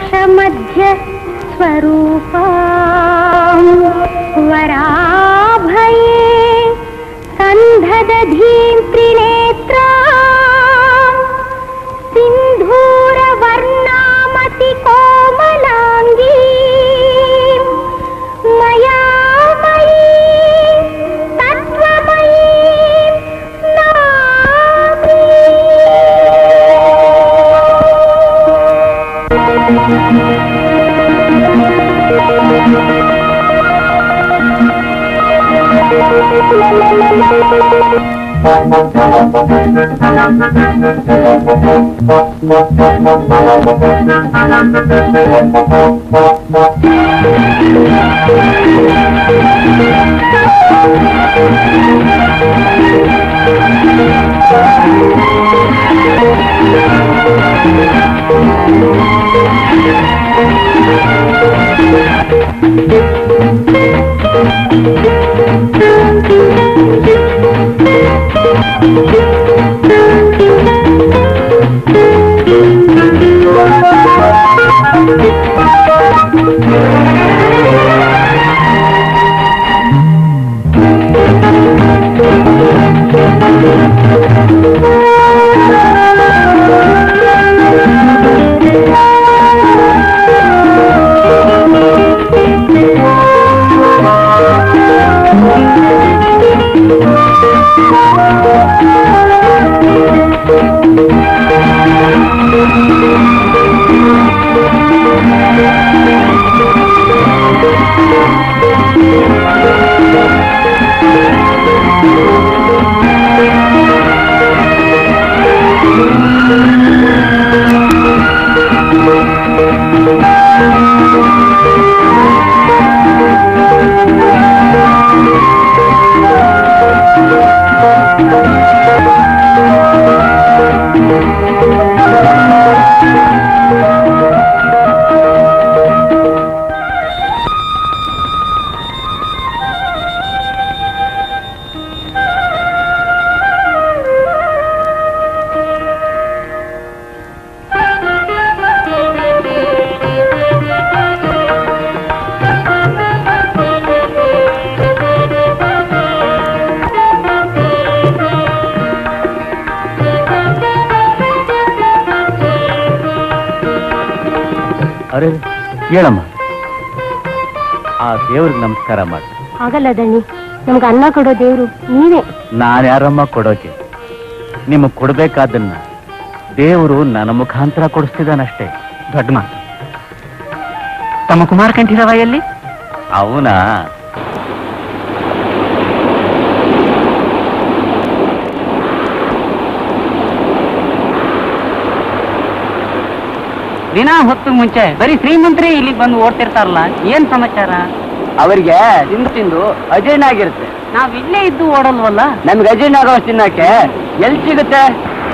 मध्य स्वरूपा वराभये सन्धदधीं त्रिनेत्रा सिन्धूरवर्णामति कोमलाङ्गी मयामयी तत्त्वमयी ಅರೆ ಹೇಳಮ್ಮ ಆ ದೇವ್ರಿಗೆ ನಮಸ್ಕಾರ ಮಾಡಿ ಆಗಲ್ಲ ದಣಿ ನಮ್ಗೆ ಅನ್ನ ಕೊಡೋ ದೇವ್ರು ನೀವೇ ನಾನು ಯಾರಮ್ಮ ಕೊಡೋಕೆ ನಿಮಗೆ ಕೊಡ್ಬೇಕಾದನ್ನ ದೇವರು ನನ್ನ ಮುಖಾಂತರ ಕೊಡಿಸ್ತಿದ್ದಾನಷ್ಟೇ ದೊಡ್ಡ ಮಾತು ತಮ್ಮ ಕುಮಾರ ಕಂಠೀರವ ಎಲ್ಲಿ ಅವನಾ ದಿನ ಹೊತ್ತು ಮುಂಚೆ ಬರೀ ಶ್ರೀಮಂತರೇ ಇಲ್ಲಿಗೆ ಬಂದು ಓಡ್ತಿರ್ತಾರಲ್ಲ ಏನ್ ಸಮಾಚಾರ ಅವರಿಗೆ ತಿಂದು ತಿಂದು ಅಜೀರ್ಣ ಆಗಿರುತ್ತೆ ನಾವ್ ಇಲ್ಲೇ ಇದ್ದು ಓಡಲ್ವಲ್ಲ ನಮ್ಗೆ ಅಜೀರ್ಣ ಆಗೋ ತಿನ್ನಕ್ಕೆ ಎಲ್ಲಿ ಸಿಗುತ್ತೆ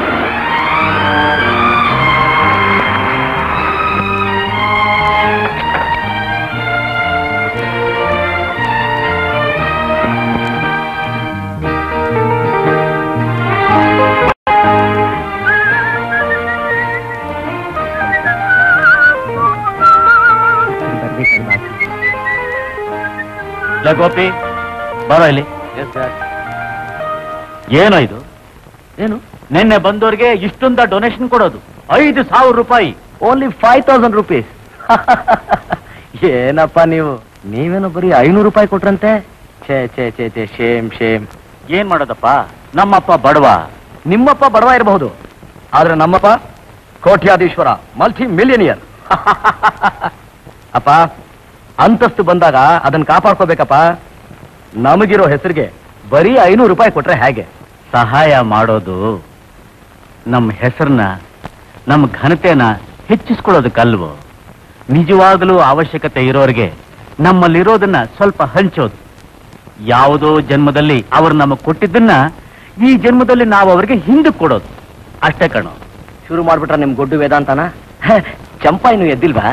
ಲೇ ಗೋಪಿ ಬರೋ ಇಲ್ಲಿ ಏನೋ ಇದು ಏನು ನಿನ್ನೆ ಬಂದವ್ರಿಗೆ ಇಷ್ಟೊಂದ ಡೊನೇಷನ್ ಕೊಡೋದು ಐದು ಸಾವಿರ ರೂಪಾಯಿ ಓನ್ಲಿ ಫೈವ್ ತೌಸಂಡ್ ರುಪೀಸ್ ಏನಪ್ಪ ನೀವು ನೀವೇನೋ ಬರೀ ಐನೂರು ರೂಪಾಯಿ ಕೊಟ್ರಂತೆ ಛೇ ಛೇ ಛೇ ಛೇ ಶೇಮ್ ಶೇಮ್ ಏನ್ ಮಾಡೋದಪ್ಪ ನಮ್ಮಪ್ಪ ಬಡವ ನಿಮ್ಮಪ್ಪ ಬಡವ ಇರಬಹುದು ಆದ್ರೆ ನಮ್ಮಪ್ಪ ಕೋಟ್ಯಾಧೀಶ್ವರ ಮಲ್ಟಿ ಮಿಲಿಯನಿಯರ್ ಅಪ್ಪ ಅಂತಸ್ತು ಬಂದಾಗ ಅದನ್ನ ಕಾಪಾಡ್ಕೋಬೇಕಪ್ಪ ನಮಗಿರೋ ಹೆಸರಿಗೆ ಬರೀ ಐನೂರು ರೂಪಾಯಿ ಕೊಟ್ರೆ ಹೇಗೆ ಸಹಾಯ ಮಾಡೋದು ನಮ್ಮ ಹೆಸರನ್ನ ನಮ್ಮ ಘನತೆನ ಹೆಚ್ಚಿಸ್ಕೊಳ್ಳೋದಕ್ಕಲ್ವೋ ನಿಜವಾಗಲೂ ಅವಶ್ಯಕತೆ ಇರೋರಿಗೆ ನಮ್ಮಲ್ಲಿರೋದನ್ನ ಸ್ವಲ್ಪ ಹಂಚೋದು ಯಾವುದೋ ಜನ್ಮದಲ್ಲಿ ಅವರು ನಮಗೆ ಕೊಟ್ಟಿದ್ದನ್ನ ಈ ಜನ್ಮದಲ್ಲಿ ನಾವು ಅವರಿಗೆ ಹಿಂದಕ್ಕೆ ಕೊಡೋದು ಅಷ್ಟೇ ಕಣೋ ಶುರು ಮಾಡ್ಬಿಟ್ರ ನಿಮ್ ಗೊಡ್ಡು ವೇದಾಂತನ ಹೇ, ಚಂಪಾ ಇನ್ನು ಎದ್ದಿಲ್ವಾ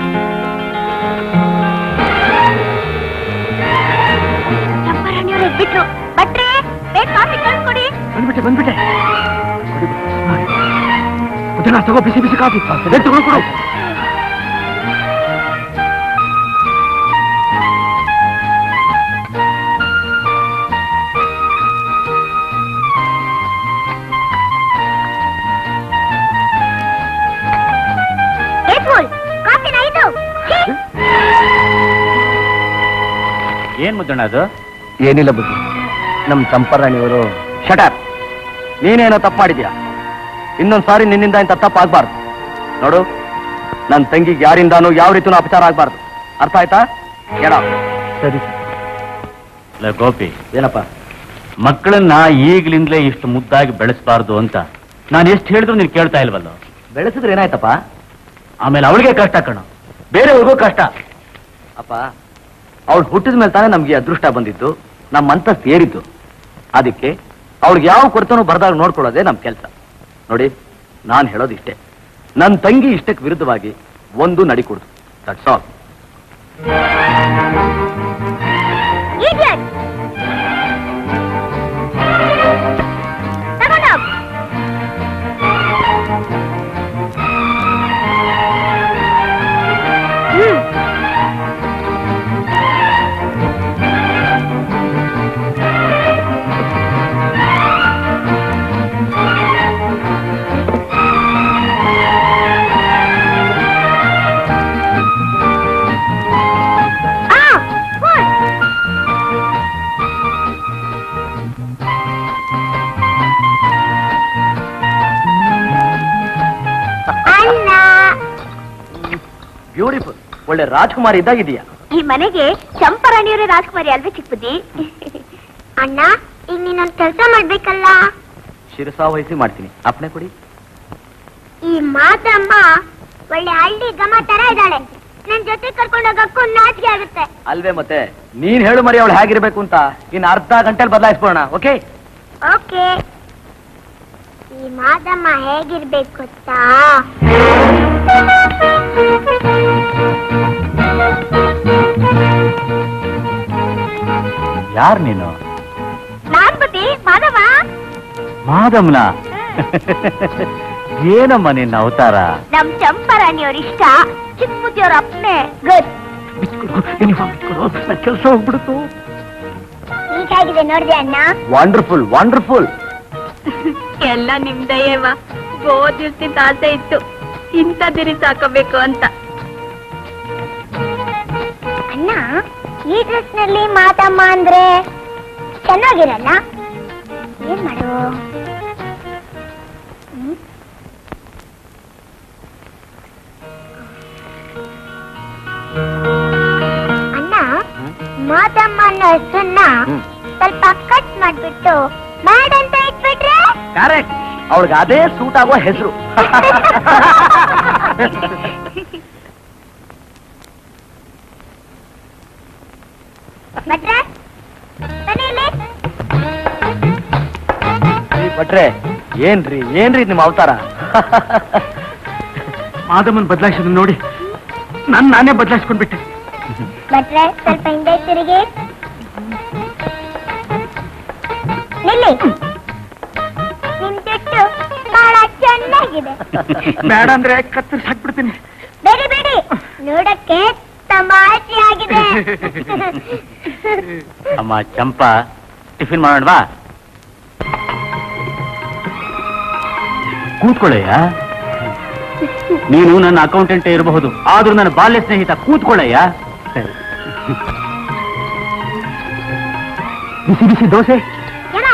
ಚಂಪಾರಾಣಿಯವ್ರೆ ಬಿಟ್ರು ಜನ ತಗೋ ಬಿಸಿ ಬಿಸಿ ಕಾಫಿ ತಗೊಂಡು ಕೊಡು ಕಾಫಿನ ಇದು ಏನ್ ಮುದ್ದಣ್ಣ ಅದು ಏನಿಲ್ಲ ಬುದ್ಧಿ ನಮ್ ಚಂಪರಾಣಿಯವರು ಶಟರ್ ನೀನೇನೋ ತಪ್ಪು ಮಾಡಿದ್ಯಾ ಇನ್ನೊಂದ್ ಸಾರಿ ನಿನ್ನಿಂದ ಇಂಥ ತಪ್ಪು ಆಗ್ಬಾರ್ದು ನೋಡು ನನ್ ತಂಗಿಗೆ ಯಾರಿಂದಾನು ಯಾವ ರೀತಿನೂ ಅಪಚಾರ ಆಗ್ಬಾರ್ದು ಅರ್ಥ ಆಯ್ತಾ ಎಡ ಸರಿ ಲೇ ಗೋಪಿ ಏನಪ್ಪ ಮಕ್ಕಳನ್ನ ಈಗ್ಲಿಂದಲೇ ಇಷ್ಟು ಮುದ್ದಾಗಿ ಬೆಳೆಸಬಾರ್ದು ಅಂತ ನಾನು ಎಷ್ಟು ಹೇಳಿದ್ರು ನೀನು ಕೇಳ್ತಾ ಇಲ್ವಲ್ಲ ಬೆಳೆಸಿದ್ರೆ ಏನಾಯ್ತಪ್ಪ ಆಮೇಲೆ ಅವಳಿಗೆ ಕಷ್ಟ ಕಣ ಬೇರೆಯವ್ರಿಗೂ ಕಷ್ಟ ಅಪ್ಪ ಅವಳು ಹುಟ್ಟಿದ ಮೇಲೆ ತಾನೇ ನಮ್ಗೆ ಈ ಅದೃಷ್ಟ ಬಂದಿದ್ದು ನಮ್ಮ ಅಂತಸ್ತು ಏರಿದ್ದು ಅದಕ್ಕೆ ಅವಳಿಗೆ ಯಾವ ಕೊರತೆನೂ ಬರ್ದಾಗ ನೋಡ್ಕೊಳ್ಳೋದೇ ನಮ್ಮ ಕೆಲಸ ನೋಡಿ ನಾನು ಹೇಳೋದಿಷ್ಟೇ ನನ್ನ ತಂಗಿ ಇಷ್ಟಕ್ಕೆ ವಿರುದ್ಧವಾಗಿ ಒಂದು ನಡಿಕೊಡ್ದು ದಟ್ಸ್ ಆಲ್ Idiot! ತಗೊಂಡೋಗ್. ಹ್ಮ್. ಆ, ಫೋನ್. ಅಣ್ಣ ಬ್ಯೂಟಿಫುಲ್ ಒಳ್ಳೆ ರಾಜ್ಕುಮಾರ್ ಇದ್ದಾಗಿದೆಯಾ ಈ ಮನೆಗೆ ಚಂಪರಾಣಿಯವರೇ ರಾಜ್ಕುಮಾರಿ ಅಲ್ವೇ ಚಿಕ್ಕ ಬುದ್ಧಿ ಅಣ್ಣ ಈಗ ನೀನೊಂದು ಕೆಲಸ ಮಾಡ್ಬೇಕಲ್ಲ ಶಿರಸಾವಹಿಸಿ ಮಾಡ್ತೀನಿ ಅಪ್ನೆ ಕೊಡಿ ಈ ಮಾತಮ್ಮ ಒಳ್ಳೆ ಹಳ್ಳಿ ಗಮ ತರ ಇದ್ದಾಳೆ ನನ್ ಜೊತೆ ಕರ್ಕೊಂಡು ಹೋಗಕ್ಕೂ ನಾಚಿಕೆ ಆಗುತ್ತೆ ಅಲ್ವೇ ಮತ್ತೆ ನೀನ್ ಹೇಳು ಮರಿ ಅವಳು ಹೇಗಿರ್ಬೇಕು ಅಂತ ಇನ್ನು ಅರ್ಧ ಗಂಟೆಲಿ ಬದಲಾಯಿಸ್ಬೋಣ ಓಕೆ ಓಕೆ ಈ ಮಾದಮ್ಮ ಹೇಗಿರ್ಬೇಕು ಗೊತ್ತಾ ಯಾರು ನೀನು ನಾನ್ ಬುದ್ಧಿ ಮಾದಮ್ಮ ಮಾದಮ್ನ ಏನಮ್ಮ ನಿನ್ನ ಅವತಾರ ನಮ್ ಚಂಪರಾಣಿಯವ್ರ ಇಷ್ಟ ಚಿಕ್ಕ ಬುದ್ಧಿಯವ್ರ ಅಪ್ಪನೆ ಗುಡ್ ಕೆಲಸ ಹೋಗ್ಬಿಡ್ತು ಈಗ ಹೇಗಿದೆ ನೋಡಿದೆ ಅಣ್ಣ ವಂಡರ್ಫುಲ್ ವಂಡರ್ಫುಲ್ ಎಲ್ಲ ನಿಮ್ದಯ್ಯವ ಬಹು ದಿವಸದಿಂದ ಆಸೆ ಇತ್ತು ಇಂಥ ದಿರಿ ಸಾಕಬೇಕು ಅಂತ ಅಣ್ಣ ಈ ಡ್ರೆಸ್ ನಲ್ಲಿ ಮಾತಮ್ಮ ಅಂದ್ರೆ ಚೆನ್ನಾಗಿರಲ್ಲ ಏನ್ ಮಾಡು ಹ್ಮ್? ಅಣ್ಣ ಮಾತಮ್ಮ ಅನ್ನೋ ಹೆಸರನ್ನ ಹ್ಮ್. ಸ್ವಲ್ಪ ಕಟ್ ಮಾಡ್ಬಿಟ್ಟು ಮ್ಯಾಡ್ ಅಂತ ಇಟ್ಬಿಟ್ರೆ ಕರೆಕ್ಟ್ ಅವಳಿಗೆ ಅದೇ ಸೂಟ್ ಆಗುವ ಹೆಸರು ಭಟ್ರೆ ಬನ್ನಿ ಇಲ್ಲಿ. ಭಟ್ರೆ ಏನ್ರಿ ಏನ್ರಿ ನಿಮ್ಮ ಅವತಾರ ಮಾದಮ್ಮನ್ ಬದಲಾಯಿಸೋದನ್ನ ನೋಡಿ ನಾನು ನಾನೇ ಬದಲಾಯಿಸ್ಕೊಂಡ್ಬಿಟ್ಟೆ ಭಟ್ರೆ ಸ್ವಲ್ಪ ಹಿಂದೆ ತಿರುಗಿ ನಿಲ್ಲಿ ನಿಮ್ ಜುಟ್ಟು ಬಹಳ ಚೆನ್ನಾಗಿದೆ ಬೇಡ ಅಂದ್ರೆ ಕತ್ತರಿಸಿ ಹಾಕ್ಬಿಡ್ತೀನಿ ಬೇಡಿ ಬೇಡಿ ನೋಡಕ್ಕೆ ತಮಾಷೆ ಆಗಿದೆ ಅಮ್ಮ ಚಂಪಾ ಟಿಫಿನ್ ಮಾಡೋಣವಾ ಕೂತ್ಕೊಳ್ಳಯ್ಯ ನೀನು ನನ್ನ ಅಕೌಂಟೆಂಟೇ ಇರಬಹುದು ಆದ್ರೂ ನನ್ನ ಬಾಲ್ಯ ಸ್ನೇಹಿತ ಕೂತ್ಕೊಳ್ಳಯ್ಯ ಬಿಸಿ ಬಿಸಿ ದೋಸೆ ಏನೋ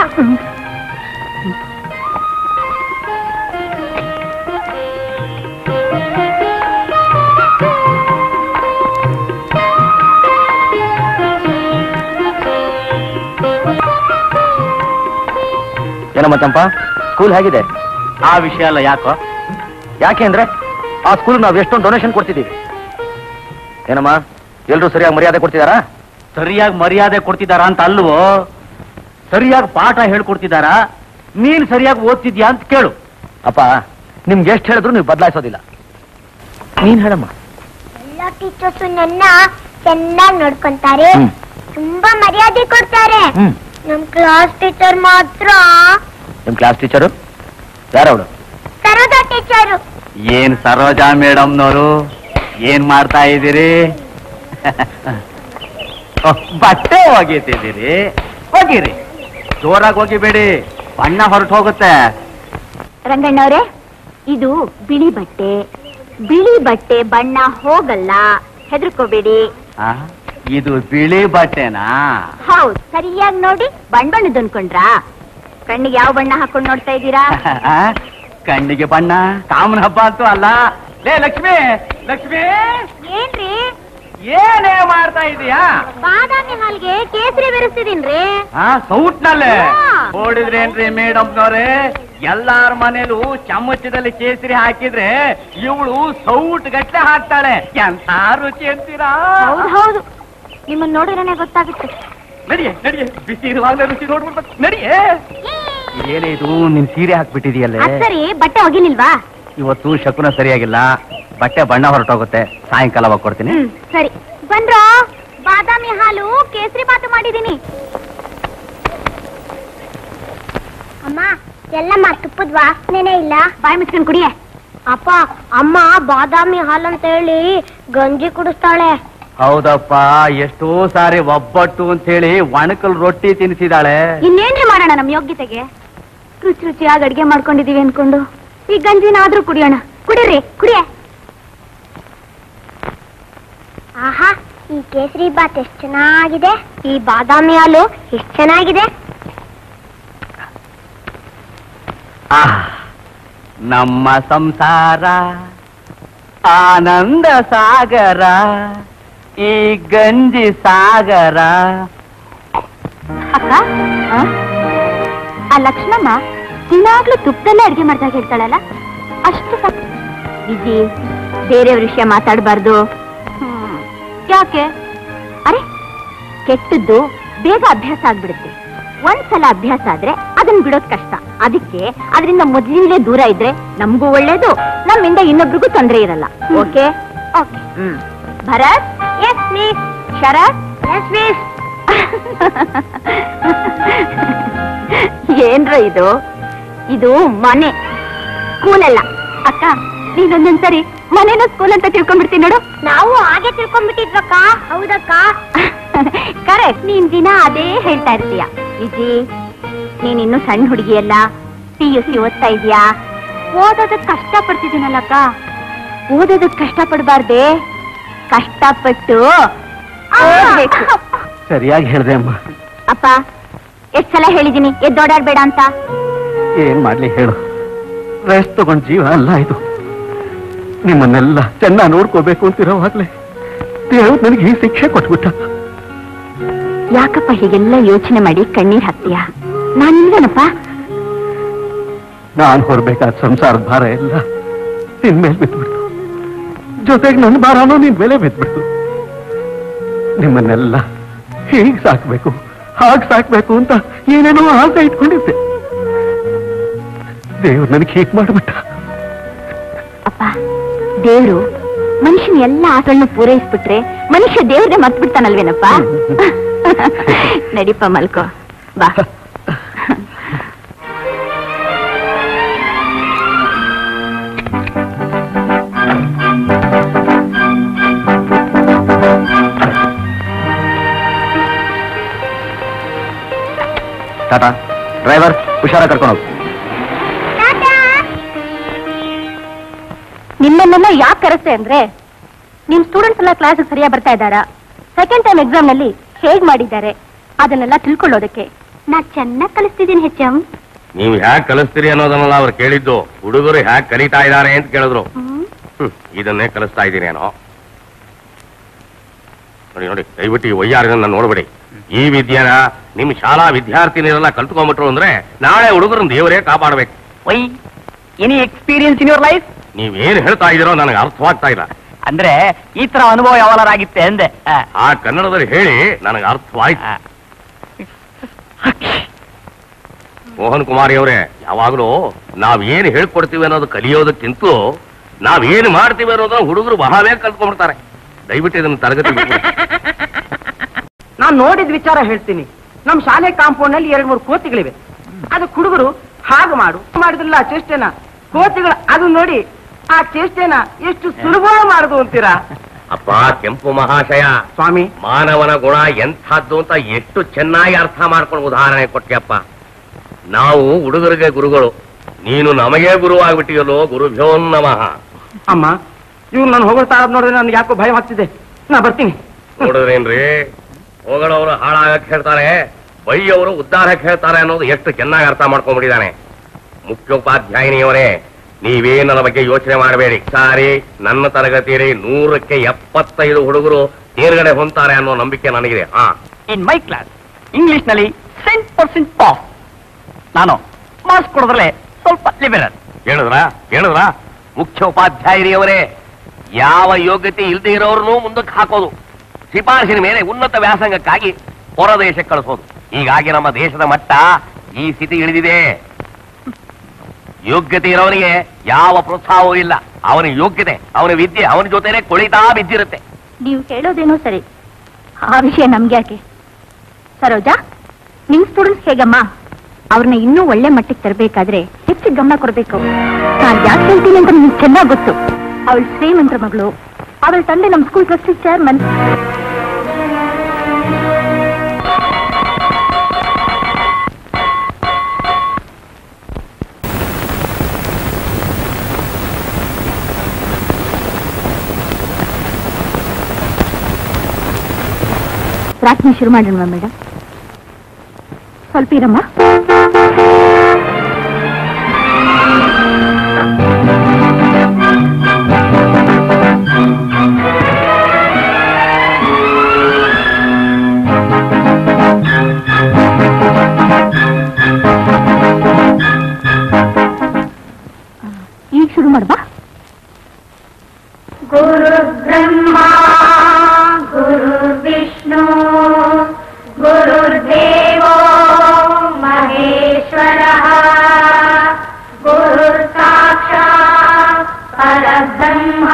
ಏನಮ್ಮ ಚಂಪಾ ಸ್ಕೂಲ್ ಹೇಗಿದೆ ಆ ವಿಷಯ ಅಲ್ಲ ಯಾಕೋ ಯಾಕೆ ಅಂದ್ರೆ ಆ ಸ್ಕೂಲ್ ನಾವು ಎಷ್ಟೊಂದು ಡೊನೇಷನ್ ಕೊಡ್ತಿದ್ದೀವಿ ಏನಮ್ಮ ಎಲ್ರು ಸರಿಯಾಗಿ ಮರ್ಯಾದೆ ಕೊಡ್ತಿದಾರಾ ಸರಿಯಾಗಿ ಮರ್ಯಾದೆ ಕೊಡ್ತಿದಾರಾ ಅಂತ ಅಲ್ವೋ ಸರಿಯಾಗಿ ಪಾಠ ಹೇಳ್ಕೊಡ್ತಿದಾರಾ ನೀನ್ ಸರಿಯಾಗಿ ಓದ್ತಿದ್ಯಾ ಅಂತ ಕೇಳು ಅಪ್ಪ ನಿಮ್ಗೆ ಎಷ್ಟು ಹೇಳಿದ್ರು ನೀವು ಬದಲಾಯಿಸೋದಿಲ್ಲ ನೀನ್ ಹೇಳಮ್ಮ ಎಲ್ಲ ಟೀಚರ್ಸ್ ನನ್ನ ಚೆನ್ನಾಗಿ ನೋಡ್ಕೊಂತಾರೆ ಹ್ಮ್. ತುಂಬಾ ಮರ್ಯಾದೆ ಕೊಡ್ತಾರೆ ಹ್ಮ್ ನಮ್ ಕ್ಲಾಸ್ ಟೀಚರ್ ಮಾತ್ರ ನಿಮ್ ಕ್ಲಾಸ್ ಟೀಚರು ಯಾರವಳು ಸರೋಜಾ ಟೀಚರು ಏನ್ ಸರೋಜಾ ಮೇಡಮ್ನವರು ಏನ್ ಮಾಡ್ತಾ ಇದ್ದೀರಿ ಓಹ್, ಬಟ್ಟೆ ಒಗಿತಿದ್ದೀರಿ ಒಗಿರಿ ಜೋರಾಗಿ ಒಗಿಬೇಡಿ ಬಣ್ಣ ಹೊರಟು ಹೋಗುತ್ತೆ ರಂಗಣ್ಣವ್ರೆ ಇದು ಬಿಳಿ ಬಟ್ಟೆ ಬಿಳಿ ಬಟ್ಟೆ ಬಣ್ಣ ಹೋಗಲ್ಲ ಹೆದರ್ಕೋಬೇಡಿ ಆ, ಇದು ಬಿಳಿ ಬಟ್ಟೆನಾ ಹೌದ್ ಸರಿಯಾಗಿ ನೋಡಿ ಬಣ್ಣ ಬಣ್ಣದ ಅನ್ಕೊಂಡ್ರಾ ಕಣ್ಣಿಗೆ ಯಾವ ಬಣ್ಣ ಹಾಕೊಂಡ್ ನೋಡ್ತಾ ಇದ್ದೀರಾ ಆ, ಕಣ್ಣಿಗೆ ಬಣ್ಣ ಕಾಮನ ಹಬ್ಬ ಅಂತೂ ಅಲ್ಲ ಲೇ ಲಕ್ಷ್ಮಿ ಲಕ್ಷ್ಮಿ ಏನ್ರಿ ಏನೇ ಮಾಡ್ತಾ ಇದೀಯಾ ಬಾದಾಮಿ ಹಾಲ್ಗೆ ಕೇಸರಿ ಬೆರೆಸ್ತಿದೀನ್ರಿ ಹಾ ಸೌಟ್ನಲ್ಲೇ ಹಾ. ನೋಡಿದ್ರೇನ್ರಿ ಮೇಡಮ್ನವ್ರೆ ಎಲ್ಲಾರ ಮನೇಲೂ ಚಮಚದಲ್ಲಿ ಕೇಸರಿ ಹಾಕಿದ್ರೆ ಇವಳು ಸೌಟ್ ಗಟ್ಲೆ ಹಾಕ್ತಾಳೆ ಎಂತ ರುಚಿ ಅಂತೀರಾ ಹೌದು ಹೌದು ನಿಮ್ಮನ್ನ ನೋಡಿದ್ರೆ ಗೊತ್ತಾಗುತ್ತೆ ನಡಿಯೇ ನಡಿಯೇ ಬಿಸಿ ಇರುವಾಗಲೇ ರುಚಿ ನೋಡ್ಬಿಡ್ಬೇಕು ನಡಿಯೇ ಏನೇ ಇದು ನಿನ್ ಸೀರೆ ಹಾಕ್ಬಿಟ್ಟಿದೆಯಲ್ಲೇ ಅದ್ ಸರಿ ಬಟ್ಟೆ ಒಗಿಲಿಲ್ವಾ ಇವತ್ತು ಶಕುನ ಸರಿಯಾಗಿಲ್ಲ ಬಟ್ಟೆ ಬಣ್ಣ ಹೊರಟೋಗುತ್ತೆ ಸಾಯಂಕಾಲ ಹೋಗಿ ಕೊಡ್ತೀನಿ ಹ್ಮ್ ಸರಿ ಬಂದ್ರೋ ಬಾದಾಮಿ ಹಾಲು ಕೇಸರಿ ಬಾತು ಮಾಡಿದೀನಿ ಅಮ್ಮ ಎಲ್ಲಮ್ಮ ತುಪ್ಪದ ವಾಸನೆನೇ ಇಲ್ಲ ಬಾಯಿ ಮುಚ್ಕೊಂಡು ಕುಡಿಯೆ ಅಪ್ಪ ಅಮ್ಮ ಬಾದಾಮಿ ಹಾಲು ಅಂತ ಹೇಳಿ ಗಂಜಿ ಕುಡಿಸ್ತಾಳೆ ಹೌದಪ್ಪ ಎಷ್ಟೋ ಸಾರಿ ಒಬ್ಬಟ್ಟು ಅಂತ ಹೇಳಿ ಒಣಕಲ್ ರೊಟ್ಟಿ ತಿನ್ಸಿದಾಳೆ ಇನ್ನೇನ್ರಿ ಮಾಡೋಣ ನಮ್ ಯೋಗ್ಯತೆಗೆ ರುಚಿ ರುಚಿಯಾಗಿ ಅಡ್ಗೆ ಮಾಡ್ಕೊಂಡಿದೀವಿ ಅನ್ಕೊಂಡು ಈ ಗಂಜಿನಾದ್ರೂ ಕುಡಿಯೋಣ ಕುಡೀರಿ ಕುಡಿಯ ಆಹಾ ಈ ಕೇಸರಿ ಬಾತ್ ಎಷ್ಟು ಚೆನ್ನಾಗಿದೆ ಈ ಬಾದಾಮಿ ಹಾಲು ಎಷ್ಟು ಚೆನ್ನಾಗಿದೆ ಆಹ್, ನಮ್ಮ ಸಂಸಾರ ಆನಂದ ಸಾಗರ ಈ ಗಂಜಿ ಸಾಗರ ಅಕ್ಕ ಆ? ಆ ಲಕ್ಷ್ಮಮ್ಮ ದಿನಾಗ್ಲೂ ತುಪ್ಪದಲ್ಲೇ ಅಡ್ಗೆ ಮಾಡ್ದಾಗ ಹೇಳ್ತಾಳಲ್ಲ ಅಷ್ಟು ಸಾಕು ವಿಜಿ ಬೇರೆಯವ್ರ ವಿಷಯ ಮಾತಾಡಬಾರ್ದು ಯಾಕೆ ಅರೆ ಕೆಟ್ಟದ್ದು ಬೇಗ ಅಭ್ಯಾಸ ಆಗ್ಬಿಡುತ್ತೆ ಒಂದ್ಸಲ ಅಭ್ಯಾಸ ಆದ್ರೆ ಅದನ್ನ ಬಿಡೋದ್ ಕಷ್ಟ ಅದಕ್ಕೆ ಅದರಿಂದ ಮೊದಲಿನಲ್ಲೇ ದೂರ ಇದ್ರೆ ನಮಗೂ ಒಳ್ಳೇದು ನಮ್ಮಿಂದ ಇನ್ನೊಬ್ರಿಗೂ ತೊಂದರೆ ಇರಲ್ಲ okay okay hmm Bharat yes miss Sharat yes miss ಏನ್ರ ಇದು ಇದು ಮನೆ ಸ್ಕೂಲ್ ಅಲ್ಲ ಅಕ್ಕ ನೀನೊಂದೊಂದ್ಸರಿ ಮನೇನ ಸ್ಕೂಲ್ ಅಂತ ತಿಳ್ಕೊಂಡ್ಬಿಡ್ತೀನಿ ನೋಡು ನಾವು ಹಾಗೆ ತಿಳ್ಕೊಂಡ್ಬಿಟ್ಟಿದ್ವಕ್ಕ ಹೌದಕ್ಕ ಕರೆಕ್ಟ್ ನೀನ್ ದಿನ ಅದೇ ಹೇಳ್ತಾ ಇರ್ತೀಯ ವಿಜಿ ನೀನ್ ಇನ್ನು ಸಣ್ಣ ಹುಡುಗಿ ಅಲ್ಲ ಪಿ ಯು ಸಿ ಓದ್ತಾ ಇದೀಯಾ ಓದೋದಕ್ ಕಷ್ಟ ಪಡ್ತಿದ್ದೀನಲ್ಲಕ್ಕ ಓದೋದಕ್ ಕಷ್ಟ ಪಡ್ಬಾರ್ದೆ ಕಷ್ಟಪಟ್ಟು ಓದ್ಬೇಕು ಸರಿಯಾಗಿ ಹೇಳ್ದೆ ಅಮ್ಮ ಅಪ್ಪ ಎಷ್ಟ್ ಸಲ ಹೇಳಿದೀನಿ ಎದ್ದೋಡಾಡ್ಬೇಡ ಅಂತ ಏನ್ ಮಾಡ್ಲಿ ಹೇಳು ರೆಸ್ಟ್ ತಗೊಂಡ್ ಜೀವ ಅಲ್ಲ ಇದು ನಿಮ್ಮನ್ನೆಲ್ಲ ಚೆನ್ನಾಗಿ ನೋಡ್ಕೋಬೇಕು ಅಂತಿರೋವಾಗ್ಲೇ ದೇವ್ರು ನನಗೆ ಈ ಶಿಕ್ಷೆ ಕೊಟ್ಬಿಟ್ಟ ಯಾಕಪ್ಪ ಹೀಗೆಲ್ಲ ಯೋಚನೆ ಮಾಡಿ ಕಣ್ಣೀರ್ ಹಾಕ್ತೀಯ ನಾನಿಲ್ವೇನಪ್ಪ ನಾನ್ ಹೊರಬೇಕಾದ ಸಂಸಾರದ ಭಾರ ಎಲ್ಲ ನಿನ್ ಮೇಲೆ ಬಿದ್ಬಿಡ್ತು ಜೊತೆಗೆ ನನ್ನ ಭಾರನೂ ನಿನ್ ಮೇಲೆ ಬಿದ್ಬಿಡ್ತು ನಿಮ್ಮನ್ನೆಲ್ಲ ಹೀಗ್ ಸಾಕ್ಬೇಕು ಹಾಗ್ ಸಾಕ್ಬೇಕು ಅಂತ ಏನೇನೋ ಆಸೆ ಇಟ್ಕೊಂಡಿದ್ದೆ ದೇವ್ರು ನನಗೆ ಹೀಗ್ ಮಾಡ್ಬಿಟ್ಟ ಅಪ್ಪ ದೇವ್ರು ಮನುಷ್ಯನ ಎಲ್ಲ ಆಸೆಗಳನ್ನು ಪೂರೈಸ್ಬಿಟ್ರೆ ಮನುಷ್ಯ ದೇವ್ರನ್ನೇ ಮರ್ತ್ ಬಿಡ್ತಾನಲ್ವೇನಪ್ಪ ನಡಿಪ ಮಲ್ಕೋ ಬಾ ಟಾಟಾ ಡ್ರೈವರ್ ಹುಷಾರ ಕರ್ಕೊಂಡು ಹೋಗು ನಿಮ್ಮನ್ನೆಲ್ಲ ಯಾಕೆ ಕರೆಸ್ತೆ ಅಂದ್ರೆ ನಿಮ್ ಸ್ಟೂಡೆಂಟ್ಸ್ ಎಲ್ಲ ಕ್ಲಾಸ್ ಸರಿಯಾಗಿ ಬರ್ತಾ ಇದ್ದಾರಾ ಸೆಕೆಂಡ್ ಟೈಮ್ ಎಕ್ಸಾಮ್ ನಲ್ಲಿ ಹೇಗ್ ಮಾಡಿದ್ದಾರೆ ಅದನ್ನೆಲ್ಲ ತಿಳ್ಕೊಳ್ಳೋದಕ್ಕೆ ನಾ ಚೆನ್ನಾಗಿ ಕಲಿಸ್ತಿದ್ದೀನಿ ಹೆಚ್ಚಂ ನೀವು ಹ್ಯಾಕ್ ಕಲಿಸ್ತೀರಿ ಅನ್ನೋದನ್ನೆಲ್ಲ ಅವ್ರು ಕೇಳಿದ್ದು ಹುಡುಗರು ಹ್ಯಾಕ್ ಕಲಿತಾ ಇದ್ದಾರೆ ಅಂತ ಕೇಳಿದ್ರು ಹ್ಮ್, ಇದನ್ನೇ ಕಲಿಸ್ತಾ ಇದ್ದೀರೇನೋ ನೋಡಿ ನೋಡಿ ದಯವಿಟ್ಟು ಈ ವಯ್ಯಾರನ್ನ ನೋಡ್ಬೇಡಿ ಈ ವಿದ್ಯೆನ ನಿಮ್ ಶಾಲಾ ವಿದ್ಯಾರ್ಥಿನಿಯರೆಲ್ಲ ಕಲ್ತ್ಕೊಂಡ್ಬಿಟ್ರು ಅಂದ್ರೆ ನಾಳೆ ಹುಡುಗರನ್ನ ದೇವರೇ ಕಾಪಾಡ್ಬೇಕು why any experience in your life ನೀವೇನ್ ಹೇಳ್ತಾ ಇದೀರೋ ನನಗೆ ಅರ್ಥವಾಗ್ತಾ ಇಲ್ಲ ಅಂದ್ರೆ ಈ ತರ ಅನುಭವ ಯಾವಾಗಿತ್ತೆ ಅಂದೆ ಆ, ಆ ಕನ್ನಡದಲ್ಲಿ ಹೇಳಿ ನನಗೆ ಅರ್ಥವಾಯ್ತು ಆ. ಮೋಹನ್ ಕುಮಾರಿ ಅವರೇ ಯಾವಾಗಲೂ ನಾವ್ ಏನ್ ಹೇಳ್ಕೊಡ್ತೀವಿ ಅನ್ನೋದು ಕಲಿಯೋದಕ್ಕಿಂತ ನಾವ್ ಏನ್ ಮಾಡ್ತೀವಿ ಅನ್ನೋದನ್ನ ಹುಡುಗರು ಬಹಳ ಬೇಗ ಕಲ್ತ್ಕೊಂಡ್ಬಿಡ್ತಾರೆ ದಯವಿಟ್ಟು ಇದನ್ನ ತರಗತಿ ನಾನ್ ನೋಡಿದ ವಿಚಾರ ಹೇಳ್ತೀನಿ ನಮ್ ಶಾಲೆ ಕಾಂಪೌಂಡ್ ನಲ್ಲಿ ಎರಡ್ ಮೂರು ಕೋತಿಗಳಿವೆ ಅದಕ್ಕೆ ಹುಡುಗರು ಹಾಗೆ ಮಾಡು ಮಾಡಿದ್ರಲ್ಲ ಚೇಷ್ಟೆನ ಕೋತಿಗಳು ಅದು ನೋಡಿ ಆ ಚೇಷ್ಟೆನ ಎಷ್ಟು ಸುಲಭ ಮಾಡುದು ಅಂತೀರಾ ಅಪ್ಪ ಕೆಂಪು ಮಹಾಶಯ ಸ್ವಾಮಿ ಮಾನವನ ಗುಣ ಎಂಥದ್ದು ಅಂತ ಎಷ್ಟು ಚೆನ್ನಾಗಿ ಅರ್ಥ ಮಾಡ್ಕೊಂಡು ಉದಾಹರಣೆ ಕೊಟ್ಟೆಯಪ್ಪ ನಾವು ಹುಡುಗರಿಗೆ ಗುರುಗಳು ನೀನು ನಮಗೆ ಗುರುವಾಗ್ಬಿಟ್ಟಿಯಲ್ಲೋ ಗುರುಭ್ಯೋ ನಮಃ ಅಮ್ಮ ಇವ್ರು ನಾನು ಹೋಗ್ತಾ ಇರೋದ್ ನೋಡಿದ್ರೆ ನನ್ಗೆ ಯಾಕೋ ಭಯ ಆಗ್ತಿದೆ ನಾ ಬರ್ತೀನಿ ನೋಡಿದ್ರೇನ್ರಿ ಹೋಗಳವರು ಹಾಳಾಗಕ್ ಹೇಳ್ತಾರೆ ಬೈಯವರು ಉದ್ಧಾರಕ್ಕೆ ಹೇಳ್ತಾರೆ ಅನ್ನೋದು ಎಷ್ಟು ಚೆನ್ನಾಗಿ ಅರ್ಥ ಮಾಡ್ಕೊಂಡ್ಬಿಟ್ಟಿದ್ದಾನೆ ಮುಖ್ಯೋಪಾಧ್ಯಾಯಿನಿಯವರೇ ನೀವೇ ನನ್ನ ಬಗ್ಗೆ ಯೋಚನೆ ಮಾಡಬೇಡಿ ಸಾರಿ ನನ್ನ ತರಗತಿಯಲ್ಲಿ ನೂರಕ್ಕೆ ಎಪ್ಪತ್ತೈದು ಹುಡುಗರು ತೇರ್ಗಡೆ ಹೊಂತಾರೆ ಅನ್ನೋ ನಂಬಿಕೆ ನನಗಿದೆ ಹಾ ಇನ್ ಮೈ ಕ್ಲಾಸ್ ಇಂಗ್ಲಿಷ್ ನಲ್ಲಿ ಸೆಂಟ್ ಪರ್ಸೆಂಟ್ ಪಾಸ್ ನಾನು ಮಾರ್ಕ್ಸ್ ಕೊಡೋದ್ರಲ್ಲೇ ಸ್ವಲ್ಪ ಲಿಬರಲ್ ಹೇಳಿದ್ರ ಹೇಳಿದ್ರ ಮುಖ್ಯೋಪಾಧ್ಯಾಯರಿಯವರೇ ಯಾವ ಯೋಗ್ಯತೆ ಇಲ್ಲದೆ ಇರೋರ್ನು ಮುಂದಕ್ಕೆ ಹಾಕೋದು ಶಿಫಾರಸಿನ ಮೇಲೆ ಉನ್ನತ ವ್ಯಾಸಂಗಕ್ಕಾಗಿ ಹೊರದೇಶಕ್ಕೆ ಕಳಿಸೋದು ಹೀಗಾಗಿ ನಮ್ಮ ದೇಶದ ಮಟ್ಟ ಈ ಸ್ಥಿತಿ ಇಳಿದಿದೆ ಯೋಗ್ಯತೆ ಇರೋನಿಗೆ ಯಾವ ಪ್ರೋತ್ಸಾಹವೂ ಇಲ್ಲ ಅವನ ಯೋಗ್ಯತೆ ಅವನ ವಿದ್ಯೆ ಅವನ ಜೊತೆನೆ ಕೊಳಿತಾ ಬಿದ್ದಿರುತ್ತೆ ನೀವು ಹೇಳೋದೇನೋ ಸರಿ ಆ ವಿಷಯ ನಮ್ಗೆ ಯಾಕೆ ಸರೋಜಾ ನಿಮ್ ಸ್ಟೂಡೆಂಟ್ಸ್ ಹೇಗಮ್ಮ ಅವ್ರನ್ನ ಇನ್ನೂ ಒಳ್ಳೆ ಮಟ್ಟಿಗೆ ತರಬೇಕಾದ್ರೆ ಹೆಚ್ಚು ಗಮನ ಕೊಡ್ಬೇಕು ನಾನ್ ಯಾಕೆ ಹೇಳ್ತೀನಿ ಅಂತ ನಿಮ್ಗೆ ಚೆನ್ನಾಗ್ ಗೊತ್ತು ಅವಳ ಶ್ರೀಮಂತರ ಮಗಳು ಅವಳ ತಂದೆ ನಮ್ ಸ್ಕೂಲ್ ಟ್ರಸ್ಟಿ ಚೇರ್ಮನ್ ಪ್ರಾರ್ಥನೆ ಶುರು ಮಾಡೋಣ ಮೇಡಮ್ ಸ್ವಲ್ಪ ಇರಮ್ಮ ಈಗ ಶುರು ಮಾಡ್ಬಾ ಗುರು ಬ್ರಹ್ಮ ಗುರು ವಿಷ್ಣು ಗುರುರ್ದೇವೋ ಮಹೇಶ್ವರ ಗುರು ಸಾಕ್ಷಾತ್ ಪರಬ್ರಹ್ಮ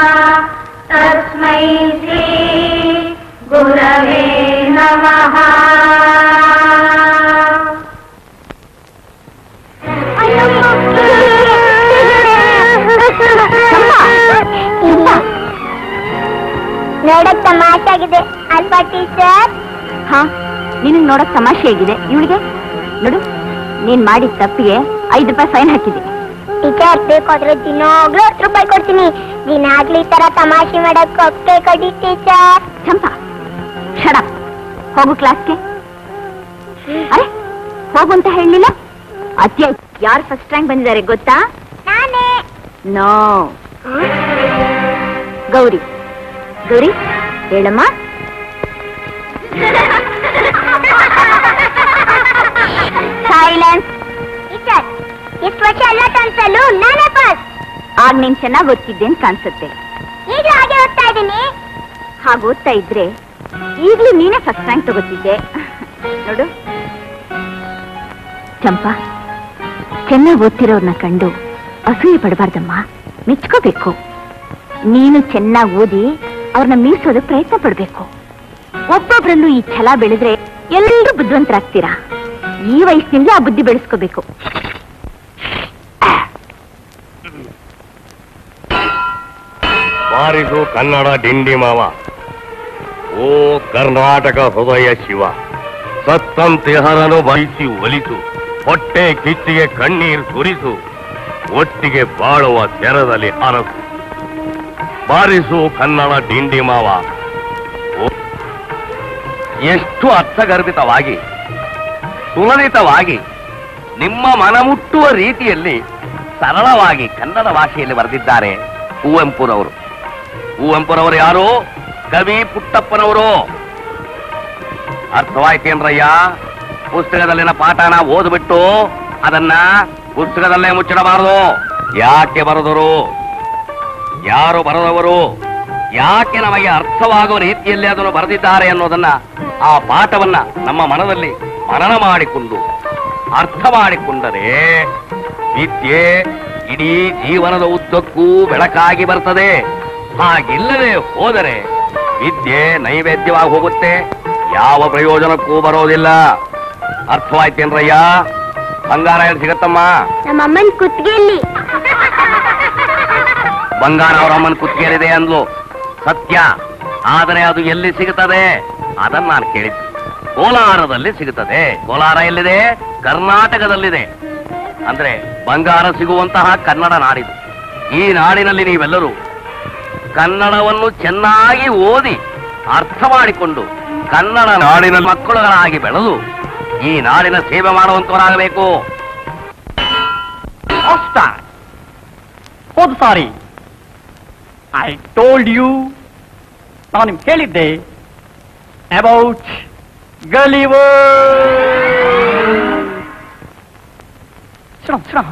ತಸ್ಮೈ ಶ್ರೀ ಗುರವೇ ನಮಃ ನೋಡಕ್ ತಮಾಷಾಗಿದೆ ಅಲ್ವಾ ಟೀಚರ್ ಹಾ ನಿನಗ್ ನೋಡಕ್ ತಮಾಷೆ ಆಗಿದೆ ಇವಳಿಗೆ ನೋಡು ನೀನ್ ಮಾಡಿದ ತಪ್ಪಿಗೆ ಐದು ರೂಪಾಯಿ ಫೈನ್ ಹಾಕಿದೆ ಟೀಚರ್ ಬೇಕಾದ್ರೆ ದಿನಾಗ್ಲೂ ಹತ್ತು ರೂಪಾಯಿ ಕೊಡ್ತೀನಿ ದಿನಾಗ್ಲೂ ಈ ತರ ತಮಾಷೆ ಮಾಡಕ್ ಒಪ್ಪಿಗೆ ಕೊಡಿ ಟೀಚರ್ ಚಂಪಾ ಶಡಪ್ ಹೋಗು ಕ್ಲಾಸ್ಗೆ ಅರೆ ಹೋಗು ಅಂತ ಹೇಳಲಿಲ್ಲ ಅತ್ಯ ಯಾರು ಫಸ್ಟ್ ರ್ಯಾಂಕ್ ಬಂದಿದ್ದಾರೆ ಗೊತ್ತಾ ನಾನೇ ನೋ ಗೌರಿ ಗೌರಿ ಹೇಳಮ್ಮ ಸೈಲೆನ್ಸ್ ಟೀಚರ್ ಇಷ್ಟು ವರ್ಷ ಎಲ್ಲ ಕನ್ಸಲ್ಲೂ ನಾನೇ ಪಾಸ್ ಆಗ ನೀನ್ ಚೆನ್ನಾಗಿ ಓದ್ತಿದ್ದೆ ಅಂತ ಕಾಣಿಸುತ್ತೆ ಈಗಲೂ ಹಾಗೆ ಓದ್ತಾ ಇದ್ದೀನಿ ಹಾಗೆ ಓದ್ತಾ ಇದ್ರೆ ಈಗ್ಲೂ ನೀನೇ ಫಸ್ಟ್ ರ್ಯಾಂಕ್ ತಗೋತಿದ್ದೆ ನೋಡು ಚಂಪಾ ಚೆನ್ನಾಗಿ ಓದ್ತಿರೋರ್ನ ಕಂಡು ಅಸೂಯೆ ಪಡಬಾರ್ದಮ್ಮ ಮೆಚ್ಕೋಬೇಕು ನೀನು ಚೆನ್ನಾಗಿ ಓದಿ ಅವ್ರನ್ನ ಮೀರ್ಸೋದಕ್ಕೆ ಪ್ರಯತ್ನ ಪಡ್ಬೇಕು ಒಬ್ಬೊಬ್ರಲ್ಲೂ ಈ ಛಲ ಬೆಳೆದ್ರೆ ಎಲ್ಲರೂ ಬುದ್ಧಿವಂತರಾಗ್ತೀರಾ ಈ ವಯಸ್ಸಿನಿಂದ ಆ ಬುದ್ಧಿ ಬೆಳೆಸ್ಕೋಬೇಕು ಬಾರಿಸು ಕನ್ನಡ ಡಿಂಡಿ ಮಾವ ಓ ಕರ್ನಾಟಕ ಹೃದಯ ಶಿವ ಸತ್ತಂತಿಹರನು ಬಯಸಿ ಒಲಿಸು ಹೊಟ್ಟೆ ಕಿಚ್ಚಿಗೆ ಕಣ್ಣೀರು ಸುರಿಸು ಒಟ್ಟಿಗೆ ಬಾಳುವ ತೆರದಲ್ಲಿ ಅರಸು ಬಾರಿಸು ಕನ್ನಡ ಡಿಂಡಿ ಮಾವ ಓ, ಎಷ್ಟು ಅರ್ಥಗರ್ಭಿತವಾಗಿ ಸುಲಲಿತವಾಗಿ ನಿಮ್ಮ ಮನಮುಟ್ಟುವ ರೀತಿಯಲ್ಲಿ ಸರಳವಾಗಿ ಕನ್ನಡ ಭಾಷೆಯಲ್ಲಿ ಬರೆದಿದ್ದಾರೆ ಕುವೆಂಪುರವರು ಕುವೆಂಪುರವರು ಯಾರು ಕವಿ ಪುಟ್ಟಪ್ಪನವರು ಅರ್ಥವಾಯ್ತೇನ್ರಯ್ಯ ಪುಸ್ತಕದಲ್ಲಿನ ಪಾಠನ ಓದ್ಬಿಟ್ಟು ಅದನ್ನ ಪುಸ್ತಕದಲ್ಲೇ ಮುಚ್ಚಿಡಬಾರದು ಯಾಕೆ ಬರೆದರು ಯಾರು ಬರೆದವರು ಯಾಕೆ ನಮಗೆ ಅರ್ಥವಾಗುವ ರೀತಿಯಲ್ಲಿ ಅದನ್ನು ಬರೆದಿದ್ದಾರೆ ಅನ್ನೋದನ್ನ ಆ ಪಾಠವನ್ನ ನಮ್ಮ ಮನದಲ್ಲಿ ಮನನ ಮಾಡಿಕೊಂಡು ಅರ್ಥ ಮಾಡಿಕೊಂಡರೆ ವಿದ್ಯೆ ಇಡೀ ಜೀವನದ ಉದ್ದಕ್ಕೂ ಬೆಳಕಾಗಿ ಬರ್ತದೆ ಹಾಗಿಲ್ಲದೆ ಹೋದರೆ ವಿದ್ಯೆ ನೈವೇದ್ಯವಾಗಿ ಹೋಗುತ್ತೆ ಯಾವ ಪ್ರಯೋಜನಕ್ಕೂ ಬರೋದಿಲ್ಲ ಅರ್ಥವಾಯ್ತೇನ್ರಯ್ಯ ಬಂಗಾರ ಎಲ್ಲಿ ಸಿಗತ್ತಮ್ಮ ನಮ್ಮ ಅಮ್ಮನ ಕುತ್ತಿಗೆಯಲ್ಲಿ ಬಂಗಾರ ಅವರ ಅಮ್ಮನ ಕುತ್ತಿಗೆಯಲ್ಲಿದೆ ಅಂದ್ಲು ಸತ್ಯ ಆದರೆ ಅದು ಎಲ್ಲಿ ಸಿಗುತ್ತದೆ ಅದನ್ನ ನಾನು ಕೇಳಿದ್ದೆ ಕೋಲಾರದಲ್ಲಿ ಸಿಗುತ್ತದೆ ಕೋಲಾರ ಎಲ್ಲಿದೆ ಕರ್ನಾಟಕದಲ್ಲಿದೆ ಅಂದ್ರೆ ಬಂಗಾರ ಸಿಗುವಂತಹ ಕನ್ನಡ ನಾಡಿದು ಈ ನಾಡಿನಲ್ಲಿ ನೀವೆಲ್ಲರೂ ಕನ್ನಡವನ್ನು ಚೆನ್ನಾಗಿ ಓದಿ ಅರ್ಥ ಮಾಡಿಕೊಂಡು ಕನ್ನಡ ನಾಡಿನ ಮಕ್ಕಳುಗಳಾಗಿ ಬೆಳೆದು ಈ ನಾಡಿನ ಸೇವೆ ಮಾಡುವಂತವರಾಗಬೇಕು ಅಷ್ಟ ಹೋದ ಸಾರಿ ಐ ಟೋಲ್ಡ್ ಯು ನಾನು ನಿಮ್ಗೆ ಕೇಳಿದ್ದೆ ಅಬೌಟ್ ಗಲಿವರ್ ಶ್ರಮ ಶ್ರಮ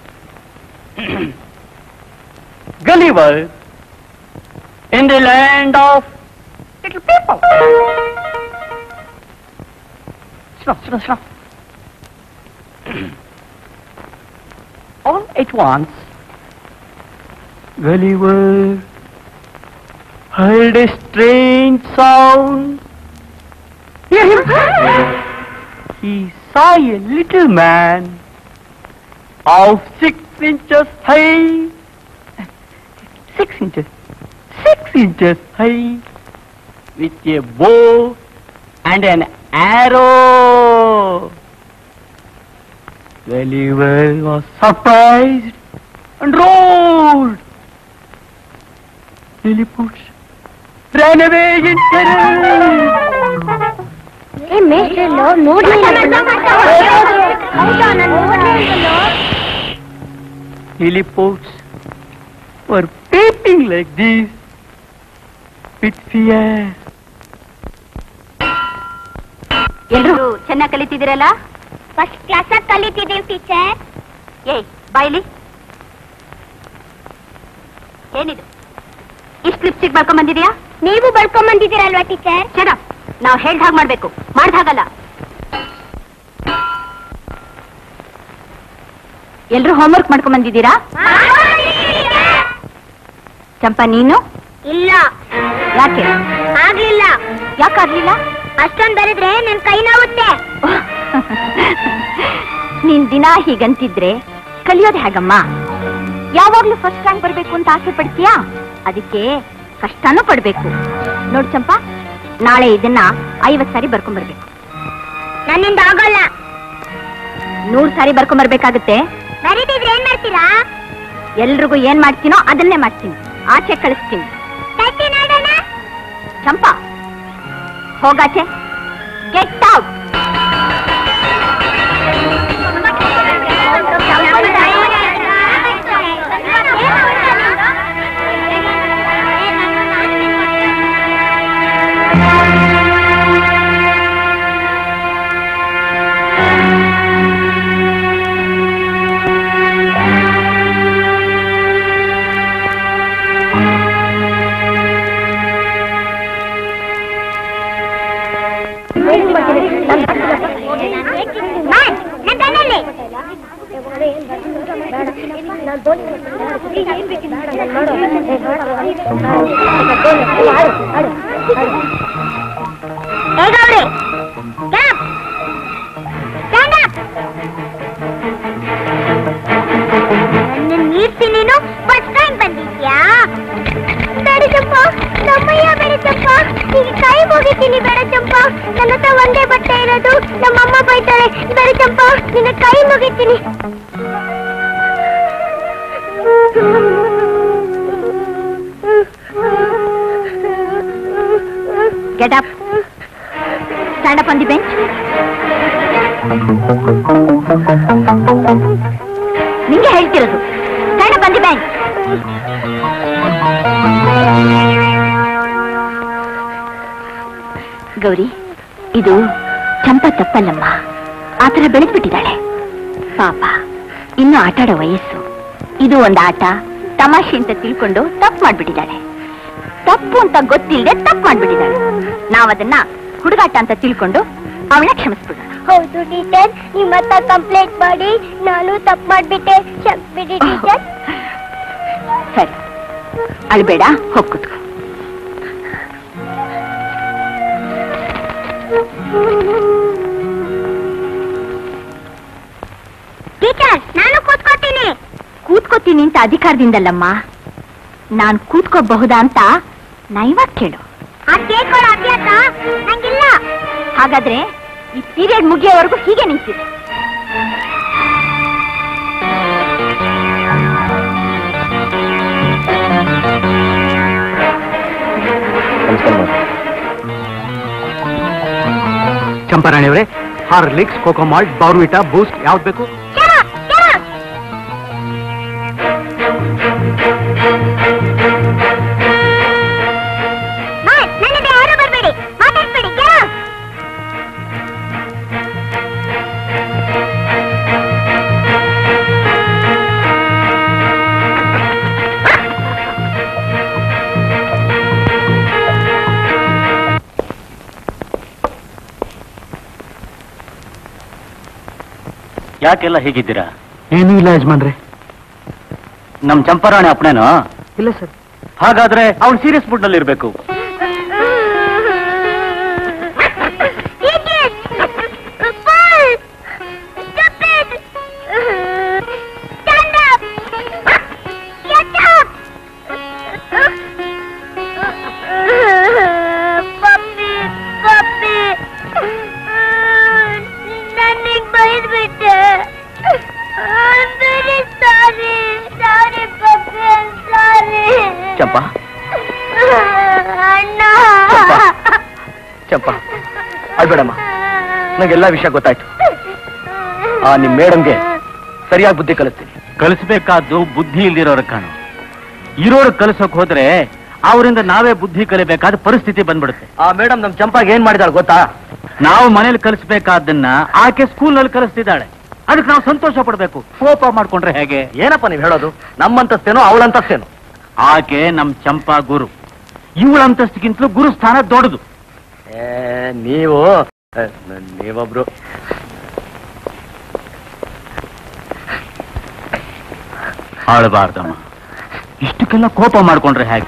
ಗಲಿವರ್ in the land of little people. Stop, stop, stop. All at once, Gulliver heard a strange sound. Hear him? He saw a little man of six inches high. Six inches. Six inches high with a bow and an arrow. Gulliver was surprised and rolled. Lilliput ran away in terror. ಏ ಮೇಷ್ಟ್ರಲ್ಲೋ ನೋಡ್ಲಿಲ್ಲ ಹೌದಾ ನಾನು ನೋಡ್ಲೇ ಇಲ್ವಲ್ಲೋ? Lilliputs were peeping like this with fear. ಎಲ್ರು ಚೆನ್ನಾಗಿ ಕಲಿತಿದ್ದೀರಲ್ಲ first class ಕಲಿತಿದ್ದೀವಿ teacher ಏಯ್ ಬಾಯ್ಲಿ ಏನಿದು ಇಷ್ಟು ಲಿಪ್ಸ್ಟಿಕ್ ಬರ್ಕೊಂಡ್ ಬಂದಿದ್ಯಾ ನೀವು ಬರ್ಕೊಂಡ್ ಬಂದಿದ್ದೀರಲ್ವಾ ಟೀಚರ್ ಚಡ ನಾವು ಹೇಳ್ದ ಹಾಗೆ ಮಾಡ್ಬೇಕು ಮಾಡ್ದ ಹಾಗಲ್ಲ ಎಲ್ರು ಹೋಮ್ವರ್ಕ್ ಮಾಡ್ಕೊಂಡ್ ಬಂದಿದ್ದೀರಾ ಚಂಪಾ ನೀನು ಇಲ್ಲ ಯಾಕೆ ಆಗ್ಲಿಲ್ಲ ಯಾಕಾಗ್ಲಿಲ್ಲ ಅಷ್ಟೊಂದ್ ಬರೆದ್ರೆ ನನ್ ಕೈ ನೋವುತ್ತೆ ನೀನ್ ದಿನ ಹೀಗಂತಿದ್ರೆ ಕಲಿಯೋದು ಹೇಗಮ್ಮ ಯಾವಾಗ್ಲೂ ಫಸ್ಟ್ ರ್ಯಾಂಕ್ ಬರ್ಬೇಕು ಅಂತ ಆಸೆ ಪಡ್ತೀಯಾ ಅದಕ್ಕೆ ಕಷ್ಟನೂ ಪಡ್ಬೇಕು ನೋಡ್ ಚಂಪಾ ನಾಳೆ ಇದನ್ನ ಐವತ್ ಸಾರಿ ಬರ್ಕೊಂಡ್ ಬರ್ಬೇಕು ನನ್ನಿಂದ ಆಗೋಲ್ಲ ನೂರ್ ಸಾರಿ ಬರ್ಕೊಂಡ್ ಬರ್ಬೇಕಾಗತ್ತೆ ಬರೀತಿದ್ರೆ ಏನ್ ಮಾಡ್ತೀರಾ ಎಲ್ರಿಗೂ ಏನ್ ಮಾಡ್ತೀನೋ ಅದನ್ನೇ ಮಾಡ್ತೀನಿ ಆಚೆ ಕಳಿಸ್ತೀನಿ ತಟ್ಟಿ ನೋಡೋಣ ಚಂಪಾ ಹೋಗಾಚೆ ಗೆಟ್ ಔಟ್ ಮಾಡ್, ನನ್ ಕಣ್ಣಲ್ಲಿ. ಏ Gauri, get up. Stand up. ನನ್ನನ್ನ ಮೀರ್ಸಿ ನೀನು ಫಸ್ಟ್ ಟೈಮ್ ಬಂದಿದ್ಯಾ ಬೇಡ ಚಂಪ ನಮ್ಮಯ್ಯ ಬೇಡ ಚಂಪ ಈಗ ಕೈ ಮುಗಿತೀನಿ ಬೇಡ ಚಂಪ ನನ್ನ ಹತ್ರ ಒಂದೇ ಬಟ್ಟೆ ಇರೋದು ನಮ್ಮಮ್ಮ ಬೈತಾಳೆ ಬೇಡ ಚಂಪ ನಿನ್ನ ಕೈ ಮುಗಿತೀನಿ get up stand up on the bench ನಿಂಗೆ ಹೇಳ್ತಿರೋದು stand up on the bench Gauri ಇದು ಚಂಪ ತಪ್ಪಲ್ಲಮ್ಮ ಆತರ ಬೆಳೆದ್ಬಿಟ್ಟಿದ್ದಾಳೆ ಪಾಪ ಇನ್ನು ಆಟಾಡೋ ವಯಸ್ಸು ಇದು ಒಂದು ಆಟ ತಮಾಷೆ ಅಂತ ತಿಳ್ಕೊಂಡು ತಪ್ಪು ಮಾಡ್ಬಿಟ್ಟಿದ್ದಾಳೆ ತಪ್ಪು ಅಂತ ಗೊತ್ತಿಲ್ಲದೆ ತಪ್ಪು ಮಾಡ್ಬಿಟ್ಟಿದ್ದಾಳೆ ನಾವದನ್ನ ಹುಡುಗಾಟ ಅಂತ ತಿಳ್ಕೊಂಡು ಅವಳನ್ನ ಕ್ಷಮಿಸ್ಬಿಡೋಣ ಹೌದು ಟೀಚರ್ ನಿಮ್ಮ ಹತ್ರ ಕಂಪ್ಲೇಂಟ್ ಮಾಡಿ ನಾನು ತಪ್ಪು ಮಾಡ್ಬಿಟ್ಟೆ ಕ್ಷಮಿಸ್ಬಿಡಿ ಟೀಚರ್ ಸರಿ ಅಳ್ಬೇಡ ಹೋಗ್ ಕೂತ್ಕೋ ಟೀಚರ್ ನಾನು ಕೂತ್ಕೋತೀನಿ ಕೂತ್ಕೋತೀನಿ ಅಂತ ಅಧಿಕಾರದಿಂದಲ್ಲಮ್ಮ ನಾನ್ ಕೂತ್ಕೋಬಹುದಾ ಅಂತ ನೈವಾಗ ಕೇಳು ಆ ಕೇಳ್ಕೊಳ್ಳೋ ಅಭ್ಯಾಸ ನಂಗಿಲ್ಲ ಹಾಗಾದ್ರೆ ಈ ಪೀರಿಯಡ್ ಮುಗಿಯೋವರೆಗೂ ಹೀಗೆ ನಿಂತಿರು ನಮಸ್ಕಾರ ಮೇಡಮ್. ಚಂಪಾರಾಣಿ ಅವರೇ ಹಾರ್ಲಿಕ್ಸ್ ಕೋಕೋಮಾಲ್ಟ್ ಬಾರ್ವಿಟಾ ಬೂಸ್ಟ್ ಯಾವ್ದು ಬೇಕು Shut up, shut up. ಮಾಡ್, ನನ್ನ ಹತ್ರ ಯಾರೂ ಬರ್ಬೇಡಿ ಮಾತಾಡ್ಬೇಡಿ get out. ಯಾಕೆಲ್ಲ ಹೀಗಿದ್ದೀರಾ ಏನೂ ಇಲ್ಲ ಯಜಮಾನ್ರೆ ನಮ್ ಚಂಪಾರಾಣಿ ಅಪ್ಪನೇನೋ ಇಲ್ಲ ಸರ್ ಹಾಗಾದ್ರೆ ಅವ್ನು ಸೀರಿಯಸ್ ಮೂಡ್ ನಲ್ಲಿ ಇರ್ಬೇಕು Idiot! Fool! Stupid! Stand up! Shut up! Puppy, puppy. ನನಗ್ ಬೈದ್ಬಿಟ್ಟೆ I'm very sorry. Sorry, puppy. I'm sorry. ಚಂಪಾ ಅಣ್ಣ ಚಂಪಾ. ಚಂಪಾ ಅಳ್ಬೇಡಮ್ಮ ನಂಗೆಲ್ಲ ವಿಷಯ ಗೊತ್ತಾಯ್ತು ಆ ನಿಮ್ ಮೇಡಮ್ಗೆ ಸರಿಯಾಗಿ ಬುದ್ಧಿ ಕಲಿಸ್ತೀನಿ ಕಲಿಸ್ಬೇಕಾದ್ದು ಬುದ್ಧಿ ಇಲ್ದಿರೋರ ಕಾಣು ಇರೋರು ಕಲಿಸೋಕ್ ಹೋದ್ರೆ ಅವರಿಂದ ನಾವೇ ಬುದ್ಧಿ ಕಲಿಬೇಕಾದ ಪರಿಸ್ಥಿತಿ ಬಂದ್ಬಿಡುತ್ತೆ ಆ ಮೇಡಮ್ ನಮ್ ಚಂಪಾಗೆ ಏನ್ ಮಾಡಿದಾಳೆ ಗೊತ್ತಾ ನಾವು ಮನೇಲಿ ಕಲಿಸ್ಬೇಕಾದ್ದನ್ನ ಆಕೆ ಸ್ಕೂಲ್ ನಲ್ಲಿ ಕಲಿಸ್ತಿದ್ದಾಳೆ ಅದಕ್ಕೆ ನಾವು ಸಂತೋಷ ಪಡ್ಬೇಕು ಕೋಪ ಮಾಡ್ಕೊಂಡ್ರೆ ಹೇಗೆ ಏನಪ್ಪ ನೀವ್ ಹೇಳೋದು ನಮ್ಮಂತಸ್ತೇನೋ ಅವಳಂತಸ್ತೇನೋ ಆಕೆ ನಮ್ ಚಂಪಾ ಗುರು ಇವಳ ಅಂತಸ್ತಿಗಿಂತಲೂ ಗುರು ಸ್ಥಾನ ದೊಡ್ಡದು ಏ ನೀವು ಏ, ನೀವೊಬ್ರು ಆಳಬಾರ್ದಮ್ಮ ಇಷ್ಟಕ್ಕೆಲ್ಲ ಕೋಪ ಮಾಡ್ಕೊಂಡ್ರೆ ಹೇಗೆ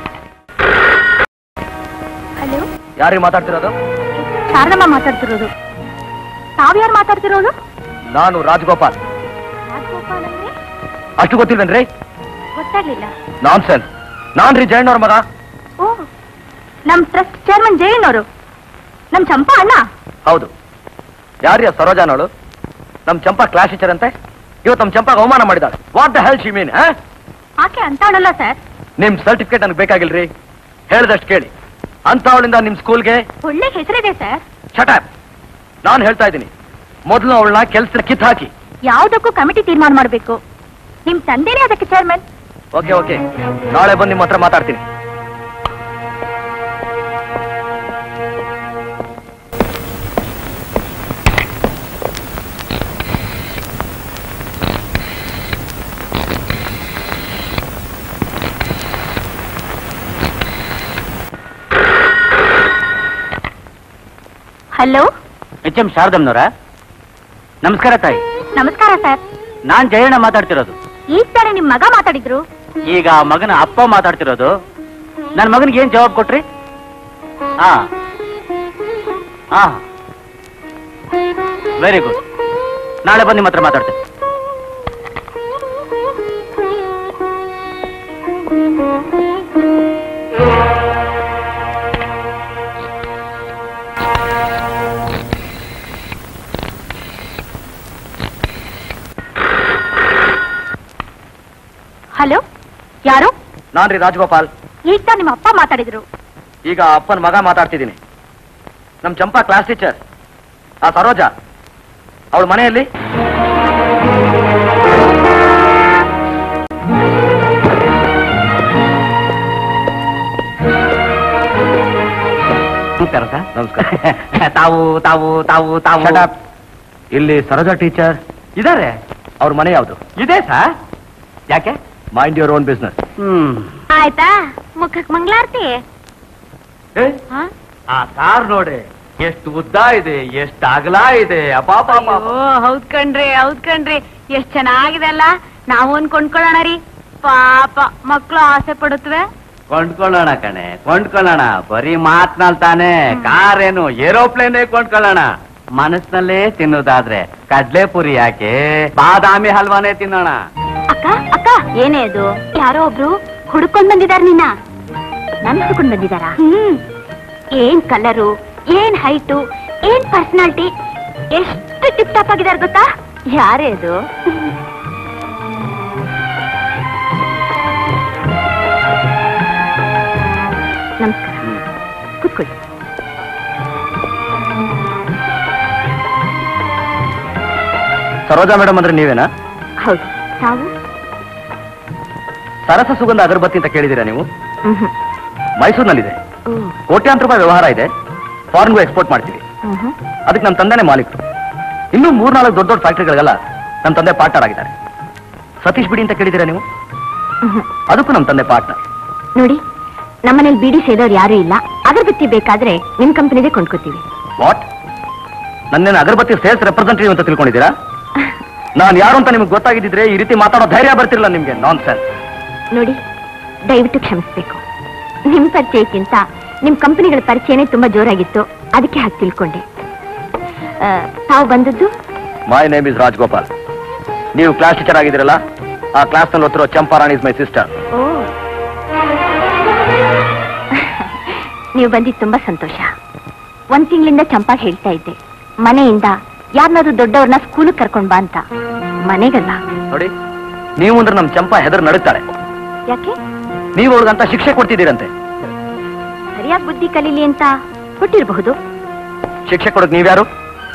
ಹಲೋ ಯಾರಿಗೆ ಮಾತಾಡ್ತಿರೋದು ಶಾರದಮ್ಮ ಮಾತಾಡ್ತಿರೋದು ತಾವ್ಯಾರು ಮಾತಾಡ್ತಿರೋದು ನಾನು ರಾಜಗೋಪಾಲ್ ರಾಜಗೋಪಾಲ್ ಅಂದ್ರೆ ಅಷ್ಟು ಗೊತ್ತಿಲ್ವೇನ್ರಿ ಗೊತ್ತಾಗ್ಲಿಲ್ಲ ನಾನ್ ಸೆನ್ಸ್ ನಾನ್ ರೀ ಜಯಣ್ಣವ್ರ ಮಗ ಓ ನಮ್ ಟ್ರಸ್ಟ್ ಚೇರ್ಮನ್ ಜಯಣ್ಣವರು ನಮ್ ಚಂಪಾ ಅಣ್ಣ ಹೌದು ಯಾರ್ಯ ಸರೋಜಾನವಳು ನಮ್ ಚಂಪಾ ಕ್ಲಾಸ್ ಟೀಚರ್ ಅಂತೆ ಇವತ್ತು ನಮ್ ಚಂಪಾಗ ಅವಮಾನ ಮಾಡಿದಾಳೆ what the hell she mean ಆಕೆ ಅಂತಾಳಲ್ಲ ಸರ್ ನಿಮ್ ಸರ್ಟಿಫಿಕೇಟ್ ನನಗೆ ಬೇಕಾಗಿಲ್ರಿ ಹೇಳ್ದಷ್ಟು ಕೇಳಿ ಅಂತ ಅವಳಿಂದ ನಿಮ್ ಸ್ಕೂಲ್ಗೆ ಒಳ್ಳೆ ಹೆಸರಿದೆ ಸರ್ ಶಟಾಪ್ ನಾನು ಹೇಳ್ತಾ ಇದ್ದೀನಿ ಮೊದಲು ಅವಳನ್ನ ಕೆಲ್ಸ ಕಿತ್ ಹಾಕಿ ಯಾವ್ದಕ್ಕೂ ಕಮಿಟಿ ತೀರ್ಮಾನ ಮಾಡ್ಬೇಕು ನಿಮ್ ತಂದೆನೇ ಅದಕ್ಕೆ ಚೇರ್ಮನ್ ಓಕೆ ಓಕೆ ನಾಳೆ ಬಂದು ನಿಮ್ಮ ಹತ್ರ ಮಾತಾಡ್ತೀನಿ ಹಲೋ ಎಚ್ ಎಂ ಶಾರದಮ್ನವರ ನಮಸ್ಕಾರ ತಾಯಿ ನಮಸ್ಕಾರ ಸರ್ ನಾನ್ ಜಯಣ್ಣ ಮಾತಾಡ್ತಿರೋದು ಈಗ ತಾನೇ ನಿಮ್ ಮಗ ಮಾತಾಡಿದ್ರು ಈಗ ಆ ಮಗನ ಅಪ್ಪ ಮಾತಾಡ್ತಿರೋದು ನನ್ನ ಮಗನಿಗೆ ಏನ್ ಜವಾಬ್ ಕೊಟ್ರಿ ಹಾ ಹಾ ವೆರಿ ಗುಡ್ ನಾಳೆ ಬಂದು ನಿಮ್ಮ ಹತ್ರ ಮಾತಾಡ್ತೇನೆ ಹಲೋ ಯಾರು ನಾನ್ ರೀ ರಾಜಗೋಪಾಲ್ ಈಗ ತಾನೇ ನಿಮ್ಮ ಅಪ್ಪ ಮಾತಾಡಿದ್ರು ಈಗ ಅಪ್ಪನ ಮಗ ಮಾತಾಡ್ತಿದ್ದೀನಿ ನಮ್ ಚಂಪಾ ಕ್ಲಾಸ್ ಟೀಚರ್ ಆ ಸರೋಜ ಅವಳ ಮನೆಯಲ್ಲಿ ನಮಸ್ಕಾರ ಸರ್ ನಮಸ್ಕಾರ ತಾವು ತಾವು ತಾವು ತಾವು Shut up. ಇಲ್ಲಿ ಸರೋಜಾ ಟೀಚರ್ ಇದಾರೆ ಅವ್ರ ಮನೆ ಯಾವುದು ಇದೆ ಸರ್ ಯಾಕೆ mind your own business hmm ಆಯ್ತಾ ಮುಖಕ್ ಮಂಗ್ಲಾರ್ತಿ ಹಾ? ಆ ಕಾರ್ ನೋಡಿ ಎಷ್ಟು ಉದ್ದ ಇದೆ ಎಷ್ಟು ಅಗಲ ಇದೆ ಅಪಾಪ ಓ ಹೌದ್ ಕಣ್ರಿ ಹೌದ್ ಕಣ್ರಿ ಎಷ್ಟ್ ಚೆನ್ನಾಗಿದೆ ಅಲ್ಲ ನಾವು ಒಂದ್ ಕೊಂಡ್ಕೊಳ್ಳೋಣ ರೀ ಪಾಪ ಮಕ್ಳು ಆಸೆ ಪಡುತ್ತವೆ ಕೊಂಡ್ಕೊಳ್ಳೋಣ ಕಣೆ ಕೊಂಡ್ಕೊಳ್ಳೋಣ ಬರೀ ಮಾತ್ನಲ್ಲಿ ತಾನೆ ಕಾರ್ ಏನು ಏರೋಪ್ಲೇನ್ ಕೊಂಡ್ಕೊಳ್ಳೋಣ ಮನಸ್ನಲ್ಲೇ ತಿನ್ನೋದಾದ್ರೆ ಕಡ್ಲೆಪುರಿ ಯಾಕೆ ಬಾದಾಮಿ ಹಲ್ವಾನೇ ತಿನ್ನೋಣ ಅಕ್ಕ ಅಕ್ಕ ಏನೇ ಅದು ಯಾರೋ ಒಬ್ರು ಹುಡ್ಕೊಂಡ್ ಬಂದಿದಾರ ನಿನ್ನ ನನ್ ಹುಡ್ಕೊಂಡ್ ಬಂದಿದಾರ ಹ್ಮ್ ಏನ್ ಕಲರು ಏನ್ ಹೈಟು ಏನ್ ಪರ್ಸನಾಲಿಟಿ ಎಷ್ಟು ಟಿಪ್ ಟಾಪ್ ಆಗಿದಾರ ಗೊತ್ತಾ ಯಾರೇ ಅದು ನಮಸ್ಕಾರ ಕೂತ್ಕೊಳ್ಳಿ ಸರೋಜಾ ಮೇಡಮ್ ಅಂದ್ರೆ ನೀವೇನಾ ಹೌದು ತಾವು ಸರಸ ಸುಗಂಧ ಅಗರಬತ್ತಿ ಅಂತ ಕೇಳಿದ್ದೀರಾ ನೀವು ಮ್ಹೂ. ಮೈಸೂರಿನಲ್ಲಿದೆ ಓ, ಕೋಟ್ಯಾಂತರ ರೂಪಾಯಿ ವ್ಯವಹಾರ ಇದೆ ಫಾರಿನ್ಗೂ ಎಕ್ಸ್ಪೋರ್ಟ್ ಮಾಡ್ತೀವಿ ಮ್ಹೂ. ಅದಕ್ಕೆ ನಮ್ಮ ತಂದೆನೇ ಮಾಲೀಕರು ಇನ್ನೂ ಮೂರ್ನಾಲ್ಕು ದೊಡ್ಡ ದೊಡ್ಡ ಫ್ಯಾಕ್ಟ್ರಿಗಳಿಗೆಲ್ಲ ನಮ್ಮ ತಂದೆ ಪಾರ್ಟ್ನರ್ ಆಗಿದ್ದಾರೆ ಸತೀಶ್ ಬಿಡಿ ಅಂತ ಕೇಳಿದ್ದೀರಾ ನೀವು ಮ್ಹೂ. ಅದಕ್ಕೂ ನಮ್ಮ ತಂದೆ ಪಾರ್ಟ್ನರ್ ನೋಡಿ ನಮ್ಮನೇಲಿ ಬಿಡಿ ಸೇದೋರು ಯಾರು ಇಲ್ಲ ಅಗರಬತ್ತಿ ಬೇಕಾದ್ರೆ ನಿಮ್ ಕಂಪನಿದೇ ಕೊಂಡ್ಕೋತೀವಿ ವಾಟ್ ನನ್ನೇನು ಅಗರಬತ್ತಿ ಸೇಲ್ಸ್ ರೆಪ್ರೆಸೆಂಟೇಟಿವ್ ಅಂತ ತಿಳ್ಕೊಂಡಿದ್ದೀರಾ ನಾನು ಯಾರು ಅಂತ ನಿಮ್ಗೆ ಗೊತ್ತಾಗಿದ್ದಿದ್ರೆ ಈ ರೀತಿ ಮಾತಾಡೋ ಧೈರ್ಯ ಬರ್ತಿರಲಿಲ್ಲ ನಿಮ್ಗೆ ನಾನ್ ಸೆನ್ಸ್ ನೋಡಿ ದಯವಿಟ್ಟು ಕ್ಷಮಿಸ್ಬೇಕು ನಿಮ್ ಪರಿಚಯಕ್ಕಿಂತ ನಿಮ್ ಕಂಪನಿಗಳ ಪರಿಚಯನೇ ತುಂಬಾ ಜೋರಾಗಿತ್ತು ಅದಕ್ಕೆ ಹಾಗೆ ತಿಳ್ಕೊಂಡೆ ಆ, ತಾವು ಬಂದದ್ದು ಮೈ ನೇಮ್ ಇಸ್ ರಾಜ್ಗೋಪಾಲ್ ನೀವು ಕ್ಲಾಸ್ ಟೀಚರ್ ಆಗಿದ್ದೀರಲ್ಲ ಆ ಕ್ಲಾಸ್ನಲ್ಲಿ ಓದ್ತಿರೋ ಚಂಪಾರಾಣಿ ಇಸ್ ಮೈ ಸಿಸ್ಟರ್ ಓ ನೀವು ಬಂದಿದ್ದು ತುಂಬಾ ಸಂತೋಷ ಒಂದ್ ತಿಂಗಳಿಂದ ಚಂಪಾಗ್ ಹೇಳ್ತಾ ಇದ್ದೆ ಮನೆಯಿಂದ ಯಾರನ್ನಾದ್ರೂ ದೊಡ್ಡವ್ರನ್ನ ಸ್ಕೂಲಿಗೆ ಕರ್ಕೊಂಡ್ ಬಾ ಅಂತ ಮನೆಗಲ್ಲ ನೋಡಿ ನೀವು ಅಂದ್ರೆ ನಮ್ಮ ಚಂಪಾ ಹೆದರ್ ನಡುತ್ತಾರೆ ಯಾಕೆ ನೀವು ಅವಳಿಗಂತ ಶಿಕ್ಷೆ ಕೊಡ್ತಿದ್ದೀರಂತೆ ಸರಿಯಾಗಿ ಬುದ್ಧಿ ಕಲೀಲಿ ಅಂತ ಕೊಟ್ಟಿರಬಹುದು ಶಿಕ್ಷೆ ಕೊಡಕ್ ನೀವ್ಯಾರು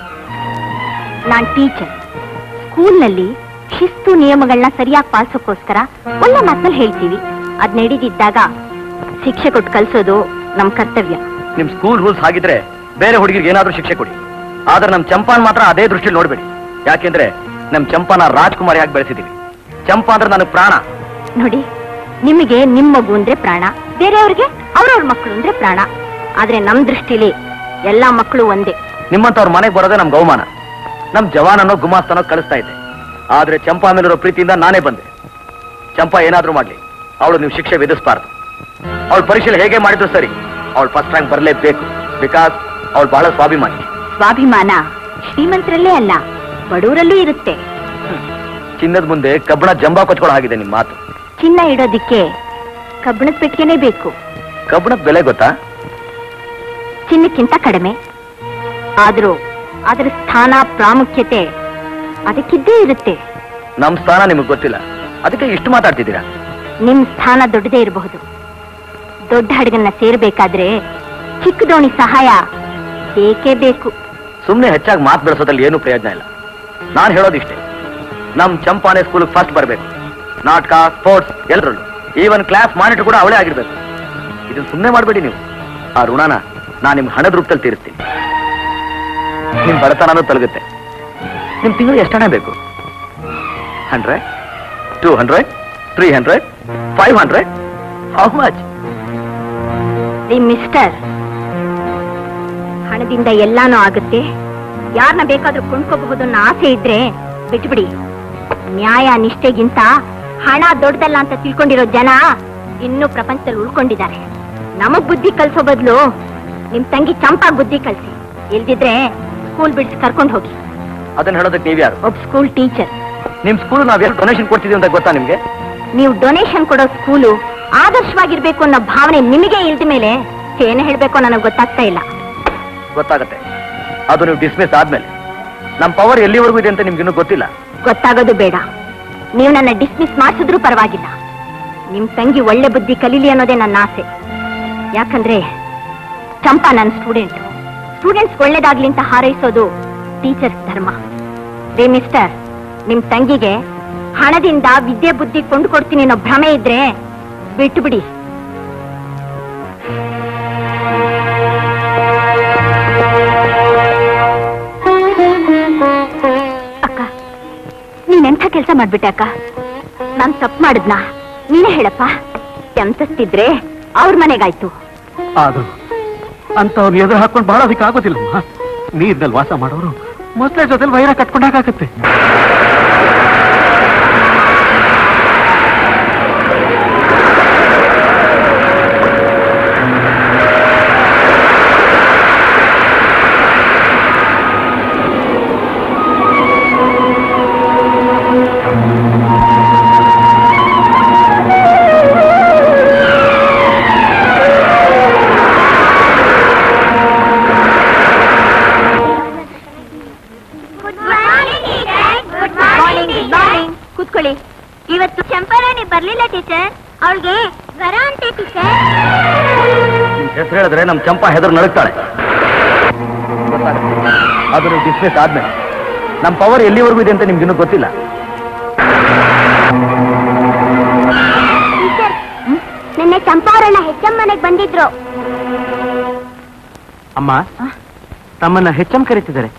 ನಾನ್ ಟೀಚರ್ ಸ್ಕೂಲ್ನಲ್ಲಿ ಶಿಸ್ತು ನಿಯಮಗಳನ್ನ ಸರಿಯಾಗಿ ಪಾಲಿಸೋಕ್ಕೋಸ್ಕರ ಒಳ್ಳೆ ಮಾತಲ್ಲಿ ಹೇಳ್ತೀವಿ ಅದ್ ನಡೆದಿದ್ದಾಗ ಶಿಕ್ಷೆ ಕೊಟ್ಟು ಕಲ್ಸೋದು ನಮ್ ಕರ್ತವ್ಯ ನಿಮ್ ಸ್ಕೂಲ್ ರೂಲ್ಸ್ ಹಾಗಿದ್ರೆ ಬೇರೆ ಹುಡುಗಿರಿಗೆ ಏನಾದ್ರೂ ಶಿಕ್ಷೆ ಕೊಡಿ ಆದ್ರೆ ನಮ್ ಚಂಪಾನ್ ಮಾತ್ರ ಅದೇ ದೃಷ್ಟಿಯಲ್ಲಿ ನೋಡ್ಬೇಡಿ ಯಾಕೆಂದ್ರೆ ನಮ್ ಚಂಪಾನ ರಾಜ್ಕುಮಾರಿ ಆಗಿ ಬೆಳೆಸಿದೀವಿ ಚಂಪಾ ಅಂದ್ರೆ ನನಗೆ ಪ್ರಾಣ ನೋಡಿ ನಿಮಗೆ ನಿಮ್ ಮಗು ಅಂದ್ರೆ ಪ್ರಾಣ ಬೇರೆಯವ್ರಿಗೆ ಅವ್ರವ್ರ ಮಕ್ಕಳು ಅಂದ್ರೆ ಪ್ರಾಣ ಆದ್ರೆ ನಮ್ ದೃಷ್ಟಿಲಿ ಎಲ್ಲಾ ಮಕ್ಕಳು ಒಂದೇ ನಿಮ್ಮಂತವ್ರ ಮನೆಗೆ ಬರೋದೇ ನಮ್ಗೆ ಅವಮಾನ ನಮ್ ಜವಾನನೋ ಗುಮಾಸ್ತನೋ ಕಳಿಸ್ತಾ ಇದ್ದೆ ಆದ್ರೆ ಚಂಪಾ ಮೇಲಿರೋ ಪ್ರೀತಿಯಿಂದ ನಾನೇ ಬಂದೆ ಚಂಪಾ ಏನಾದ್ರೂ ಮಾಡ್ಲಿ ಅವಳು ನೀವು ಶಿಕ್ಷೆ ವಿಧಿಸಬಾರ್ದು ಅವಳು ಪರೀಕ್ಷೆಯಲ್ಲಿ ಹೇಗೆ ಮಾಡಿದ್ರು ಸರಿ ಅವಳು ಫಸ್ಟ್ ರ್ಯಾಂಕ್ ಬರಲೇಬೇಕು ಬಿಕಾಸ್ ಅವಳು ಬಹಳ ಸ್ವಾಭಿಮಾನಿ ಸ್ವಾಭಿಮಾನ ಶ್ರೀಮಂತರಲ್ಲೇ ಅಲ್ಲ ಬಡವರಲ್ಲೂ ಇರುತ್ತೆ ಚಿನ್ನದ ಮುಂದೆ ಕಬ್ಬಣ ಜಂಬಾ ಕೊಚ್ಕೊಳ್ಳೋ ಹಾಗಿದೆ ನಿಮ್ಮ ಮಾತು ಚಿನ್ನ ಇಡೋದಿಕ್ಕೆ ಕಬ್ಬಿಣದ ಪೆಟ್ಟಿಗೆನೇ ಬೇಕು ಕಬ್ಬಣದ ಬೆಲೆ ಗೊತ್ತಾ ಚಿನ್ನಕ್ಕಿಂತ ಕಡಿಮೆ ಆದ್ರೂ ಅದರ ಸ್ಥಾನ ಪ್ರಾಮುಖ್ಯತೆ ಅದಕ್ಕಿದ್ದೇ ಇರುತ್ತೆ ನಮ್ ಸ್ಥಾನ ನಿಮಗೆ ಗೊತ್ತಿಲ್ಲ ಅದಕ್ಕೆ ಇಷ್ಟು ಮಾತಾಡ್ತಿದ್ದೀರಾ ನಿಮ್ ಸ್ಥಾನ ದೊಡ್ಡದೇ ಇರಬಹುದು ದೊಡ್ಡ ಹಡಗನ್ನ ಸೇರ್ಬೇಕಾದ್ರೆ ಚಿಕ್ಕ ದೋಣಿ ಸಹಾಯ ಬೇಕೇ ಬೇಕು ಸುಮ್ಮನೆ ಹೆಚ್ಚಾಗಿ ಮಾತು ಬೆಳೆಸೋದ್ರಲ್ಲಿ ಏನೂ ಪ್ರಯೋಜನ ಇಲ್ಲ ನಾನು ಹೇಳೋದಿಷ್ಟೇ ನಮ್ ಚಂಪಾನೆ ಸ್ಕೂಲ್ ಫಸ್ಟ್ ಬರಬೇಕು ನಾಟಕ ಸ್ಪೋರ್ಟ್ಸ್ ಎಲ್ಲರಲ್ಲೂ ಈವನ್ ಕ್ಲಾಸ್ ಮಾನಿಟರ್ ಕೂಡ ಅವಳೇ ಆಗಿರ್ಬೇಕು ಇದನ್ನ ಸುಮ್ಮನೆ ಮಾಡಬೇಡಿ ನೀವು ಆ ಋಣನ ನಾನು ನಿಮ್ಗೆ ಹಣದ ರೂಪದಲ್ಲಿ ತೀರಿಸ್ತೀನಿ ನಿಮ್ ಬಡತನೂ ತೊಲಗುತ್ತೆ ನಿಮ್ ತಿಂಗಳು ಎಷ್ಟು ಹಣ ಬೇಕು hundred two hundred three hundred five hundred how much ರೀ ಮಿಸ್ಟರ್ ಹಣದಿಂದ ಎಲ್ಲಾನು ಆಗುತ್ತೆ ಯಾರನ್ನ ಬೇಕಾದ್ರೂ ಕೊಂಡ್ಕೋಬಹುದು ಅನ್ನೋ ಆಸೆ ಇದ್ರೆ ಬಿಟ್ಬಿಡಿ ನ್ಯಾಯ ನಿಷ್ಠೆಗಿಂತ ಹಣ ದೊಡ್ಡದಲ್ಲ ಅಂತ ತಿಳ್ಕೊಂಡಿರೋ ಜನ ಇನ್ನೂ ಪ್ರಪಂಚದಲ್ಲಿ ಉಳ್ಕೊಂಡಿದ್ದಾರೆ ನಮಗ್ ಬುದ್ಧಿ ಕಲ್ಸೋ ಬದಲು ನಿಮ್ ತಂಗಿ ಚಂಪಾಗ್ ಬುದ್ಧಿ ಕಲ್ಸಿ ಇಲ್ದಿದ್ರೆ ಸ್ಕೂಲ್ ಬಿಡ್ಸಿ ಕರ್ಕೊಂಡು ಹೋಗಿ ಅದನ್ನ ಹೇಳೋದಕ್ಕೆ ನೀವ್ಯಾರು ಒಬ್ಬ ಸ್ಕೂಲ್ ಟೀಚರ್ ನಿಮ್ ಸ್ಕೂಲ್ ನಾವ್ ಎಷ್ಟು ಡೊನೇಷನ್ ಕೊಡ್ತಿದೀವಿ ಅಂತ ಗೊತ್ತಾ ನಿಮ್ಗೆ ನೀವು ಡೊನೇಷನ್ ಕೊಡೋ ಸ್ಕೂಲು ಆದರ್ಶವಾಗಿರ್ಬೇಕು ಅನ್ನೋ ಭಾವನೆ ನಿಮಗೆ ಇಲ್ದ ಮೇಲೆ ಏನೇ ಹೇಳ್ಬೇಕೋ ನನಗೆ ಗೊತ್ತಾಗ್ತಾ ಇಲ್ಲ ಗೊತ್ತಾಗತ್ತೆ ಅದು ನೀವು ಡಿಸ್ಮಿಸ್ ಆದ್ಮೇಲೆ ನಮ್ಮ ಪವರ್ ಎಲ್ಲಿವರೆಗೂ ಇದೆ ಅಂತ ನಿಮ್ಗೆ ಇನ್ನೂ ಗೊತ್ತಿಲ್ಲ ಗೊತ್ತಾಗೋದು ಬೇಡ ನೀವು ನನ್ನ ಡಿಸ್ಮಿಸ್ ಮಾಡಿಸಿದ್ರೂ ಪರವಾಗಿಲ್ಲ ನಿಮ್ ತಂಗಿ ಒಳ್ಳೆ ಬುದ್ಧಿ ಕಲೀಲಿ ಅನ್ನೋದೇ ನನ್ನ ಆಸೆ ಯಾಕಂದ್ರೆ ಚಂಪಾ ನನ್ನ ಸ್ಟೂಡೆಂಟ್ ಸ್ಟೂಡೆಂಟ್ಸ್ ಒಳ್ಳೇದಾಗ್ಲಿ ಅಂತ ಹಾರೈಸೋದು ಟೀಚರ್ಸ್ ಧರ್ಮ ರೇ ಮಿಸ್ಟರ್ ನಿಮ್ ತಂಗಿಗೆ ಹಣದಿಂದ ವಿದ್ಯೆ ಬುದ್ಧಿ ಕೊಂಡುಕೊಡ್ತೀನಿ ಅನ್ನೋ ಭ್ರಮೆ ಇದ್ರೆ ಬಿಟ್ಟು ಬಿಡಿ ಅಕ್ಕ ನೀನೆಂಥ ಕೆಲಸ ಮಾಡ್ಬಿಟ್ಟೆ ಅಕ್ಕ ನಾನ್ ತಪ್ಪು ಮಾಡಿದ್ನಾ ನೀನೇ ಹೇಳಪ್ಪ ಎಂತಸ್ತಿದ್ರೆ ಅವ್ರ ಮನೆಗಾಯ್ತು ಆದ್ರೂ ಅಂತವ್ರು ಎದುರು ಹಾಕೊಂಡು ಬಹಳ ಅದಕ್ಕೆ ಆಗೋದಿಲ್ಲಮ್ಮ ನೀರ್ನಲ್ಲಿ ವಾಸ ಮಾಡೋರು ಮೊಸಳೆ ಜೊತೆಲಿ ವೈರ ಕಟ್ಕೊಂಡಾಗತ್ತೆ ಕೂತ್ಕೊಳ್ಳಿ ಇವತ್ತು ಚಂಪಾರಾಣಿ ಬರ್ಲಿಲ್ಲ ಟೀಚರ್ ಅವಳಿಗೆ ಜ್ವರ ಅಂತೆ ಟೀಚರ್ ನಿಮ್ ಹೆಸರು ಹೇಳಿದ್ರೆ ನಮ್ ಚಂಪಾ ಹೆದರು ನಡುಕ್ತಾಳೆ ಗೊತ್ತಾಗುತ್ತೆ. ಅದು ನೀವು ಡಿಸ್ಮಿಸ್ ಆದ್ಮೇಲೆ ನಮ್ ಪವರ್ ಎಲ್ಲಿವರೆಗೂ ಇದೆ ಅಂತ ನಿಮ್ಗೆ ಇನ್ನೂ ಗೊತ್ತಿಲ್ಲ ಟೀಚರ್ ನಿನ್ನೆ ಚಂಪಾವರಣ್ಣ ಹೆಚ್ಎಂ ಮನೆಗೆ ಬಂದಿದ್ರು ಅಮ್ಮ ತಮ್ಮನ್ನ ಹೆಚ್ಚಂ ಕರೀತಿದ್ದಾರೆ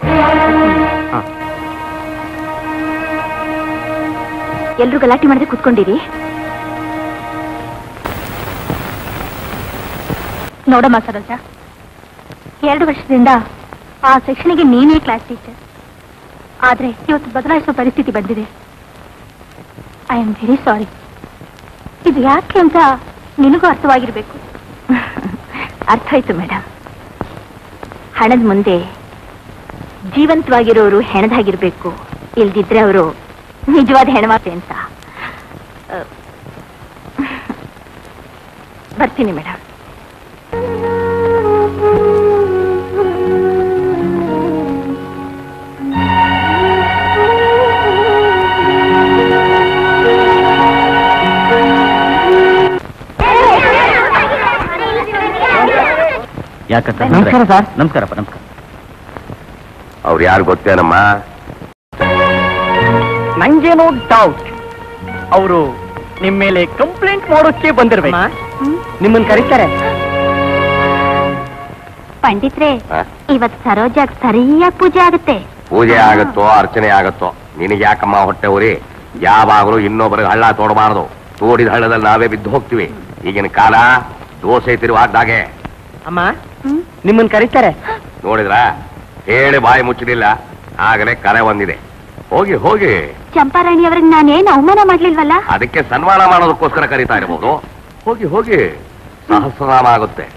ಎಲ್ರು ಗಲಾಟೆ ಮಾಡಿದ್ರೆ ಕೂತ್ಕೊಂಡಿರಿ ನೋಡಮ್ಮ ಸರೋಜ ಎರಡು ವರ್ಷದಿಂದ ಆ ಸೆಕ್ಷನ್ಗೆ ನೀನೇ ಕ್ಲಾಸ್ ಟೀಚರ್ ಆದ್ರೆ ಇವತ್ತು ಬದಲಾಯಿಸುವ ಪರಿಸ್ಥಿತಿ ಬಂದಿದೆ ಐ ಆಮ್ ವೆರಿ ಸಾರಿ ಇದು ಯಾಕೆ ಅಂತ ನಿನಗೂ ಅರ್ಥವಾಗಿರ್ಬೇಕು ಅರ್ಥ ಆಯ್ತು ಮೇಡಮ್ ಹಣದ ಮುಂದೆ ಜೀವಂತವಾಗಿರೋರು ಹೆಣದಾಗಿರ್ಬೇಕು ಇಲ್ದಿದ್ರೆ ಅವರು ನಿಜವಾದ ಹೆಣಮಾತೆ ಅಂತ ಅ, ಬರ್ತೀನಿ ಮೇಡಮ್ ಯಾಕಂತ ನಮಸ್ಕಾರ ಸರ್. ನಮಸ್ಕಾರಪ್ಪ ನಮಸ್ಕಾರ ಅವ್ರು ಯಾರು ಗೊತ್ತೇನಮ್ಮ ನಂಗೇನೋ ಡೌಟ್ ಅವರು ನಿಮ್ ಮೇಲೆ ಕಂಪ್ಲೇಂಟ್ ಮಾಡೋಕೆ ಬಂದಿರ್ಬೇಕು ನಿಮ್ಮನ್ನ ಕರೀತಾರೆ ಪಂಡಿತ್ರೆ ಆ? ಇವತ್ ಸರೋಜಾಗ್ ಸರಿಯಾಗಿ ಪೂಜೆ ಆಗುತ್ತೆ ಪೂಜೆ ಆಗತ್ತೋ ಅರ್ಚನೆ ಆಗತ್ತೋ ನಿನಗೆ ಯಾಕಮ್ಮ ಹೊಟ್ಟೆ ಉರಿ ಯಾವಾಗಲೂ ಇನ್ನೊಬ್ಬರಿಗೆ ಹಳ್ಳ ತೋಡಬಾರದು ತೋಡಿದ ಹಳ್ಳದಲ್ಲಿ ನಾವೇ ಬಿದ್ದು ಹೋಗ್ತೀವಿ ಈಗಿನ ಕಾಲ ದೋಸೆ ತಿರುವಾಗ್ದಾಗೆ ಅಮ್ಮ ನಿಮ್ಮನ್ನ ಕರೀತಾರೆ ನೋಡಿದ್ರ ಹೇಳಿ ಬಾಯಿ ಮುಚ್ಚಲಿಲ್ಲ ಆಗಲೇ ಕರೆ ಬಂದಿದೆ ಹೋಗಿ ಹೋಗಿ ಚಂಪಾರಾಣಿ ಅವ್ರಿಗೆ ನಾನೇನ್ ಅವಮಾನ ಮಾಡ್ಲಿಲ್ವಲ್ಲ ಅದಕ್ಕೆ ಸನ್ಮಾನ ಮಾಡೋದಕ್ಕೋಸ್ಕರ ಕರೀತಾ ಇರಬಹುದು ಹೋಗಿ ಹೋಗಿ ಸಹಸ್ರನಾಮ ಆಗುತ್ತೆ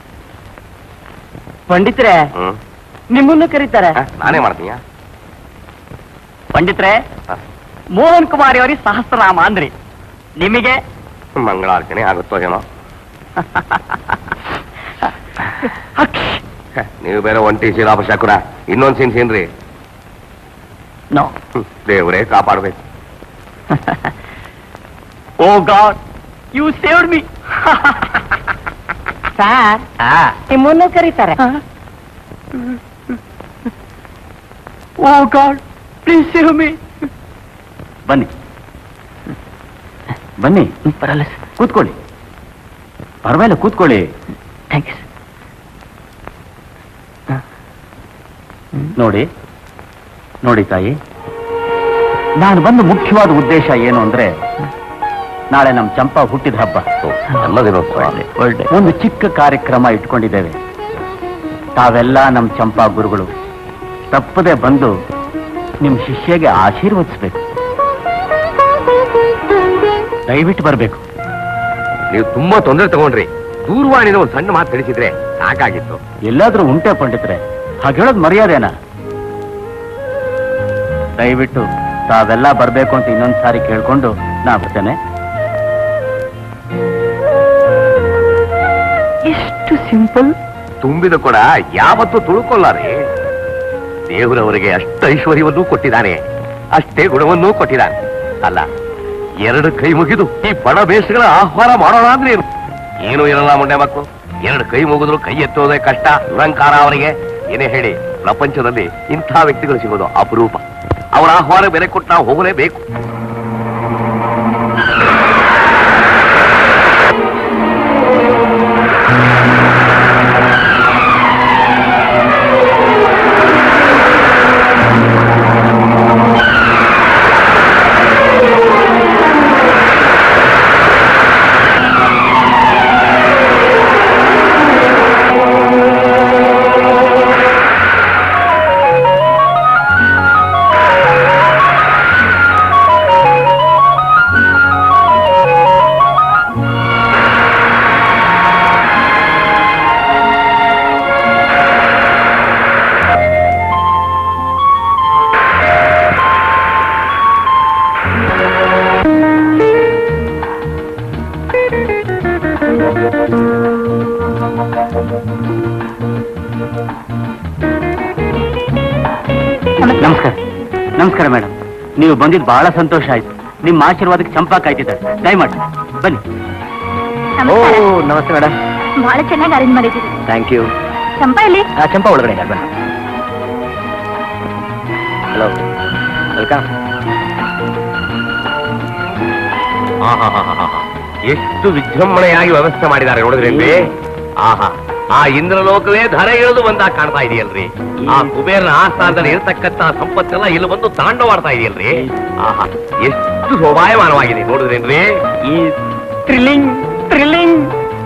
ಪಂಡಿತ್ರೆ ಹ್ಮ್ ನಿಮ್ಮನ್ನು ಕರೀತಾರೆ ಹ, ನಾನೇ ಮಾಡ್ತೀಯ ಪಂಡಿತ್ರೆ ಮೋಹನ್ ಕುಮಾರಿ ಅವರಿಗೆ ಸಹಸ್ರನಾಮ ಅಂದ್ರಿ ನಿಮಗೆ ಮಂಗಳಾರ್ಚನೆ ಆಗುತ್ತೋ ಏನೋ ಹ, ನೀವು ಬೇರೆ ಒಂಟಿ ಶೀಲಾಪ ಶಕುರ ಇನ್ನೊಂದ್ ಸೀನ್ ಸೀನ್ರಿ ನೋ ಹ್ಮ್, ದೇವ್ರೇ ಕಾಪಾಡ್ಬೇಕು oh god you saved me sir ನಿಮ್ಮನ್ನು ಕರೀತಾರೆ oh god please save me ಬನ್ನಿ ಬನ್ನಿ ಬರಲ್ಲ ಕೂತ್ಕೊಳ್ಳಿ ಪರವಾಗಿಲ್ಲ ಕೂತ್ಕೊಳ್ಳಿ ಥ್ಯಾಂಕ್ ಯು ನೋಡಿ ನೋಡಿ ತಾಯಿ ನಾನು ಬಂದ ಮುಖ್ಯವಾದ ಉದ್ದೇಶ ಏನು ಅಂದ್ರೆ ನಾಳೆ ನಮ್ಮ ಚಂಪಾ ಹುಟ್ಟಿದ ಹಬ್ಬ ಒಂದು ಚಿಕ್ಕ ಕಾರ್ಯಕ್ರಮ ಇಟ್ಕೊಂಡಿದ್ದೇವೆ ತಾವೆಲ್ಲ ನಮ್ಮ ಚಂಪಾ ಗುರುಗಳು ತಪ್ಪದೆ ಬಂದು ನಿಮ್ ಶಿಷ್ಯಗೆ ಆಶೀರ್ವದಿಸ್ಬೇಕು ದಯವಿಟ್ಟು ಬರಬೇಕು ನೀವು ತುಂಬಾ ತೊಂದರೆ ತಗೊಂಡ್ರಿ ದೂರವಾಣಿನ ಒಂದ್ ಸಣ್ಣ ಮಾತು ತಿಳಿಸಿದ್ರೆ ಸಾಕಾಗಿತ್ತು ಎಲ್ಲಾದ್ರೂ ಉಂಟೆ ಪಂಡಿತ್ರೆ ಹಾಗೆ ಹೇಳೋದು ಮರ್ಯಾದೆನಾ ದಯವಿಟ್ಟು ತಾವೆಲ್ಲ ಬರ್ಬೇಕು ಅಂತ ಇನ್ನೊಂದ್ ಸಾರಿ ಕೇಳ್ಕೊಂಡು ನಾ ಬರ್ತೇನೆ ಎಷ್ಟು ಸಿಂಪಲ್ ತುಂಬಿದ ಕೊಡ ಯಾವತ್ತೂ ತುಳುಕೊಳ್ಳಾರೆ ದೇವರವರಿಗೆ ಅಷ್ಟು ಐಶ್ವರ್ಯವನ್ನೂ ಕೊಟ್ಟಿದ್ದಾನೆ ಅಷ್ಟೇ ಗುಣವನ್ನೂ ಕೊಟ್ಟಿದ್ದಾನೆ ಅಲ್ಲ ಎರಡು ಕೈ ಮುಗಿದು ಈ ಬಡ ಬೇಸಗಳ ಆಹ್ವಾನ ಮಾಡೋಣ ಅಂದ್ರೆ ಏನು ಏನು ಇರಲ್ಲ ಮುಂಡೆ ಮಕ್ಕಳು ಎರಡು ಕೈ ಮುಗಿದ್ರು ಕೈ ಎತ್ತೋದೇ ಕಷ್ಟ ದುರಂಕಾರ ಅವರಿಗೆ ಏನೇ ಹೇಳಿ ಪ್ರಪಂಚದಲ್ಲಿ ಇಂಥ ವ್ಯಕ್ತಿಗಳು ಸಿಗೋದು ಅಪರೂಪ ಅವರ ಆಹ್ವಾನ ಬೆಲೆ ಕೊಟ್ಟು ನಾವು ಹೋಗಲೇಬೇಕು ನಮಸ್ಕಾರ ನಮಸ್ಕಾರ ಮೇಡಮ್ ನೀವು ಬಂದಿದ್ದು ಬಹಳ ಸಂತೋಷ ಆಯ್ತು ನಿಮ್ಮ ಆಶೀರ್ವಾದಕ್ಕೆ ಚಂಪಾ ಕಾಯ್ತಿದ್ದಾರೆ ದಯಮಾಡಿ ಬನ್ನಿ ಓ ನಮಸ್ಕಾರ ನಮಸ್ತೆ ಮೇಡಮ್ ಬಹಳ ಚೆನ್ನಾಗಿ ಅರೇಂಜ್ ಮಾಡಿದ್ದೀರಿ ಥ್ಯಾಂಕ್ ಯು ಚಂಪಾ ಇಲ್ಲಿ ಚಂಪಾ ಒಳಗಡೆ ಇದ್ದಾರೆ, ಬನ್ನಿ ಹಲೋ ವೆಲ್ಕಮ್ ಆಹಾಹಾಹಾಹಾ. ಎಷ್ಟು ವಿಜೃಂಭಣೆಯಾಗಿ ವ್ಯವಸ್ಥೆ ಮಾಡಿದ್ದಾರೆ ನೋಡಿದ್ರೇನ್ರಿ ಆಹಾ ಆ ಇಂದ್ರಲೋಕವೇ ಧರೆ ಇಳಿದು ಬಂದಾಗ ಕಾಣ್ತಾ ಇದೆಯಲ್ರಿ ಆ ಕುಬೇರನ ಆಸ್ಥಾನದಲ್ಲಿ ಇರತಕ್ಕಂತ ಸಂಪತ್ತೆಲ್ಲ ಇಲ್ಲಿ ಬಂದು ತಾಂಡವಾಡ್ತಾ ಇದೆಯಲ್ರಿ ಆಹಾ ಎಷ್ಟು ಶೋಭಾಯಮಾನವಾಗಿದೆ ನೋಡಿದ್ರೇನ್ರಿ ಈ thrilling thrilling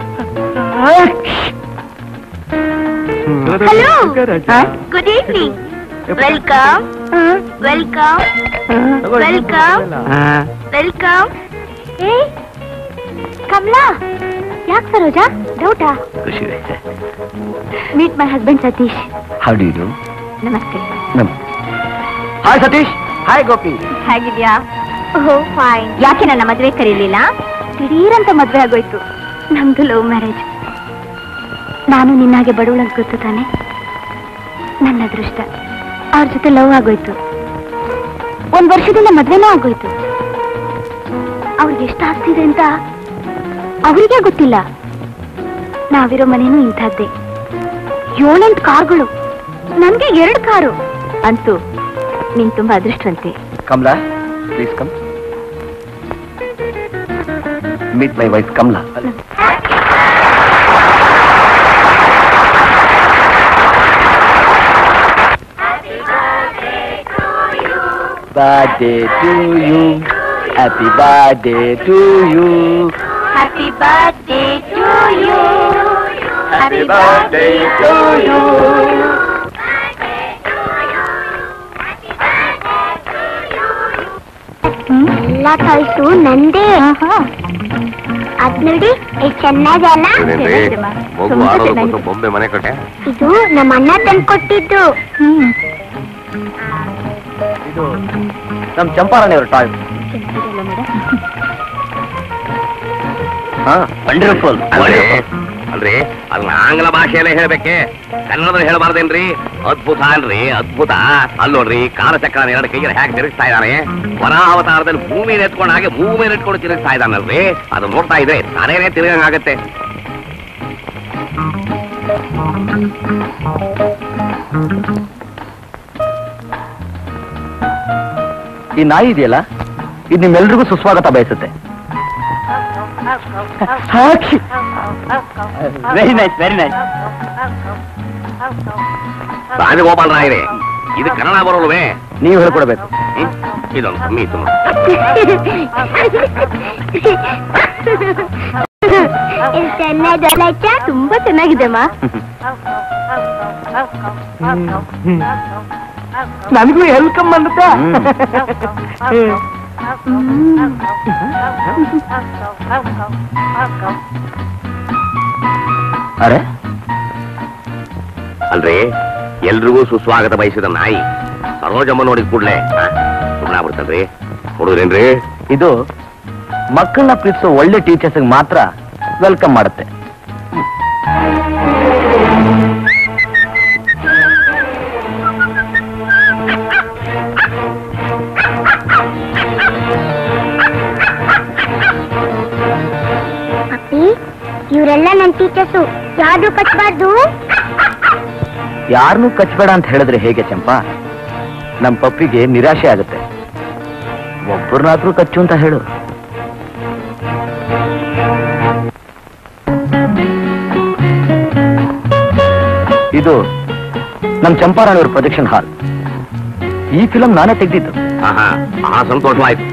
hello good evening welcome welcome welcome welcome ಏ ಕಮಲಾ ಯಾಕೆ ಸರೋಜಾ ಡೌಟಾ ಖುಷಿ meet my husband Satish how do you ನಮಸ್ತೆ ಹಾಯ್ ಸತೀಶ್ ಹಾಯ್ ಗೋಪಿ ಹೇಗಿದ್ಯಾ ಓಹೋ ಫೈನ್ ಯಾಕೆ ನನ್ನ ಮದುವೆ ಕರೀಲಿಲ್ಲ ದಿಢೀರಂತ ಮದುವೆ ಆಗೋಯ್ತು ನಮ್ದು ಲವ್ ಮ್ಯಾರೇಜ್ ನಾನು ನಿನ್ನಾಗೆ ಬಡವಳಂತ ಗೊತ್ತು ತಾನೆ ನನ್ನ ಅದೃಷ್ಟ ಅವ್ರ ಜೊತೆ ಲವ್ ಆಗೋಯ್ತು ಒಂದ್ ವರ್ಷದಿಂದ ಮದ್ವೆನೂ ಆಗೋಯ್ತು ಅವ್ರಿಗೆ ಎಷ್ಟು ಆಸ್ತಿ ಇದೆ ಅಂತ ಅವರಿಗೆ ಗೊತ್ತಿಲ್ಲ ನಾವಿರೋ ಮನೇನು ಇಂಥದ್ದೇ ಏಳೆಂಟು ಕಾರ್ಗಳು ನನ್ಗೆ ಎರಡು ಕಾರು ಅಂತೂ ನೀನ್ ತುಂಬಾ ಅದೃಷ್ಟವಂತೆ Kamala please come meet my wife Kamala birthday to you happy birthday to you happy birthday to you happy birthday to you ಎಲ್ಲ ಟಾಯ್ಸು ನಂದೇ ಅದ್ ನೋಡಿ ಎಷ್ಟು ಚೆನ್ನಾಗಲ್ಲ ನೋಡಿದ್ರೇನ್ರಿ? ಮಗು ತುಂಬಾ ಆಡೋದಕ್ಕೋಸ್ಕರ ಚೆನ್ನಾಗಿದೆ. ಬೊಂಬೆ ಮನೆ ಕಟ್ಟೆ ಇದು ನಮ್ಮ ಅಣ್ಣ ತಂದು ಕೊಟ್ಟಿದ್ದು ಇದು ನಮ್ ಚಂಪಾರಣಿಯವ್ರ ಟಾಯ್ ಹಾ ವಂಡರ್ಫುಲ್ ಅಲ್ರಿ ಅಲ್ರಿ ಅದನ್ನ ಆಂಗ್ಲ ಭಾಷೆಯಲ್ಲೇ ಹೇಳ್ಬೇಕೆ ಕನ್ನಡದಲ್ಲಿ ಹೇಳ್ಬಾರ್ದೇನ್ರಿ ಅದ್ಭುತ ಅಲ್ರಿ ಅದ್ಭುತ ಅಲ್ ನೋಡ್ರಿ ಕಾಲಚಕ್ರ ಎರಡು ಕೈಯಲ್ಲಿ ಹೇಗೆ ತಿರುಗಿಸ್ತಾ ಇದ್ದಾನೆ ವರಾವತಾರದಲ್ಲಿ ಭೂಮಿ ಎತ್ಕೊಂಡು ಹಾಗೆ ಭೂಮಿ ಇಟ್ಕೊಂಡು ತಿರುಗಿಸ್ತಾ ಇದ್ದಾನಲ್ರಿ ಅದು ನೋಡ್ತಾ ಇದ್ರೆ ತಲೆನೇ ತಿರುಗಂಗಾಗತ್ತೆ ಈ ನಾಯಿ ಇದೆಯಲ್ಲ ಇದು ನಿಮ್ಮೆಲ್ರಿಗೂ ಸುಸ್ವಾಗತ ಬಯಸುತ್ತೆ very nice very nice Rajagopal ರಾಯರೇ ಇದು ಕನ್ನಡ ಬರೋಲ್ವೇ ನೀವು ಹೇಳ್ಕೊಡ್ಬೇಕು ಹ್ಮ್? ಇದೊಂದು ಮೀಸು ಎಷ್ಟು ಚೆನ್ನಾಗಲ್ಲ ಆಯ್ತಾ ತುಂಬಾ ಚೆನ್ನಾಗಿದೆ ಅಮ್ಮ ನನಗೂ ವೆಲ್ಕಮ್ ಅನ್ನುತ್ತಾ ಅರೆ ಅಲ್ರಿ ಎಲ್ರಿಗೂ ಸುಸ್ವಾಗತ ಬಯಸಿದ ನಾಯಿ ಸರೋಜಮ್ಮ ನೋಡಿದ ಕೂಡ್ಲೆ ಸುಮ್ಮನಾಗ್ಬಿಡ್ತಲ್ರಿ ಹುಡುಗ್ರೇನ್ರಿ ಇದು ಮಕ್ಕಳನ್ನ ಪ್ರೀತಿಸೋ ಒಳ್ಳೆ ಟೀಚರ್ಸ್ ಮಾತ್ರ ವೆಲ್ಕಮ್ ಮಾಡುತ್ತೆ ಅಪ್ಪಿ ಇವರೆಲ್ಲ ನನ್ನ ಟೀಚರ್ಸು ಯಾರು ಕಟ್ಬಾರ್ದು ಯಾರನ್ನೂ ಕಚ್ಬೇಡ ಅಂತ ಹೇಳಿದ್ರೆ ಹೇಗೆ ಚಂಪಾ ನಮ್ ಪಪ್ಪಿಗೆ ನಿರಾಶೆ ಆಗುತ್ತೆ ಒಬ್ಬರನ್ನಾದ್ರೂ ಕಚ್ಚು ಅಂತ ಹೇಳು ಇದು ನಮ್ ಚಂಪಾರಾಣಿಯವ್ರ ಪ್ರೊಜೆಕ್ಷನ್ ಹಾಲ್ ಈ ಫಿಲಂ ನಾನೇ ತೆಗೆದಿದ್ದು ಆಹಾ ಆ ಸಂತೋಷವಾಯ್ತು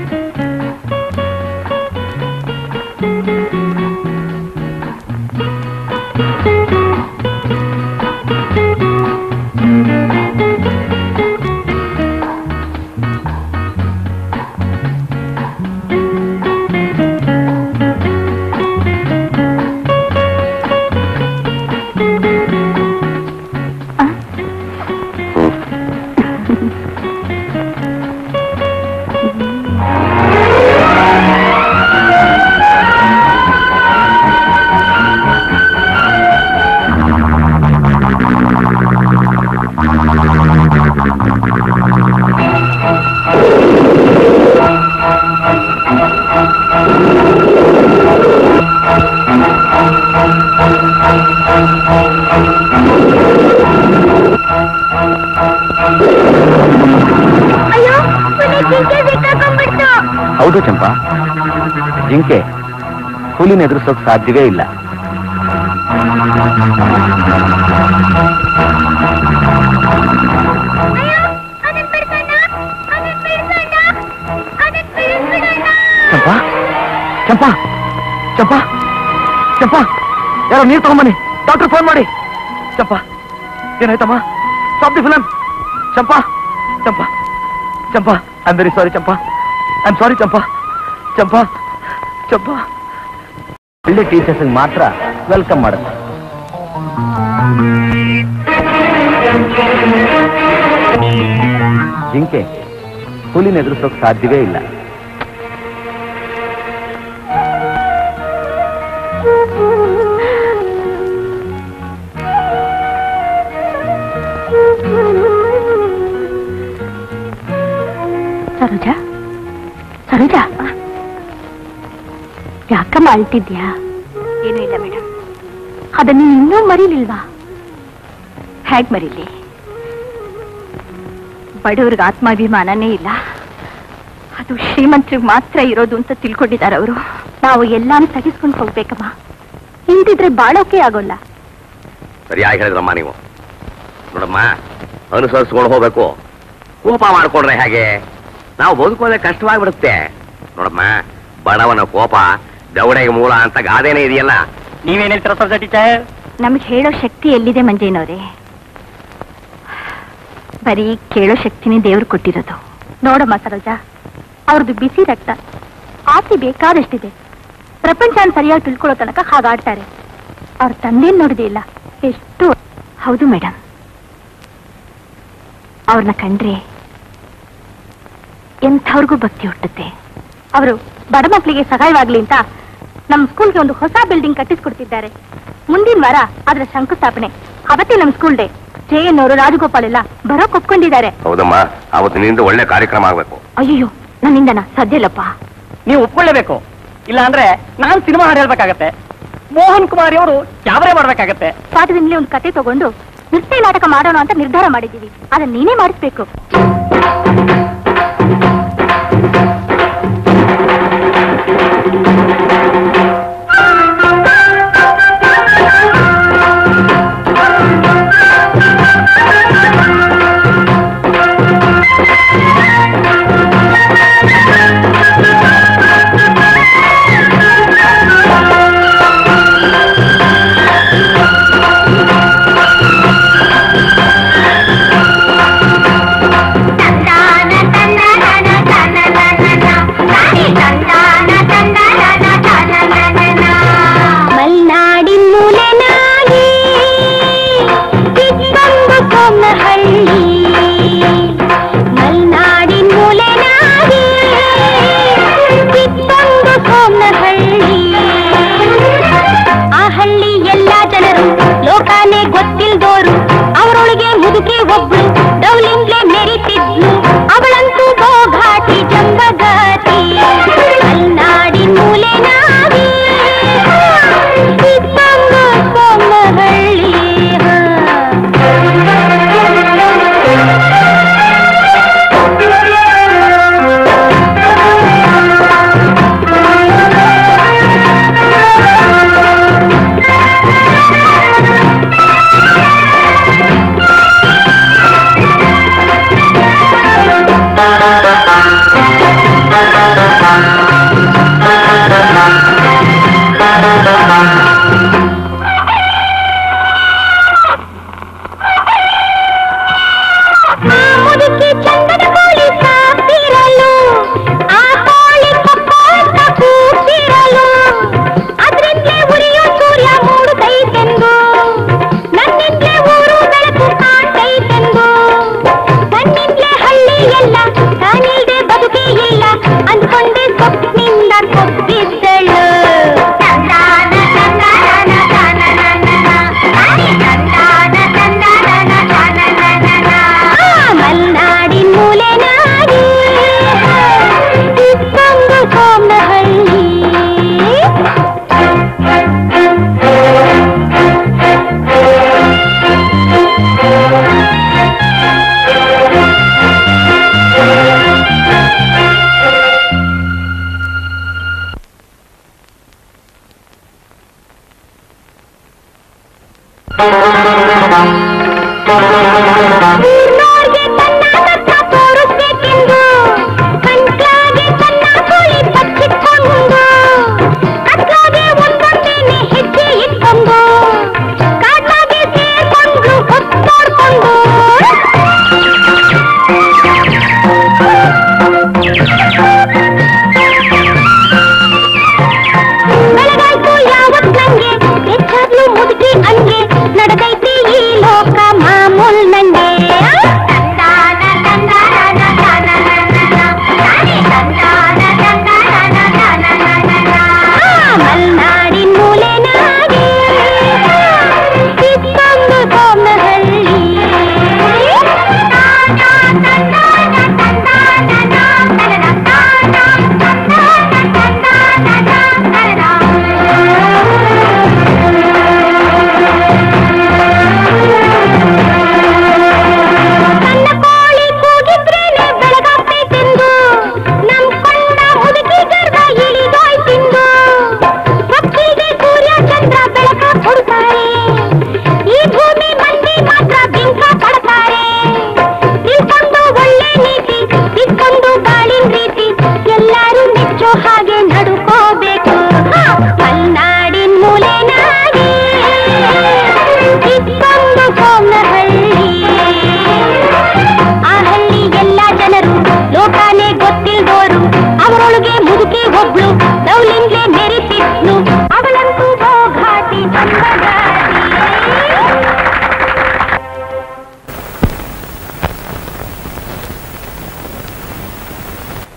ಅಯ್ಯೋ ಹುಲಿ ಜಿಂಕೆ ಸಿಕ್ಕಾಕೊಂಡ್ಬಿಡ್ತು ಹೌದು ಚಂಪಾ ಜಿಂಕೆ ಹುಲಿನ ಎದುರಿಸೋಕ್ ಸಾಧ್ಯವೇ ಇಲ್ಲ ಅಯ್ಯೋ ಅದನ್ ಬಿಡ್ಸಣ್ಣ ಅದನ್ ಬಿಡ್ಸಣ್ಣ ಅದನ್ ಬಿಡಿಸ್ಬಿಡಣ್ಣ ಚಂಪಾ ಚಂಪಾ ಚಂಪಾ ಚಂಪಾ ಯಾರೋ ನೀರು ತಗೊಂಬನ್ನಿ ಡಾಕ್ಟರ್ ಫೋನ್ ಮಾಡಿ ಚಂಪಾ ಏನಾಯ್ತಮ್ಮ stop the film Champa Champa Champa I very sorry Champa I sorry Champa Champa Champa ಒಳ್ಳೆ ಟೀಚರ್ಸ್ ಮಾತ್ರ ವೆಲ್ಕಮ್ ಮಾಡುತ್ತೆ ಜಿಂಕೆ ಹುಲಿನ ಎದುರಿಸೋಕ್ ಸಾಧ್ಯವೇ ಇಲ್ಲ ಸರೋಜ ಸರೋಜ ಯಾಕಮ್ಮ ಅಳ್ತಿದ್ಯಾ ಏನೂ ಇಲ್ಲ ಮೇಡಮ್ ಅದನ್ನು ಇನ್ನೂ ಮರೀಲಿಲ್ವಾ ಹೇಗ್ ಮರೀಲಿ ಬಡವ್ರಿಗೆ ಆತ್ಮಾಭಿಮಾನನೇ ಇಲ್ಲ ಅದು ಶ್ರೀಮಂತರಿಗೆ ಮಾತ್ರ ಇರೋದು ಅಂತ ತಿಳ್ಕೊಂಡಿದ್ದಾರೆ ಅವರು ನಾವು ಎಲ್ಲಾನು ಸಹಿಸ್ಕೊಂಡು ಹೋಗ್ಬೇಕಮ್ಮ ಹಿಂದಿದ್ರೆ ಬಾಳೋಕೆ ಆಗೋಲ್ಲ ಸರಿಯಾಗಿ ಹೇಳಿದ್ರಮ್ಮ ನೀವು ನೋಡಮ್ಮ ಅನುಸರಿಸ್ಕೊಂಡು ಹೋಗ್ಬೇಕು ಕೋಪ ಮಾಡ್ಕೊಂಡ್ರೆ ಹೇಗೆ ನಾವು ಬದುಕೋದೇ ಕಷ್ಟವಾಗಿಬಿಡುತ್ತೆ ನೋಡಮ್ಮ ಬಡವನ ಕೋಪ ದವಡೆಗೆ ಮೂಲ ಅಂತ ಗಾದೆನೇ ಇದೆಯಲ್ಲ ನೀವೇನ್ ಹೇಳ್ತೀರ ಸರ್ ಟೀಚರ್ ನಮಗೆ ಹೇಳೋ ಶಕ್ತಿ ಎಲ್ಲಿದೆ ಮಂಜೇನವ್ರೆ ಬರೀ ಕೇಳೋ ಶಕ್ತಿನೇ ದೇವ್ರು ಕೊಟ್ಟಿರೋದು ನೋಡಮ್ಮ ಸರೋಜ ಅವ್ರದ್ದು ಬಿಸಿ ರಕ್ತ ಆಸೆ ಬೇಕಾದಷ್ಟಿದೆ ಪ್ರಪಂಚನ ಸರಿಯಾಗಿ ತಿಳ್ಕೊಳ್ಳೋ ತನಕ ಹಾಗಾಡ್ತಾರೆ ಅವ್ರ ತಂದೆನ್ ನೋಡಿದೆ ಇಲ್ಲ ಎಷ್ಟು ಹೌದು ಮೇಡಮ್ ಅವ್ರನ್ನ ಕಂಡ್ರೆ ಎಂಥವ್ರಿಗೂ ಭಕ್ತಿ ಹುಟ್ಟುತ್ತೆ ಅವರು ಬಡ ಮಕ್ಕಳಿಗೆ ಸಹಾಯವಾಗ್ಲಿ ಅಂತ ನಮ್ಮ ಸ್ಕೂಲ್ಗೆ ಒಂದು ಹೊಸ ಬಿಲ್ಡಿಂಗ್ ಕಟ್ಟಿಸ್ಕೊಡ್ತಿದ್ದಾರೆ ಮುಂದಿನ ವಾರ ಅದರ ಶಂಕುಸ್ಥಾಪನೆ ಅವತ್ತೇ ನಮ್ಮ ಸ್ಕೂಲ್ ಡೇ ಜೆ ಎನ್ ಅವರು ರಾಜಗೋಪಾಲ್ ಎಲ್ಲ ಬರೋಕ್ ಒಪ್ಕೊಂಡಿದ್ದಾರೆ ಹೌದಮ್ಮ ಅವತ್ತಿನಿಂದ ಒಳ್ಳೆ ಕಾರ್ಯಕ್ರಮ ಆಗ್ಬೇಕು ಅಯ್ಯೋ ನನ್ನಿಂದನ ಸದ್ಯ ಇಲ್ಲಪ್ಪ ನೀವು ಒಪ್ಕೊಳ್ಳೇಬೇಕು ಇಲ್ಲ ಅಂದ್ರೆ ನಾನ್ ಸಿನಿಮಾ ಹಾಡು ಹೇಳ್ಬೇಕಾಗತ್ತೆ ಮೋಹನ್ ಕುಮಾರಿ ಅವರು ಕ್ಯಾಬರೆ ಮಾಡ್ಬೇಕಾಗತ್ತೆ ಪಾಠದಿಂದಲೇ ಒಂದು ಕತೆ ತಗೊಂಡು ನೃತ್ಯ ನಾಟಕ ಮಾಡೋಣ ಅಂತ ನಿರ್ಧಾರ ಮಾಡಿದ್ದೀವಿ ಅದನ್ನ ನೀನೇ ಮಾಡಿಸ್ಬೇಕು ತಂದಾನ ತಂದಾನ ತನನನನ ತಾನಿ ತಂದಾನ ತಂದಾನ ತನನನನ ಮಲ್ನಾಡಿನ ಮೂಲೆನಾಗಿ ಚಿಕ್ಕಂದು ಕೊಮ್ಮಹಳ್ಳಿ ಮಲ್ನಾಡಿನ ಮೂಲೆನಾಗಿ ಚಿಕ್ಕಂದು ಕೊಮ್ಮಹಳ್ಳಿ ಆ ಹಳ್ಳಿ ಎಲ್ಲ ಜನರು ಲೋಕಾನೇ ಗೊತ್ತಿಲ್ದೋರು ಅವರೊಳಗೆ ಮುದುಕಿ ಒಬ್ಳು ಡೌಲಿಂಗ್ಲೆ ಮೆರಿತಿದ್ಲು ಅವಳಂತೂ ಗೋಘಾಟಿ ಜಂಬಗಾತಿ ಮಲ್ನಾಡಿ ಮೂಲೆ ನಾಡಿ ಚಿಕ್ಕಮ್ಮ ಕೊಮ್ಮಹಳ್ಳಿ ಆ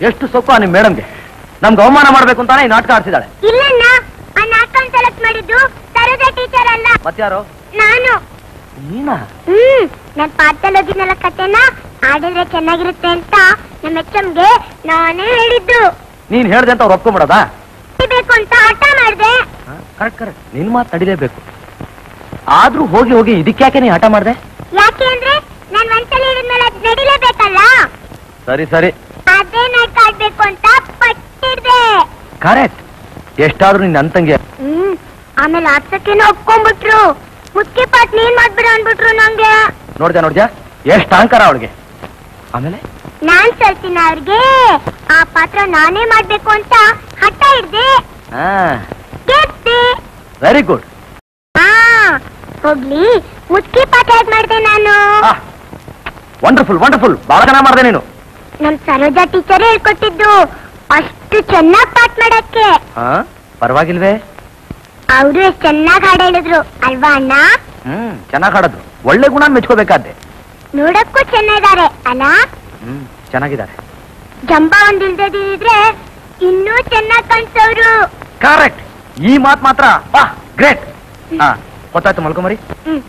ಎಷ್ಟು ಸೊಕ್ಕು ನಿಮ್ ಮೇಡಮ್ಗೆ ನಮ್ಗೆ ಅವಮಾನ ಮಾಡ್ಬೇಕು ಅಂತಾನೆ ಈ ನಾಟಕ ಆಡ್ತಿದ್ದಾಳೆ ಇಲ್ಲಣ್ಣ ಆ ನಾಟಕ ಸೆಲೆಕ್ಟ್ ಮಾಡಿದ್ದು ಸರೋಜಾ ಟೀಚರ್ ಅಲ್ಲ ಮತ್ಯಾರು ನಾನು ನೀನಾ ಹ್ಮ್ ನನ್ ಪಾಠದಲ್ಲಿ ಓದಿನಲ್ಲ ಕತೆನ ಆಡಿದ್ರೆ ಚೆನ್ನಾಗಿರುತ್ತೆ ಅಂತ ನಮ್ಮ ಎಚ್ಎಂಗೆ ನಾನೇ ಹೇಳಿದ್ದು ನೀನ್ ಹೇಳ್ದೆ ಅಂತ ಅವ್ರು ಒಪ್ಕೊಂಬಿಡೋದಾ ಬೇಕು ಅಂತ ಹಠ ಮಾಡ್ದೆ ಕರೆಕ್ಟ್ ಕರೆಕ್ಟ್ ನಿನ್ ಮಾತು ನಡಿಲೇಬೇಕು ಆದ್ರೂ ಹೋಗಿ ಹೋಗಿ ಇದಕ್ಯಾಕೆ ನೀ ಹಠ ಮಾಡ್ದೆ ಯಾಕೆ ಅಂದ್ರೆ ನಾನ್ ಒಂದ್ಸಲ ಹೇಳಿದ್ಮೇಲೆ ಅದ್ ನಡಿಲೇಬೇಕಲ್ಲ ಸರಿ ಸರಿ ಅದೇ ನಾಟಕ ಆಡ್ಬೇಕು ಅಂತ ಪಟ್ಟಿಡ್ದೆ ಕರೆಕ್ಟ್ ಎಷ್ಟಾದ್ರೂ ನಿನ್ನ ಅಂತಂಗೆ ಹ್ಮ್ ಆಮೇಲೆ ಆಡ್ಸಕ್ಕೇನೋ ಒಪ್ಕೊಂಡ್ಬಿಟ್ರು ಮುಖ್ಯ ಪಾಠ ನೀನ್ ಮಾಡ್ಬಿಡು ಅನ್ಬಿಟ್ರು ನಂಗೆ ನೋಡ್ದ್ಯಾ ನೋಡ್ದ್ಯಾ ಎಷ್ಟು ಅಹಂಕಾರ ಅವಳಿಗೆ ಆಮೇಲೆ ನಾನ್ ಸಲ್ತಿನ ಅವ್ರಿಗೆ ಆ ಪಾತ್ರ ನಾನೇ ಮಾಡ್ಬೇಕು ಅಂತ ಹಠ ಹಿಡ್ದೆ ಹಾ ಗೆದ್ದೆ ವೆರಿ ಗುಡ್ ಹಾ ಹೋಗ್ಲಿ ಮುಖ್ಯ ಪಾಠ ಯಾಕ್ ಮಾಡ್ದೆ ನಾನು ವಂಡರ್ಫುಲ್ ವಂಡರ್ಫುಲ್ ಬಹಳ ಚೆನ್ನಾಗಿ ಮಾಡ್ದೆ ನೀನು ನಮ್ ಸರೋಜಾ ಟೀಚರ್ ಹೇಳ್ಕೊಟ್ಟಿದ್ದು ಅಷ್ಟು ಚೆನ್ನಾಗ್ ಪಾಠ ಮಾಡಕ್ಕೆ ಹಾ ಪರವಾಗಿಲ್ವೇ ಅವರು ಎಷ್ಟ್ ಚೆನ್ನಾಗ್ ಹಾಡು ಹೇಳಿದ್ರು ಅಲ್ವಾ ಅಣ್ಣ ಹ್ಮ್ ಚೆನ್ನಾಗ್ ಹಾಡೋದು ಒಳ್ಳೆ ಗುಣ ಮೆಚ್ಕೋಬೇಕಾದ್ದೆ ನೋಡಕ್ಕೂ ಚೆನ್ನಾಗಿದ್ದಾರೆ ಅಲ್ಲ ಹ್ಮ್ ಚೆನ್ನಾಗಿದ್ದಾರೆ ಜಂಬ ಒಂದಿಲ್ದಿದ್ರೆ ಇನ್ನೂ ಚೆನ್ನಾಗ್ ಕಾಣಿಸೋರು ಕರೆಕ್ಟ್ ಈ ಮಾತ್ ಮಾತ್ರ ವಾ ಗ್ರೇಟ್ ಹಾ ಗೊತ್ತಾಯ್ತು ಮಲ್ಕೊಂಬರಿ ಹ್ಮ್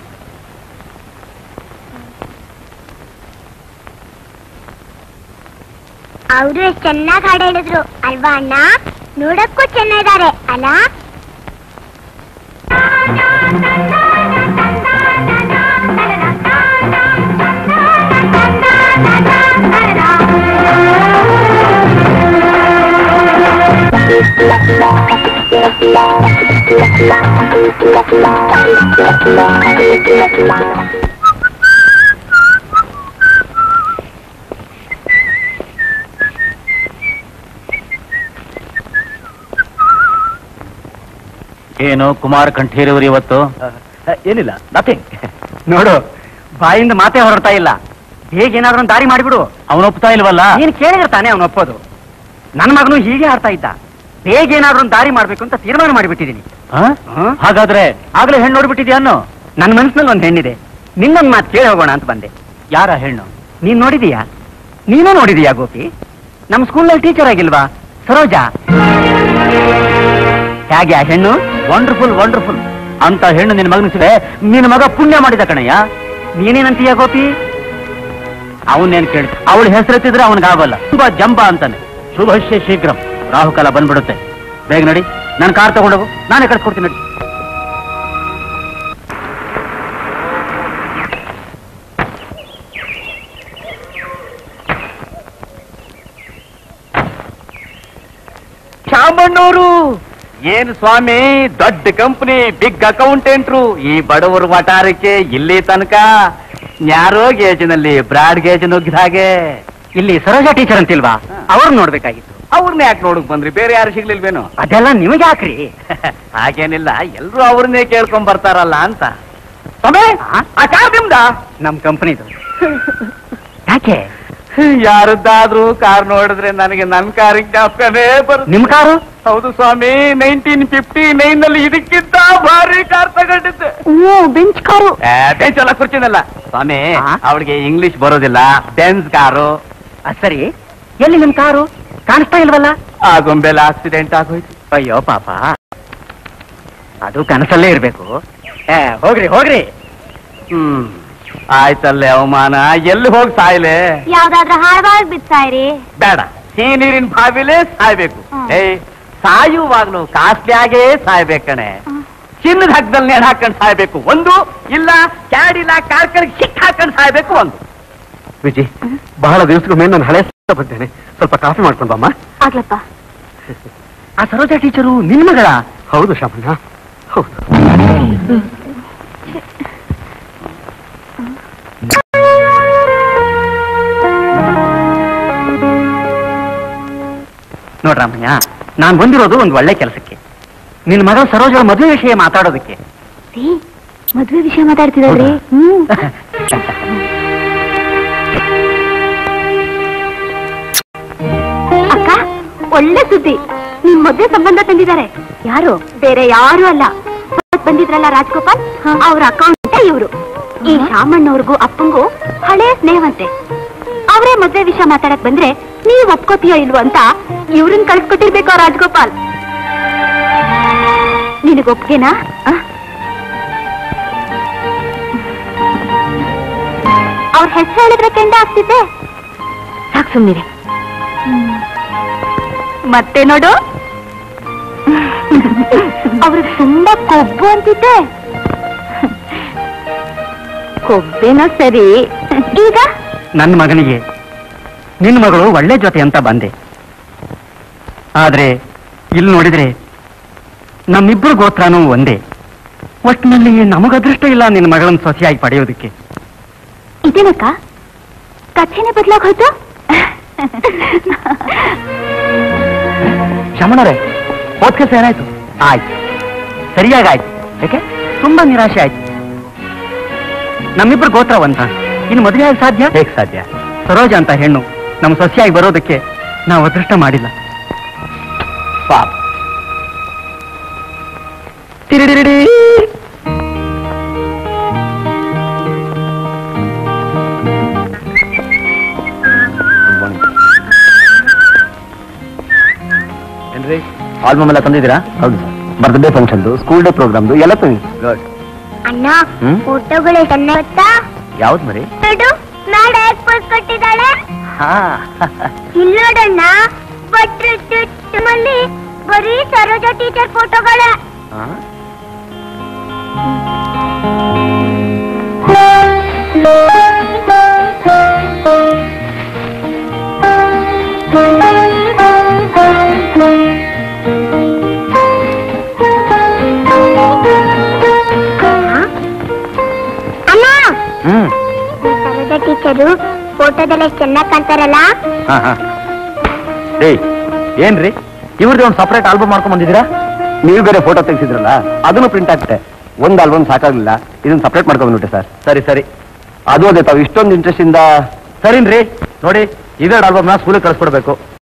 ಅವರು ಎಷ್ಟ್ ಚೆನ್ನಾಗ್ ಹಾಡು ಹೇಳಿದ್ರು ಅಲ್ವಾ ಅಣ್ಣ ನೋಡಕ್ಕೂ ಚೆನ್ನಾಗಿದ್ದಾರೆ ಅಲ್ಲ ಏನು ಕುಮಾರ್ ಕಂಠೀರವರು ಇವತ್ತು ಏನಿಲ್ಲ ನಥಿಂಗ್ ನೋಡು ಬಾಯಿಂದ ಮಾತೇ ಹೊರಡ್ತಾ ಇಲ್ಲ ಹೇಗೆ ಏನಾದ್ರೂ ಒಂದು ದಾರಿ ಮಾಡಿಬಿಡು ಅವನು ಒಪ್ತಾ ಇಲ್ವಲ್ಲ ನೀನು ಕೇಳಿದ್ರೆ ತಾನೇ ಅವನು ಒಪ್ಪೋದು ನನ್ನ ಮಗನು ಹೀಗೆ ಆಡ್ತಾ ಇದ್ದ ಬೇಗ ಏನಾದ್ರೂ ಒಂದು ದಾರಿ ಮಾಡ್ಬೇಕು ಅಂತ ತೀರ್ಮಾನ ಮಾಡಿಬಿಟ್ಟಿದ್ದೀನಿ ಆ? ಹಾಗಾದ್ರೆ ಆಗ್ಲೇ ಹೆಣ್ಣು ನೋಡ್ಬಿಟ್ಟಿದ್ಯಾ ಅನ್ನೋ ನನ್ನ ಮನಸ್ಸಿನಲ್ಲಿ ಒಂದು ಹೆಣ್ಣಿದೆ ನಿನ್ನೊಂದು ಮಾತು ಕೇಳಿ ಹೋಗೋಣ ಅಂತ ಬಂದೆ ಯಾರ ಹೆಣ್ಣು ನೀನ್ ನೋಡಿದೀಯಾ ನೀನು ನೋಡಿದೀಯಾ ಗೋಪಿ ನಮ್ಮ ಸ್ಕೂಲ್ನಲ್ಲಿ ಟೀಚರ್ ಆಗಿಲ್ವಾ ಸರೋಜಾ ಹೇಗೆ ಆ ಹೆಣ್ಣು ವಂಡರ್ಫುಲ್ ವಂಡರ್ಫುಲ್ ಅಂತ ಹೆಣ್ಣು ನಿನ್ನ ಮಗನಿಸಿದ್ರೆ ನಿನ್ನ ಮಗ ಪುಣ್ಯ ಮಾಡಿದ ಕಣಯ್ಯ ನೀನೇನಂತೀಯ ಗೋಪಿ ಅವನ್ನೇನ್ ಕೇಳಿ ಅವಳು ಹೆಸರೆತ್ತಿದ್ರೆ ಅವನಿಗಾಗಲ್ಲ ತುಂಬಾ ಜಂಬ ಅಂತಾನೆ ಶುಭಶ್ಯ ಶೀಘ್ರಂ ರಾಹುಕಾಲ ಬಂದ್ಬಿಡುತ್ತೆ ಬೇಗ ನಡಿ ನಾನು ಕಾರ್ ತಗೊಂಡೋಗು ನಾನೇ ಕಳ್ಸ್ಕೊಡ್ತೀನಿ ನಡಿ ಶಾಮಣ್ಣವರು ಏನು ಸ್ವಾಮಿ ದೊಡ್ಡ ಕಂಪನಿ ಬಿಗ್ ಅಕೌಂಟೆಂಟ್ರು ಈ ಬಡವರು ವಟಾರಕ್ಕೆ ಇಲ್ಲಿ ತನಕ ನ್ಯಾರೋ ಗೇಜಿನಲ್ಲಿ ಬ್ರಾಡ್ ಗೇಜ್ ನುಗ್ಗಿದ ಹಾಗೆ ಇಲ್ಲಿ ಸರೋಜಾ ಟೀಚರ್ ಅಂತಿಲ್ವಾ ಅವ್ರು ನೋಡ್ಬೇಕಾಗಿತ್ತು ಅವ್ರನ್ನ ಯಾಕೆ ನೋಡಕ್ ಬಂದ್ರಿ ಬೇರೆ ಯಾರು ಸಿಗ್ಲಿಲ್ವೇನೋ ಅದೆಲ್ಲ ನಿಮಗೆ ಯಾಕ್ರಿ ಹಾಗೇನಿಲ್ಲ ಎಲ್ರು ಅವ್ರನ್ನೇ ಕೇಳ್ಕೊಂಡ್ ಬರ್ತಾರಲ್ಲ ಅಂತ ಸ್ವಾಮಿ ಆ ಕಾರ್ ನಿಮ್ದ ನಮ್ ಕಂಪನಿದು ಯಾಕೆ ಯಾರದ್ದಾದ್ರೂ ಕಾರ್ ನೋಡಿದ್ರೆ ನನಗೆ ನನ್ ಕಾರಿಗೆ ಜ್ಞಾಪಕನೇ ಬರುತ್ತೆ ನಿಮ್ ಕಾರು ಹೌದು ಸ್ವಾಮಿ ನೈನ್ಟೀನ್ ಫಿಫ್ಟಿ ನೈನ್ ನಲ್ಲಿ ಇದಕ್ಕಿಂತ ಭಾರಿ ಕಾರ್ ತಗೊಂಡಿದ್ದೆ ಬೆಂಚ್ ಕಾರು ಬೆಂಚ್ ಎಲ್ಲ ಕುರ್ಚಿನಲ್ಲ ಸ್ವಾಮಿ ಅವಳಿಗೆ ಇಂಗ್ಲಿಷ್ ಬರೋದಿಲ್ಲ ಬೆಂಚ್ ಕಾರು ಸರಿ ಎಲ್ಲಿ ನಿಮ್ ಕಾರು ಕಾಣಿಸ್ತಾ ಇಲ್ವಲ್ಲ ಆ ಗೊಂಬೆಲ್ಲ ಆಕ್ಸಿಡೆಂಟ್ ಆಗೋಯ್ತು ಅಯ್ಯೋ ಪಾಪ ಅದು ಕನಸಲ್ಲೇ ಇರ್ಬೇಕು ಏ ಹೋಗ್ರಿ ಹೋಗ್ರಿ ಹ್ಮ್ ಆಯ್ತಲ್ಲೇ ಅವಮಾನ ಎಲ್ಲಿ ಹೋಗಿ ಸಾಯ್ಲೆ ಯಾವ್ದಾದ್ರ ಹಾಳವಾಗಿ ಬಿಡ್ಸಾಯ್ರಿ ಬೇಡ ಈ ನೀರಿನ ಬಾವಿಲೇ ಸಾಯ್ಬೇಕು ಹ್ಮ್. ಏಯ್ ಸಾಯುವಾಗ್ಲು ಕಾಸ್ಟ್ಲಿ ಆಗೇ ಸಾಯ್ಬೇಕಣೆ ಚಿನ್ನದ ಹಗ್ಗದಲ್ಲಿ ನೇಣು ಹಾಕೊಂಡು ಸಾಯ್ಬೇಕು ಒಂದು ಇಲ್ಲ ಕ್ಯಾಡಿಲ ಕಾರ್ಕಳಿಗೆ ಸಿಕ್ ಹಾಕೊಂಡು ಸಾಯ್ಬೇಕು ಒಂದು ವಿಜಿ ಬಹಳ ದಿವಸಗಳ ಮೇಲೆ ನಾನು ಹಳೆ ಸ- ಬಂದೇನೆ ಸ್ವಲ್ಪ ಕಾಫಿ ಮಾಡ್ಕೊಂಡು ಬಮ್ಮ ಆಗ್ಲಪ್ಪ ಆ ಸರೋಜಾ ಟೀಚರು ನಿನ್ ಮಗಳ ಹೌದು ಶಾಮಣ್ಣ ಹೌದು ನೋಡ್ರಾಮಯ್ಯ ನಾನ್ ಬಂದಿರೋದು ಒಂದು ಒಳ್ಳೆ ಕೆಲಸಕ್ಕೆ ನಿನ್ ಮಗಳ ಸರೋಜಳ ಮದುವೆ ವಿಷಯ ಮಾತಾಡೋದಕ್ಕೆ ರೀ ಮದ್ವೆ ವಿಷಯ ಮಾತಾಡ್ತಿದ್ರಿ ಹ್ಮ್ ಅಕ್ಕ ಒಳ್ಳೆ ಸುದ್ದಿ ನಿಮ್ ಮದ್ವೆ ಸಂಬಂಧ ತಂದಿದ್ದಾರೆ ಯಾರು ಬೇರೆ ಯಾರು ಅಲ್ಲ ಇವತ್ತ್ ಬಂದಿದ್ರಲ್ಲ ರಾಜ್ಗೋಪಾಲ್ ಅವ್ರ ಅಕೌಂಟ್ ಇವರು ಈ ಶಾಮಣ್ಣವ್ರಿಗೂ ಅಪ್ಪಂಗೂ ಹಳೆ ಸ್ನೇಹವಂತೆ ಅವರೇ ಮದ್ವೆ ವಿಷಯ ಮಾತಾಡಕ್ ಬಂದ್ರೆ ನೀವ್ ಒಪ್ಕೋತೀಯೋ ಇಲ್ವೋ ಅಂತ ಇವ್ರನ್ನ ಕಳ್ಸ್ಕೊಟ್ಟಿರ್ಬೇಕು ರಾಜ್ಗೋಪಾಲ್ ನಿನಗ್ ಒಪ್ಗೆನಾ ಆ? ಅವ್ರ ಹೆಸರು ಹೇಳಿದ್ರೆ ಕೆಂಡ ಆಗ್ತಿದ್ದೆ ಸಾಕು ಸುಮ್ಮನಿದೆ ಮತ್ತೆ ನೋಡು ಅವ್ರಿಗೆ ತುಂಬಾ ಕೊಬ್ಬು ಅಂತಿದ್ದೆ ಕೊಬ್ಬೇನೋ ಸರಿ ಈಗ ನನ್ನ ಮಗನಿಗೆ ನಿನ್ನ ಮಗಳು ಒಳ್ಳೆ ಜೊತೆ ಅಂತ ಬಂದೆ ಆದ್ರೆ ಇಲ್ಲಿ ನೋಡಿದ್ರೆ ನಮ್ಮಿಬ್ರು ಗೋತ್ರನೂ ಒಂದೇ ಒಟ್ಟಿನಲ್ಲಿ ನಮಗ ಅದೃಷ್ಟ ಇಲ್ಲ ನಿನ್ನ ಮಗಳನ್ನ ಸೊಸೆಯಾಗಿ ಪಡೆಯೋದಕ್ಕೆ ಇದೇನಕ್ಕ ಕಥೆನೇ ಬದಲಾಗ್ ಹೋಯ್ತು ಶಮಣರೇ ಹೋದ್ ಕೆಲಸ ಏನಾಯ್ತು ಆಯ್ತು ಸರಿಯಾಗಿ ಆಯ್ತು ಯಾಕೆ ತುಂಬಾ ನಿರಾಶೆ ಆಯ್ತು ನಮ್ಮಿಬ್ರು ಗೋತ್ರ ಒಂದ ಇನ್ನು ಮದುವೆ ಆಗಿ ಸಾಧ್ಯ ಹೇಗೆ ಸಾಧ್ಯ ಸರೋಜ ಅಂತ ಹೆಣ್ಣು ನಮ್ಮ ಸೊಸೆಯಾಗಿ ಬರೋದಕ್ಕೆ ನಾವು ಅದೃಷ್ಟ ಮಾಡಿಲ್ಲ ಪಾಪ ತಿರಿಡಿರಿಡಿ ಏನ್ರಿ ಆಲ್ಬಮ್ ಎಲ್ಲ ತಂದಿದ್ದೀರಾ ಹೌದು ಸರ್ ಬರ್ತ್ಡೇ ಫಂಕ್ಷನ್ದು ಸ್ಕೂಲ್ ಡೇ ಪ್ರೋಗ್ರಾಮ್ದು ಎಲ್ಲ ತಂದಿ ಗುಡ್ ಅಣ್ಣ ಹ್ಮ್? ಫೋಟೋಗಳು ಚೆನ್ನಾಗುತ್ತಾ ಯಾವ್ದು ಮರಿ ನೋಡು ನಾಡ ಪೋಸ್ ಕೊಟ್ಟಿದ್ದಾಳೆ ಹಾ ಇಲ್ಲಿ ನೋಡಣ್ಣ ಬಟ್ರು ಚುಚ್ಚುಮಲ್ಲಿ ಬರೀ ಸರೋಜ ಟೀಚರ್ ಫೋಟೋಗಳೇ ಹಾ? ಅಣ್ಣ ಹ್ಮ್ ಸರೋಜ ಟೀಚರು ಫೋಟೋದಲ್ಲಿ ಚೆನ್ನಾಗಿ ಕಾಣ್ತಾರಲ್ಲ ಹಾ ಹಾ ಏಯ್ ಏನ್ರಿ ಇವ್ರದ್ದು ಒಂದು ಸಪರೇಟ್ ಆಲ್ಬಮ್ ಮಾಡ್ಕೊಂಡ್ ಬಂದಿದ್ದೀರಾ ನೀವು ಬೇರೆ ಫೋಟೋ ತೆಗ್ಸಿದ್ರಲ್ಲ ಅದನ್ನು ಪ್ರಿಂಟ್ ಆಗ್ತೆ ಒಂದು ಆಲ್ಬಮ್ ಸಾಕಾಗ್ಲಿಲ್ಲ ಇದನ್ನ ಸಪರೇಟ್ ಮಾಡ್ಕೊಂಡ್ ಬಂದ್ಬಿಟ್ಟೆ ಸರ್ ಸರಿ ಸರಿ ಅದು ಅದೇ ತಾವು ಇಷ್ಟೊಂದು ಇಂಟ್ರೆಸ್ಟ್ ಇಂದ ಸರಿನ್ರಿ ನೋಡಿ ಇದೆರಡು ಆಲ್ಬಮ್ನ ಸ್ಕೂಲಿಗೆ ಕಳಿಸ್ಕೊಡ್ಬೇಕು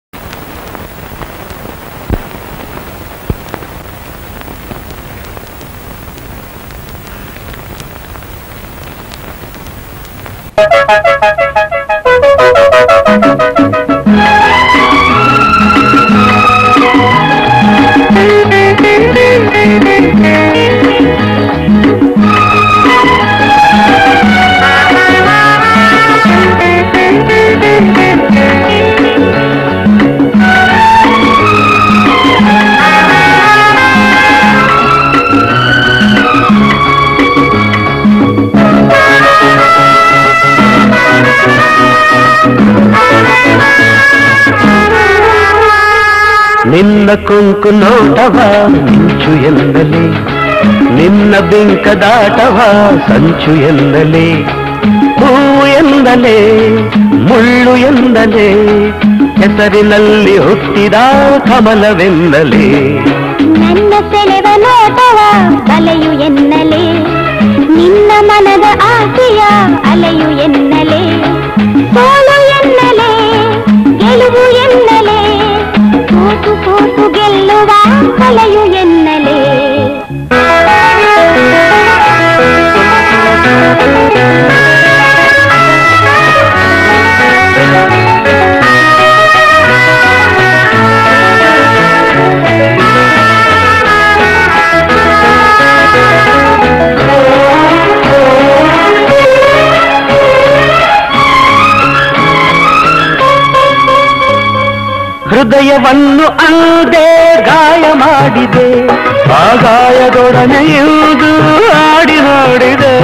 ನಿನ್ನ ಕೊಂಕು ನೋಟವ ಮಿಂಚು ಎಂದಲೇ ನಿನ್ನ ಬಿಂಕದಾಟವ ಸಂಚು ಎಂದಲೇ ಹೂವು ಎಂದಲೇ ಮುಳ್ಳು ಎಂದಲೇ ಹೆಸರಿನಲ್ಲಿ ಹುಟ್ಟಿದ ಕಮಲವೆಂದಲೇ ನನ್ನ ಸೆಳೆವ ನೋಟವ ಬಲೆಯು ಎನ್ನಲೆ ನಿನ್ನ ಮನದ ಆಸೆಯ ಅಲೆಯು ಎನ್ನಲೆ ಸೋಲು ಎನ್ನಲೆ ಗೆಲುವು ಎನ್ನಲೆ ಸೋತು ಸೋತು ಗೆಲ್ಲುವ ಕಲೆಯು ಎನ್ನಲೆ ಹೃದಯವನ್ನು ಅಂದೇ ಗಾಯ ಮಾಡಿದೆ ಆ ಗಾಯದೊಡನೆ ಇಳಿದು ಆಡಿ ನೋಡಿದೆ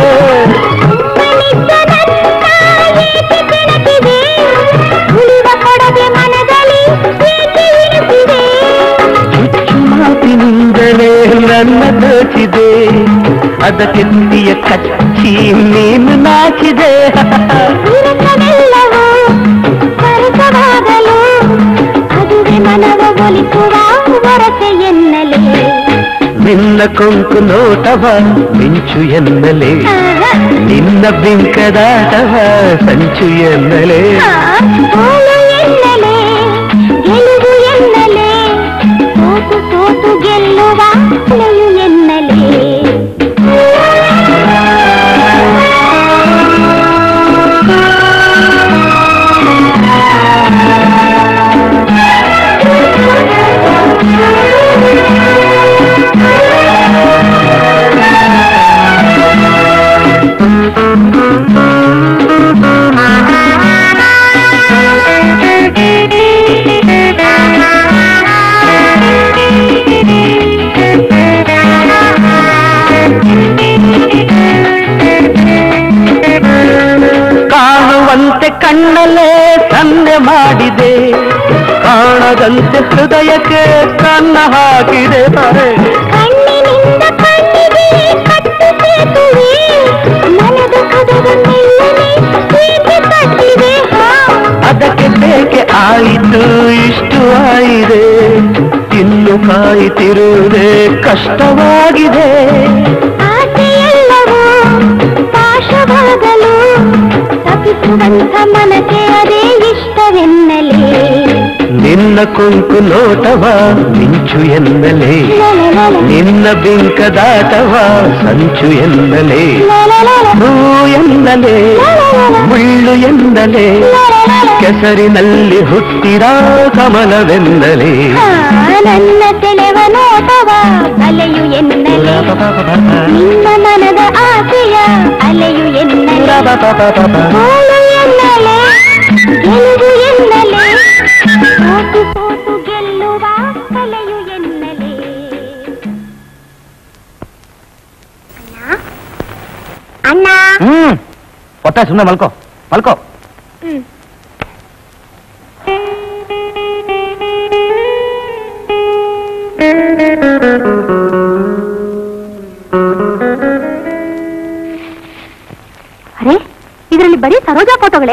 ಉಳಿವ ಕೊಡದೆ ಮನದಲ್ಲಿ ಏಕೆ ಇರಿಸಿದೆ ಚುಚ್ಚು ಮಾತಿನಿಂದಲೇ ನನ್ನ ದೋಚಿದೆ ಅದ ತಿಂಡಿಯ ಕಚ್ಚಿ ನೀನು ನಾಚಿದೆ ವಿರಸವೆಲ್ಲವೂ ಸರಸವಾಗಲು ಅದುವೆ ಮನವ ಒಲಿಸುವ ವರಸೆ ಎನ್ನಲೆ ನಿನ್ನ ಕೊಂಕು ನೋಟವ ಮಿಂಚು ಎನ್ನಲೇ ನಿನ್ನ ಬಿಂಕದಾಟವ ಸಂಚು ಎನ್ನಲೇ ಸೋಲು ಎನ್ನಲೆ ಗೆಲುವು ಎನ್ನಲೆ ಸೋತು ಸೋತು ಗೆಲ್ಲುವ ಕಲೆಯು ಎನ್ನಲೆ ಕಣ್ಣಲ್ಲೇ ಸನ್ನೆ ಮಾಡಿದೆ ಕಾಣದಂತೆ ಹೃದಯಕ್ಕೆ ಕನ್ನ ಹಾಕಿದೆ ಕಣ್ಣಿನಿಂದ ಕಣ್ಣಿಗೆ ಕಟ್ಟು ಸೇತುವೆ ಮನದ ಕದವ ಮೆಲ್ಲನೆ ಪ್ರೀತಿ ಕಟ್ಟಿದೆ ಹಾ ಅದಕ್ಕೆ ಬೇಕೆ ಆಯಿತು ಇಷ್ಟು ಆಯಿದೆ ಇನ್ನು ಕಾಯುತ್ತಿರುವುದೇ ಕಷ್ಟವಾಗಿದೆ ಆಸೆಯೆಲ್ಲವೂ ಪಾಶವಾಗಲು ತಪ್ಪಿಸುವಂತ ಮನಕ್ಕೆ ಅದೇ ಇಷ್ಟವೆನ್ನಲೇ ನಿನ್ನ ಕುಂಕು ನೋಟವ ಮಿಂಚು ಎನ್ನಲೇ ನಿನ್ನ ಬಿಂಕದಾಟವ ಸಂಚು ಎನ್ನಲೇ ಹೂ ಎನ್ನಲೇ ಮುಳ್ಳು ಎನ್ನಲೇ ಕೆಸರಿನಲ್ಲಿ ಹುಟ್ಟಿದ ಕಮಲವೆನ್ನಲೇ ಆ, ನನ್ನ ತೆಳೆವ ನೋಟವ ಅಲೆಯು ಎನ್ನಲೇ ನಿನ್ನ ಮನದ ಆಸೆಯ ಅಲೆಯು ಎನ್ನಲೇ ಸೋಲು ಎನ್ನಲೇ ಗೆಲುವು ಎನ್ನಲೇ ಸೋತು ಸೋತು ಗೆಲ್ಲುವ ಕಲೆಯು ಎನ್ನಲೇ ಅಣ್ಣ ಹ್ಮ್ ಹೊಟ್ಟೆ ಸುಮ್ಮನೆ ಮಲ್ಕೋ ಮಲ್ಕೋ ಹ್ಮ್ ಅರೆ ಇದರಲ್ಲಿ ಬರೀ ಸರೋಜಾ ಫೋಟೋಗಳೇ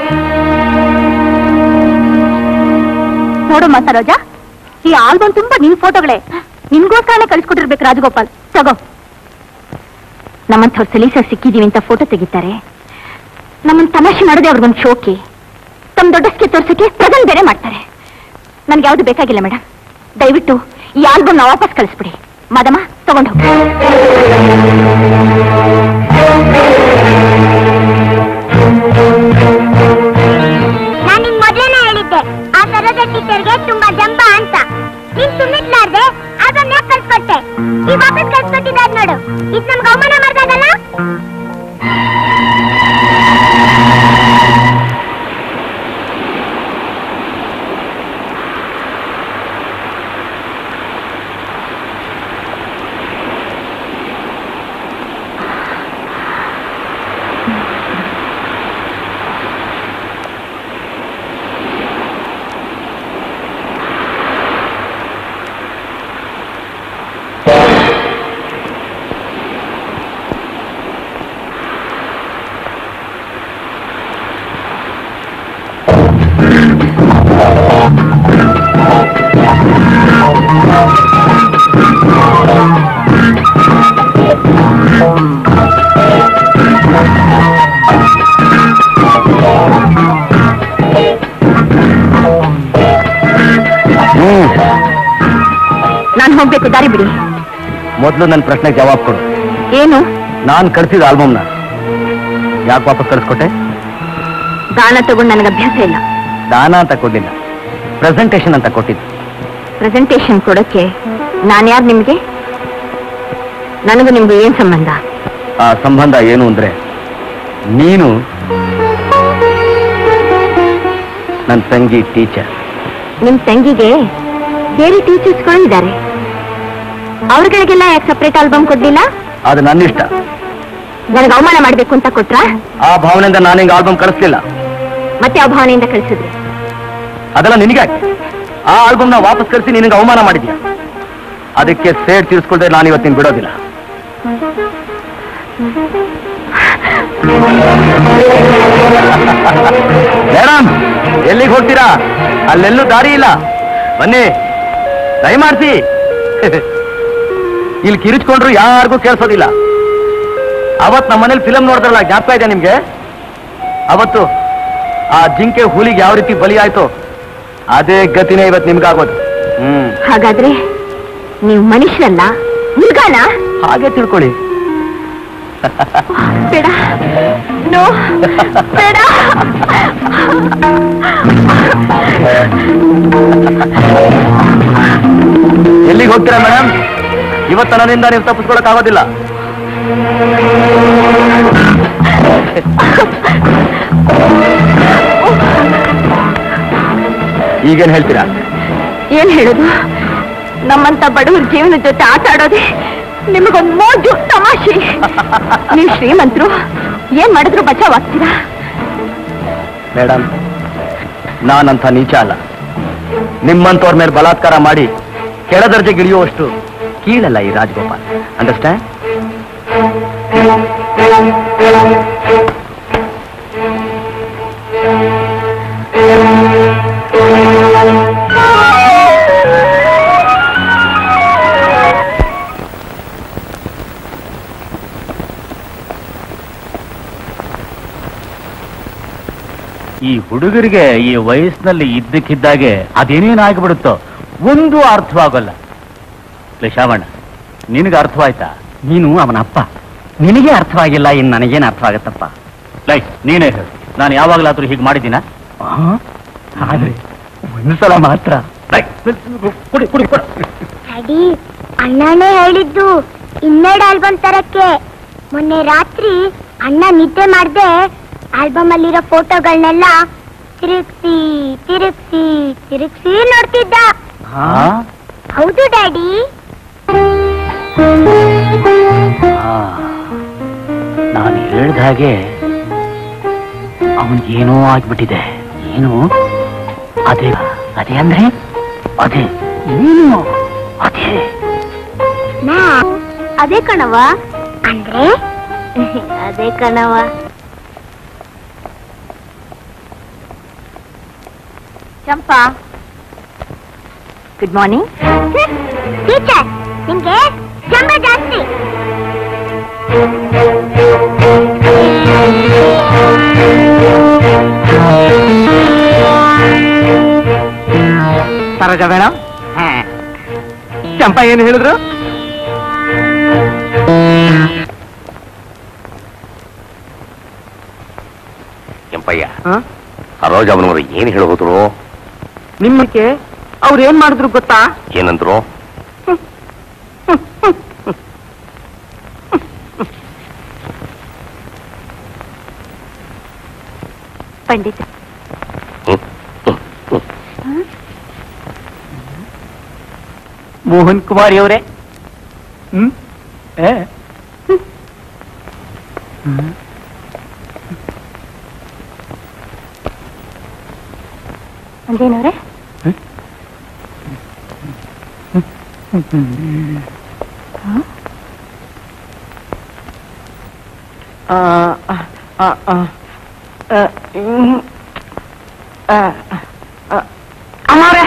ನೋಡಮ್ಮ ಸರೋಜಾ ಈ ಆಲ್ಬಮ್ ತುಂಬಾ ನಿನ್ ಫೋಟೋಗಳೇ ನಿನ್ಗೋಸ್ಕರನೇ ಕಳ್ಸಿಕೊಟ್ಟಿರ್ಬೇಕು ರಾಜಗೋಪಾಲ್ ತಗೋ ನಮ್ಮಂಥವ್ರು ಸಲೀಸರ್ ಸಿಕ್ಕಿದೀವಿ ಅಂತ ಫೋಟೋ ತೆಗಿತಾರೆ ನಮ್ಮನ್ನ ತಮಾಷೆ ಮಾಡೋದೇ ಅವ್ರಿಗೊಂದು ಶೋಕಿ ತಮ್ಮ ದೊಡ್ಡಸ್ಗೆ ತೋರ್ಸಕ್ಕೆ ಪ್ರೆಸೆಂಟ್ ಬೇರೆ ಮಾಡ್ತಾರೆ ನನ್ಗೆ ಯಾವ್ದು ಬೇಕಾಗಿಲ್ಲ ಮೇಡಮ್ ದಯವಿಟ್ಟು ಈ ಆಲ್ಬಮ್ನ ವಾಪಸ್ ಕಳಿಸ್ಬಿಡಿ ಮದಮ್ಮ ತಗೊಂಡು ಹೋಗು ನಾನ್ ನಿಂಗ್ ಮೊದ್ಲೇನೆ ಹೇಳಿದ್ದೆ ಆ ತರದ ಟೀಚರ್ಗೆ ತುಂಬಾ ಜಂಬ ಅಂತ ನೀನ್ ಸುಮ್ಮಿದ್ಲಾರ್ದೆ ಅದನ್ನ ಕಳ್ಸ್ಕೊಟ್ಟೆ ಈ ವಾಪಸ್ ಕಳ್ಸ್ಕೊಟ್ಟಿದ್ದಾದ್ ನೋಡು ಇದ್ ನಮ್ಗೆ ಅವಮಾನ ಮಾಡ್ದಾಗಲ್ಲ ನಾನು ಹೋಗ್ಬೇಕು ದಾರಿ ಬಿಡಿ ಮೊದಲು ನನ್ನ ಪ್ರಶ್ನೆಗೆ ಜವಾಬ್ ಕೊಡು ಏನು ನಾನು ಕಳಿಸಿದ ಆಲ್ಬಮ್ನ ಯಾಕೆ ವಾಪಸ್ ಕಳಿಸ್ಕೊಟ್ಟೆ ದಾನ ತಗೊಂಡು ನನಗೆ ಅಭ್ಯಾಸ ಇಲ್ಲ ದಾನ ಅಂತ ಕೊಡ್ಲಿಲ್ಲ ಪ್ರೆಸೆಂಟೇಷನ್ ಅಂತ ಕೊಟ್ಟಿದ್ದು ಪ್ರೆಸೆಂಟೇಶನ್ ಕೊಡಕ್ಕೆ ನಾನ್ಯಾರು ನಿಮ್ಗೆ ನನಗೂ ನಿಮ್ಗೆ ಏನ್ ಸಂಬಂಧ ಆ ಸಂಬಂಧ ಏನು ಅಂದ್ರೆ ನೀನು ನನ್ನ ತಂಗಿ ಟೀಚರ್ ನಿಮ್ ತಂಗಿಗೆ ಬೇರೆ ಟೀಚರ್ಸ್ಗಳು ಇದ್ದಾರೆ ಅವ್ರಗಳಿಗೆಲ್ಲ ಯಾಕೆ ಸಪ್ರೇಟ್ ಆಲ್ಬಮ್ ಕೊಡ್ಲಿಲ್ಲ ಅದು ನನ್ನ ಇಷ್ಟ ನನಗೆ ಅವಮಾನ ಮಾಡ್ಬೇಕು ಅಂತ ಕೊಟ್ರಾ ಆ ಭಾವನೆಯಿಂದ ನಾನು ಹಿಂಗೆ ಆಲ್ಬಮ್ ಕಳಿಸ್ಲಿಲ್ಲ ಮತ್ತೆ ಆ ಭಾವನೆಯಿಂದ ಕಳಿಸಿದ್ರಿ ಅದೆಲ್ಲ ನಿನಗಾಗಿ ಆ ಆಲ್ಬಮ್ನ ವಾಪಸ್ ಕಳಿಸಿ ನಿನಗೆ ಅವಮಾನ ಮಾಡಿದ್ಯಾ ಅದಕ್ಕೆ ಸೇಡ್ ತೀರಿಸ್ಕೊಳ್ದೆ ನಾನು ಇವತ್ತಿನ ಬಿಡೋದಿಲ್ಲ ಮೇಡಮ್ ಎಲ್ಲಿಗೆ ಹೋಗ್ತೀರಾ ಅಲ್ಲೆಲ್ಲೂ ದಾರಿ ಇಲ್ಲ ಬನ್ನಿ ದಯಮಾಡ್ಸಿ ಇಲ್ಲಿ ಕಿರಿಚ್ಕೊಂಡ್ರು ಯಾರಿಗೂ ಕೇಳಿಸೋದಿಲ್ಲ ಅವತ್ ನಮ್ಮ ಮನೇಲಿ ಫಿಲಂ ನೋಡಿದ್ರಲ್ಲ ಜ್ಞಾಪಕ ಇದೆ ನಿಮ್ಗೆ ಅವತ್ತು ಆ ಜಿಂಕೆ ಹುಲಿಗೆ ಯಾವ ರೀತಿ ಬಲಿ ಆಯ್ತು ಅದೇ ಗತಿನೇ ಇವತ್ತು ನಿಮ್ಗಾಗೋದು ಹ್ಮ್ ಹಾಗಾದ್ರೆ ನೀವು ಮನುಷ್ಯರಲ್ಲ ಹುಡುಗನ ಹಾಗೆ ತಿಳ್ಕೊಳ್ಳಿ ಬೇಡ ನೋ ಬೇಡ ಎಲ್ಲಿಗೆ ಹೋಗ್ತೀರಾ ಮೇಡಮ್ ಇವತ್ತು ನನ್ನಿಂದ ನೀವು ತಪ್ಪಿಸ್ಕೊಳಕ್ ಆಗೋದಿಲ್ಲ ಈಗೇನ್ ಹೇಳ್ತೀರಾ ಏನ್ ಹೇಳುದು ನಮ್ಮಂತ ಬಡವರ ಜೀವನದ ಜೊತೆ ಆಟ ಆಡೋದೇ ನಿಮಗೊಂದು ಮೋಜು ತಮಾಷೆ ನೀವು ಶ್ರೀಮಂತರು ಏನ್ ಮಾಡಿದ್ರು ಬಚಾವಾಗ್ತೀರಾ ಮೇಡಮ್ ನಾನಂಥ ನೀಚ ಅಲ್ಲ ನಿಮ್ಮಂತವ್ರ ಮೇಲೆ ಬಲಾತ್ಕಾರ ಮಾಡಿ ಕೆಳ ದರ್ಜೆಗೆ ಇಳಿಯುವಷ್ಟು ಕೀಳಲ್ಲ ಈ ರಾಜಗೋಪಾಲ್ ಅಂಡರ್ಸ್ಟ್ಯಾಂಡ್ ಈ ಹುಡುಗರಿಗೆ ಈ ವಯಸ್ಸಿನಲ್ಲಿ ಇದ್ದಕ್ಕಿದ್ದಾಗೆ ಅದೇನೇನಾಗ್ಬಿಡುತ್ತೋ ಒಂದು ಅರ್ಥವಾಗಲ್ಲ ಲೇ ಶಾವಣ್ಣ ನಿನಗೆ ಅರ್ಥವಾಯ್ತಾ ನೀನು ಅವನ ಅಪ್ಪ ನಿನಗೆ ಅರ್ಥವಾಗಿಲ್ಲ ಇನ್ನು ನನಗೇನು ಅರ್ಥವಾಗತ್ತಪ್ಪ ಲೈ ನೀನೇ ಹೇಳು ನಾನು ಯಾವಾಗಲಾದ್ರೂ ಹೀಗೆ ಮಾಡಿದ್ದೀನ ಆದ್ರೆ ಒಂದ್ಸಲ ಮಾತ್ರ ಕುಡಿ ಕುಡಿ ಕೊಡು ಡ್ಯಾಡಿ ಅಣ್ಣನೇ ಹೇಳಿದ್ದು ಇನ್ನೆರಡು ಆಲ್ಬಮ್ ತರಕ್ಕೆ ಮೊನ್ನೆ ರಾತ್ರಿ ಅಣ್ಣ ನಿದ್ದೆ ಮಾಡ್ದೆ ಆಲ್ಬಮ್ ಅಲ್ಲಿರೋ ಫೋಟೋಗಳನ್ನೆಲ್ಲ ತಿರುಗ್ಸಿ ತಿರುಗ್ಸಿ ತಿರುಗ್ಸಿ ನೋಡ್ತಿದ್ದ ಹೌದು ಡ್ಯಾಡಿ ನಾನು ಹೇಳ್ದ ಹಾಗೆ ಅವನಿಗೇನೋ ಆಗ್ಬಿಟ್ಟಿದೆ ಏನು ಅದೇ ಅದೇ ಅಂದ್ರೆ ಅದೇ ಏನು ಅದೇ ನಾ ಅದೇ ಕಣವ ಅಂದ್ರೆ ಅದೇ ಕಣವ ಚಂಪಾ ಗುಡ್ ಮಾರ್ನಿಂಗ್ ಟೀಚರ್ ನಿಮ್ಗೆ ಸಂಬಳ ಜಾಸ್ತಿ ಸರೋಜ ಮೇಡಮ್ ಚಂಪಾ ಏನು ಹೇಳಿದ್ರು ಕೆಂಪಯ್ಯ ಸರೋಜ ಅವನವರು ಏನ್ ಹೇಳಿ ಹೋದ್ರು ನಿಮ್ಮಕ್ಕೆ ಅವ್ರು ಏನ್ ಮಾಡಿದ್ರು ಗೊತ್ತಾ ಏನಂದ್ರು ಪಂಡಿತ ಹ್ಮ್, ಹ್ಮ್, ಹ್ಮ್. ಮೋಹನ್ ಕುಮಾರಿ ಅವರೇ ಹ್ಮ್ ಏ ಅಂದೇನವ್ರೆ ಅಮ್ಮಾರೆ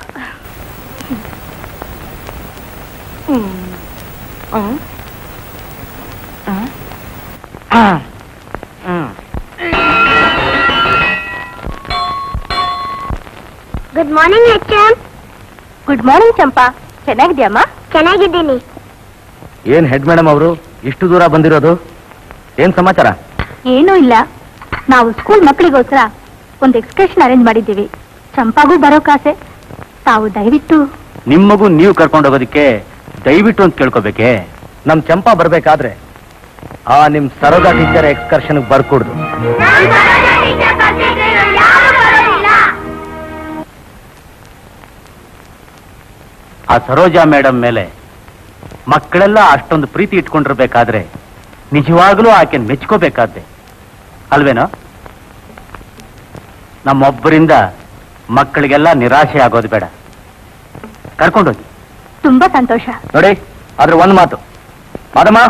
good morning H good morning Champa ಚೆನ್ನಾಗಿದ್ಯಮ್ಮ ಚೆನ್ನಾಗಿದ್ದೀನಿ ಏನ್ ಹೆಡ್ ಮೇಡಮ್ ಅವರು ಇಷ್ಟು ದೂರ ಬಂದಿರೋದು ಏನ್ ಸಮಾಚಾರ ಏನೂ ಇಲ್ಲ ನಾವು ಸ್ಕೂಲ್ ಮಕ್ಕಳಿಗೋಸ್ಕರ ಒಂದು ಎಕ್ಸ್ಕರ್ಷನ್ ಅರೇಂಜ್ ಮಾಡಿದ್ದೀವಿ ಚಂಪಾಗೂ ಬರೋಕಾಸೆ ತಾವು ದಯವಿಟ್ಟು ನಿಮ್ಮಗೂ ನೀವು ಕರ್ಕೊಂಡು ಹೋಗೋದಕ್ಕೆ ದಯವಿಟ್ಟು ಅಂತ ಕೇಳ್ಕೋಬೇಕೆ ನಮ್ ಚಂಪಾ ಬರ್ಬೇಕಾದ್ರೆ ಆ ನಿಮ್ ಸರೋಜಾ ಟೀಚರ್ ಎಕ್ಸ್ಕರ್ಷನ್ ಬರ್ಕೊಡ್ದು ಆ ಸರೋಜಾ ಮೇಡಮ್ ಮೇಲೆ ಮಕ್ಕಳೆಲ್ಲ ಅಷ್ಟೊಂದು ಪ್ರೀತಿ ಇಟ್ಕೊಂಡಿರ್ಬೇಕಾದ್ರೆ ನಿಜವಾಗ್ಲೂ ಆಕೆ ಮೆಚ್ಕೋಬೇಕಾದ್ದೆ ಅಲ್ವೇನೋ ನಮ್ಮೊಬ್ಬರಿಂದ ಮಕ್ಕಳಿಗೆಲ್ಲ ನಿರಾಶೆ ಆಗೋದು ಬೇಡ ಕರ್ಕೊಂಡೋಗಿ ತುಂಬಾ ಸಂತೋಷ ನೋಡಿ ಆದ್ರೆ ಒಂದ್ ಮಾತು ಮಾದಮ್ಮ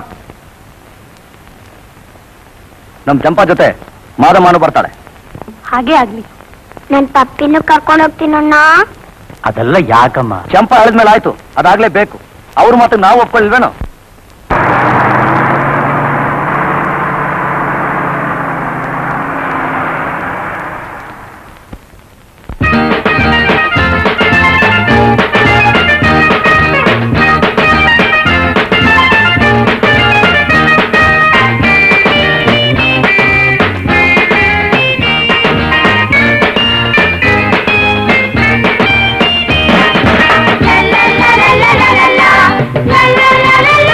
ನಮ್ ಚಂಪಾ ಜೊತೆ ಮಾದಮ್ಮನು ಬರ್ತಾಳೆ ಹಾಗೇ ಆಗ್ಲಿ ನನ್ ಪಪ್ಪಿನೂ ಕರ್ಕೊಂಡು ಹೋಗ್ತೀನಣ್ಣ ಅದೆಲ್ಲ ಯಾಕಮ್ಮ ಚಂಪಾ ಹೇಳಿದ್ಮೇಲೆ ಆಯ್ತು ಅದಾಗ್ಲೇ ಬೇಕು ಅವ್ರ ಮಾತು ನಾವು ಒಪ್ಕೊಳ್ಳಿಲ್ವೇನೋ la la la la la la la la la la la la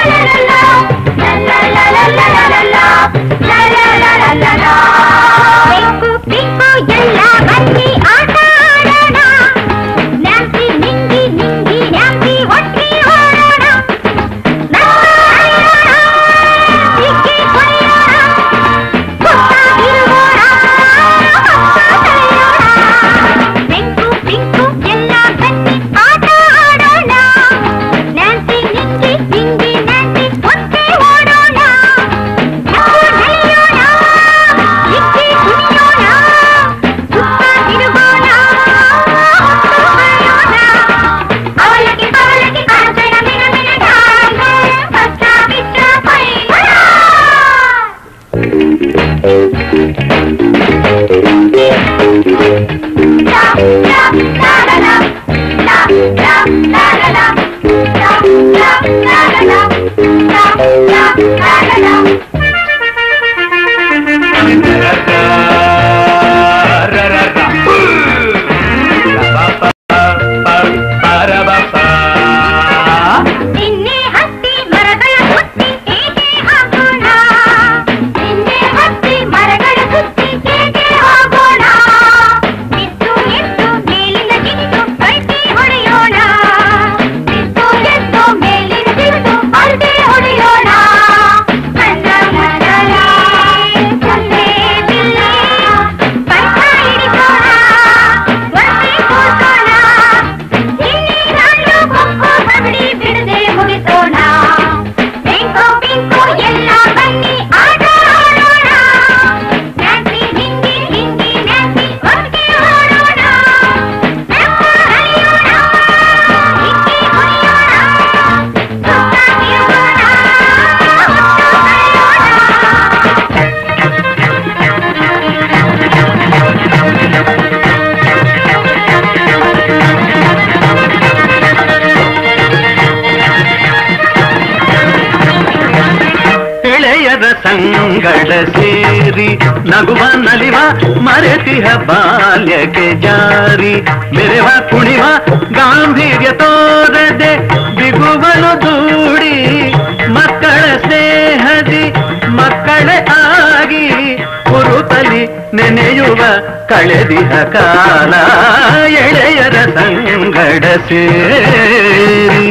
ಸಂಗಡ ಸೇರಿ ನಗುವ ನಲಿವ ಮರೆತಿಹ ಬಾಲ್ಯಕ್ಕೆ ಜಾರಿ ಮೆರೆವ ಕುಣಿವ ಗಾಂಭೀರ್ಯ ತೋರದೆ ಬಿಗುವನು ದೂಡಿ ಮಕ್ಕಳ ಸ್ನೇಹದಿ ಮಕ್ಕಳೇ ಆಗಿ ಕುರುತಲಿ ನೆನೆಯುವ ಕಳೆದಿಹ ಕಾಲ ಎಳೆಯರ ಸಂಗಡ ಸೇರಿ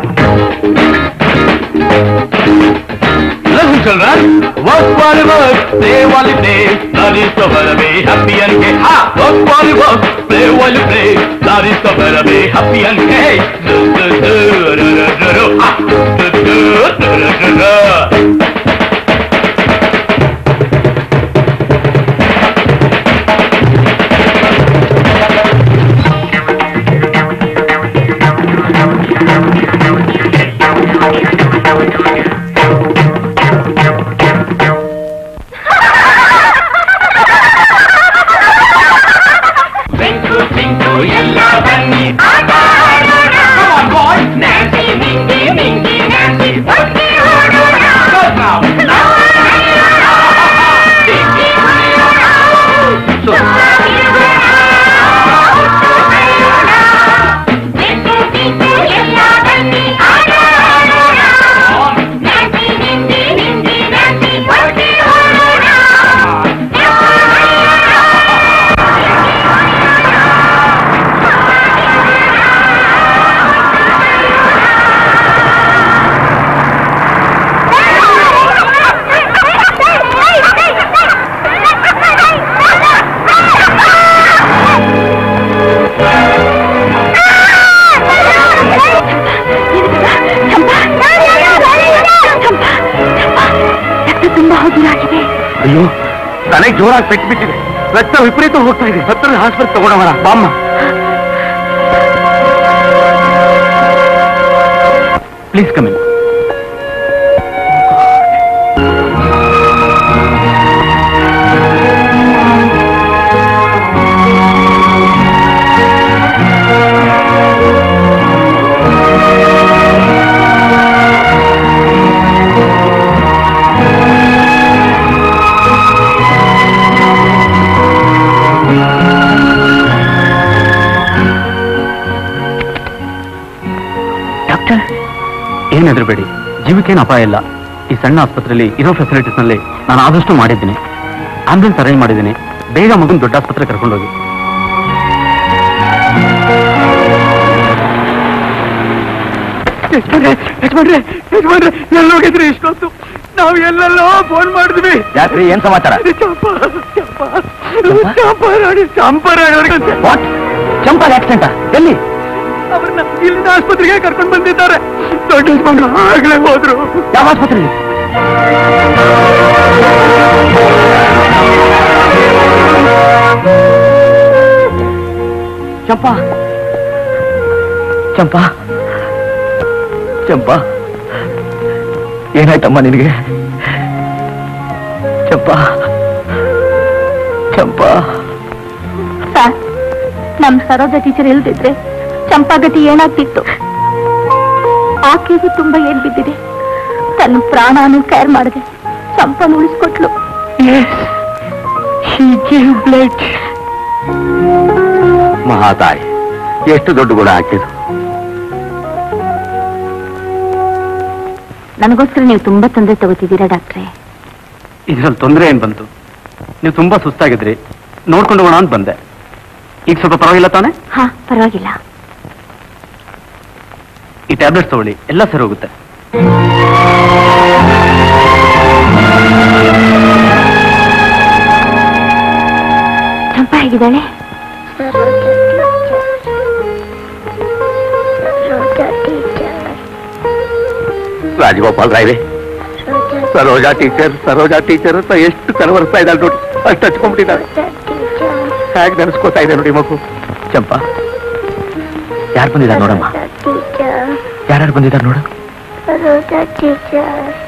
Listen, children. Work while you work, play while you play. That is the way to be happy and gay. Ha! Work while you work, play while you play. That is the way to be happy and gay. Do, do, do, do, do, do, do. Ha! Do, do, do, do, do, do. ಬೆಂಕು ಚಿಂಕು ಎಲ್ಲ ಬನ್ನಿ ಆಟ ಆಡೋಣ ಬಾಯ್ Nancy ಮಿಂಗಿ ಮಿಂಗಿ Nancy ಒಟ್ಟಿ ಓಡೋಣ Good now. ಡಿಕ್ಕಿ ಹೊಡೆಯೋಣ. ಸುತ್ತಾಡಿರೋಣ. ಹುಟ್ಟು ಬೆಳೆಯೋಣ. ಬೆಂಕು ಚಿಂಕು ಎಲ್ಲ ಬನ್ನಿ ಆಟ ಆಡೋಣ ನ್ಯಾನ್ಸಿ ಮಿಂಗಿ ಮಿಂಗಿ ನ್ಯಾನ್ಸಿ ಒಟ್ಟಿ ಓಡೋಣ ರಕ್ತ ತುಂಬಾ ಹೋಗಿರಾಗಿದೆ ಅಯ್ಯೋ ತಲೆಗೆ ಜೋರಾಗಿ ಪೆಟ್ಟು ಬಿಟ್ಟಿದೆ ರಕ್ತ ವಿಪರೀತ ಹೋಗ್ತಾ ಇದೆ ಹತ್ತಿರ ಹಾಸ್ಪಿಟಲ್ ತಗೊಂಡವರ ಬಾಮ್ಮ ಪ್ಲೀಸ್ ಕಮಿನ್ ಡಾಕ್ಟರ್ ಏನ್ ಹೆದರಬೇಡಿ ಜೀವಕ್ಕೇನು ಅಪಾಯ ಇಲ್ಲ ಈ ಸಣ್ಣ ಆಸ್ಪತ್ರೆಯಲ್ಲಿ ಇರೋ ಫೆಸಿಲಿಟೀಸ್ ನಲ್ಲಿ ನಾನು ಆದಷ್ಟು ಮಾಡಿದ್ದೀನಿ ಆಂಬುಲೆನ್ಸ್ ಅರೇಂಜ್ ಮಾಡಿದ್ದೀನಿ ಬೇಗ ಮಗನ್ ದೊಡ್ಡ ಆಸ್ಪತ್ರೆ ಕರ್ಕೊಂಡೋಗಿ ಯಜಮಾನ್ರೆ ಯಜಮಾನ್ರೆ ಯಜಮಾನ್ರೆ ಎಲ್ಲೋಗಿದ್ರಿ ಇಷ್ಟೊತ್ತು ನಾವು ಎಲ್ಲೆಲ್ಲೋ ಫೋನ್ ಮಾಡಿದ್ವಿ ಯಾಕ್ರಿ ಏನ್ ಸಮಾಚಾರ ಚಂಪ ಚಂಪ ಚಂಪಾರಾಣಿ ಚಂಪಾರಾಣಿ ಅವ್ರಿಗೆ ವಾಟ್ ಚಂಪಲ್ ಆಕ್ಸಿಡೆಂಟ್ ಎಲ್ಲಿ ಅವ್ರನ್ನ ಇಲ್ಲಿಂದ ಆಸ್ಪತ್ರೆಗೆ ಕರ್ಕೊಂಡು ಬಂದಿದ್ದಾರೆ ದೊಡ್ಡ ಯಜಮಾನ್ರು ಆಗ್ಲೇ ಹೋದ್ರು ಯಾವ ಆಸ್ಪತ್ರೆಯಲ್ಲಿ ಚಂಪಾ ಚಂಪಾ ಚಂಪಾ ಏನಾಯ್ತಮ್ಮ ನಿನಗೆ ಚಂಪಾ ಚಂಪಾ ಸರ್ ನಮ್ ಸರೋಜ ಟೀಚರ್ ಇಲ್ದಿದ್ರೆ ಚಂಪಾಗತಿ ಏನಾಗ್ತಿತ್ತು ಆಕೆಗೂ ತುಂಬಾ ಏನ್ ಬಿದ್ದಿದೆ ತನ್ನ ಪ್ರಾಣಾನು ಕೇರ್ ಮಾಡಿದೆ ಚಂಪನ ಉಳಿಸ್ಕೊಟ್ಲು ಮಹಾತಾಯಿ ಎಷ್ಟು ದೊಡ್ಡ ಗುಣ ಹಾಕಿದ್ರು ನನಗೋಸ್ಕರ ನೀವು ತುಂಬಾ ತೊಂದರೆ ತಗೋತಿದ್ದೀರಾ ಡಾಕ್ಟ್ರೆ ಇದ್ರಲ್ಲಿ ತೊಂದರೆ ಏನ್ ಬಂತು ನೀವು ತುಂಬಾ ಸುಸ್ತಾಗಿದ್ರಿ ನೋಡ್ಕೊಂಡು ಹೋಗೋಣ ಅಂತ ಬಂದೆ ಈಗ ಸ್ವಲ್ಪ ಪರವಾಗಿಲ್ಲ ತಾನೆ ಹಾ ಪರವಾಗಿಲ್ಲ ಈ ಟ್ಯಾಬ್ಲೆಟ್ಸ್ ತಗೊಳ್ಳಿ ಎಲ್ಲ ಸರಿ ಹೋಗುತ್ತೆ ಚಂಪಾ ಹೇಗಿದ್ದಾಳೆ ರಾಜಗೋಪಾಲ್ ರಾಯ್ರೆ ಸರೋಜಾ ಟೀಚರ್ ಸರೋಜಾ ಟೀಚರ್ ಅಂತ ಎಷ್ಟು ಕಲವರಿಸ್ತಾ ಇದ್ದಾಳೆ ನೋಡಿ ಅಷ್ಟು ಹಚ್ಕೊಂಡ್ಬಿಟ್ಟಿದ್ದಾಳೆ ಹೇಗೆ ನೆನೆಸ್ಕೋತಾ ಇದೆ ನೋಡಿ ಮಗು ಚಂಪಾ ಯಾರು ಬಂದಿದ್ದಾರೆ ನೋಡಮ್ಮ ಯಾರ್ಯಾರು ಬಂದಿದ್ದಾರೆ ನೋಡು Rosa teacher.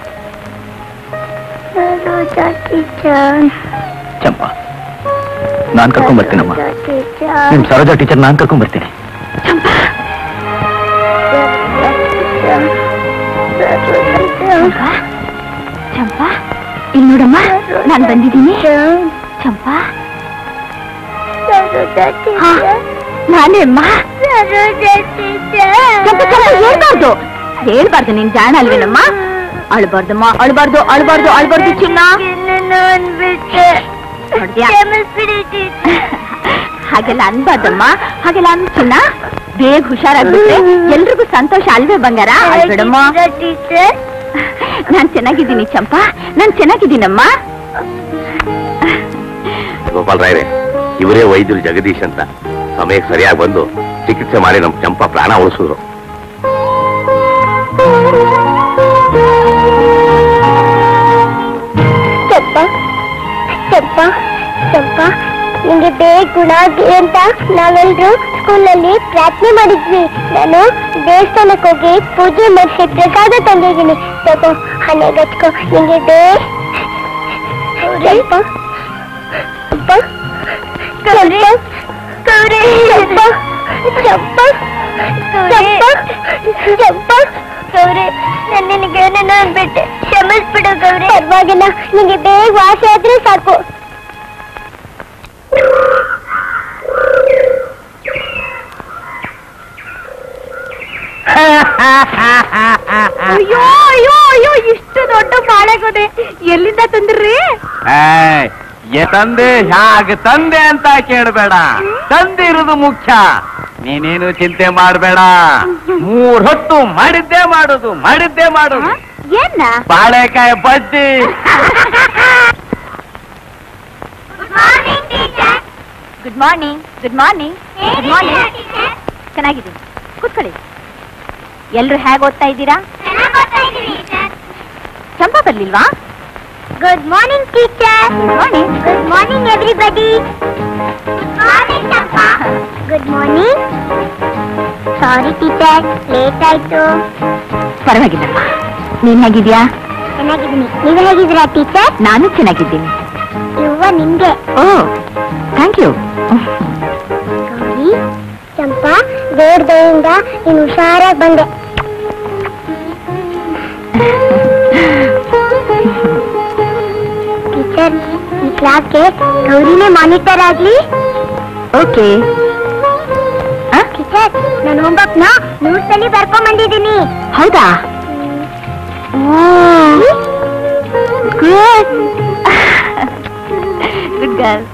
Rosa teacher. ಚಂಪಾ ನಾನ್ ಕರ್ಕೊಂಡ್ ಬರ್ತೀನಮ್ಮ Rosa teacher. ನಿಮ್ ಸರೋಜಾ ಟೀಚರ್ ನಾನ್ ಕರ್ಕೊಂಡ್ ಬರ್ತೀನಿ Rosa teacher. ಚಂಪಾ ಇಲ್ಲಿ ನೋಡಮ್ಮ ನಾನು ಬಂದಿದ್ದೀನಿ ಚಂಪಾ ಹಾ, ನಾನೇ ಅಮ್ಮ ಚಂಪಾ ಚಂಪಾ ಹೇಳ್ಬಾರ್ದು ಹೇಳ್ಬಾರ್ದು ನೀನ್ ಜಾಣ ಅಲ್ವೇನಮ್ಮ ಅಳ್ಬಾರ್ದಮ್ಮ ಅಳ್ಬಾರ್ದು ಅಳ್ಬಾರ್ದು ಅಳ್ಬಾರ್ದು ಚಿನ್ನ ನೋಡ್ದ್ಯಾ? ಹಾಗೆಲ್ಲ ಅನ್ಬಾರ್ದಮ್ಮ ಹಾಗೆಲ್ಲ ಅನ್ ಚಿನ್ನ ಬೇಗ ಹುಷಾರಾಗ್ಬಿಟ್ರೆ ಎಲ್ರಿಗೂ ಸಂತೋಷ ಅಲ್ವೇ ಬಂಗಾರ ಅಳ್ಬೇಡಮ್ಮ ನಾನ್ ಚೆನ್ನಾಗಿದ್ದೀನಿ ಚಂಪಾ ನಾನ್ ಚೆನ್ನಾಗಿದ್ದೀನಮ್ಮ ಗೋಪಾಲ್ ರಾಯ್ರೆ ಇವರೇ ವೈದ್ಯರು ಜಗದೀಶ್ ಅಂತ ಸಮಯಕ್ಕೆ ಸರಿಯಾಗಿ ಬಂದು ಚಿಕಿತ್ಸೆ ಮಾಡಿ ನಮ್ ಚಂಪ ಪ್ರಾಣ ಉಳಿಸಿದ್ರು ಚಪ್ಪ ಚಪ್ಪ ಚಪ್ಪ ನಿಂಗೆ ಬೇಗ ಗುಣ ಆಗ್ಲಿ ಅಂತ ನಾವೆಲ್ಲರೂ ಸ್ಕೂಲಲ್ಲಿ ಪ್ರಾರ್ಥನೆ ಮಾಡಿದ್ವಿ ನಾನು ದೇವಸ್ಥಾನಕ್ಕೆ ಹೋಗಿ ಪೂಜೆ ಮಾಡಿಸಿ ಪ್ರಸಾದ ತಂದಿದ್ದೀನಿ ತಗೋ ಹಣೆಗಚ್ಕೋ ನಿಂಗೆ ಬೇ ಚಪ್ಪ ಚಪ್ಪ ಗೌರಿ ಗೌರಿ ಚಪ್ಪ ಚಪ್ಪ ಚಪ್ಪ ಚಪ್ಪ ಗೌರಿ ನಾನು ನಿನಗೆ ಏನೇನೋ ಅನ್ಬಿಟ್ಟೆ ಕ್ಷಮಿಸ್ಬಿಡು ಗೌರಿ ಪರವಾಗಿಲ್ಲ ನಿನಗೆ ಬೇಗ ವಾಸಿ ಆದ್ರೆ ಸಾಕು ಅಯ್ಯೋ ಅಯ್ಯೋ ಅಯ್ಯೋ ಇಷ್ಟು ದೊಡ್ಡ ಬಾಳೆಗೊನೆ ಎಲ್ಲಿಂದ ತಂದ್ರಿ ಏಯ್, ಎ ತಂದೆ ಹ್ಯಾಗ ತಂದೆ ಅಂತ ಕೇಳಬೇಡ ತಂದೆ ಇರುವುದು ಮುಖ್ಯ ನೀನೇನು ಚಿಂತೆ ಮಾಡಬೇಡ ಮೂರ್ ಹೊತ್ತು ಮಾಡಿದ್ದೇ ಮಾಡುದು ಮಾಡಿದ್ದೇ ಮಾಡುದು ಏನ ಬಾಳೆಕಾಯಿ ಬಜ್ಜಿ good morning good morning good morning ಚೆನ್ನಾಗಿದ್ದೀನಿ ಕೂತ್ಕೊಳ್ಳಿ ಎಲ್ರು ಹೇಗೆ ಓದ್ತಾ ಇದ್ದೀರಾ ಚಂಪಾ ಬರ್ಲಿಲ್ವಾ good morning teacher good morning good morning everybody good morning Champa good morning sorry teacher late ಆಯ್ತು ಪರವಾಗಿಲ್ಲಮ್ಮ ನೀನ್ ಹೇಗಿದ್ಯಾ ಚೆನ್ನಾಗಿದ್ದೀನಿ ನೀವು ಹೇಗಿದ್ದೀರಾ ಟೀಚರ್ ನಾನು ಚೆನ್ನಾಗಿದ್ದೀನಿ ಇವ್ವ ನಿಮ್ಗೆ oh thank you Gauri Champa ದೇವ್ರ ದಯಿಂದ ನೀನು ಹುಷಾರಾಗಿ ಬಂದೆ ಟೀಚರ್ ಈ ಕ್ಲಾಸ್ಗೆ ಗೌರಿನೇ ಮಾನಿಟರ್ ಆಗ್ಲಿ ಓಕೆ ಟೀಚರ್ ನಾನು ಹೋಮ್ವರ್ಕ್ ನ ನೋಟ್ಸ್ ಅಲ್ಲಿ ಬರ್ಕೊಂಡ್ ಬಂದಿದ್ದೀನಿ ಹೌದಾ ಗುಡ್ ಗುಡ್ ಗರ್ಲ್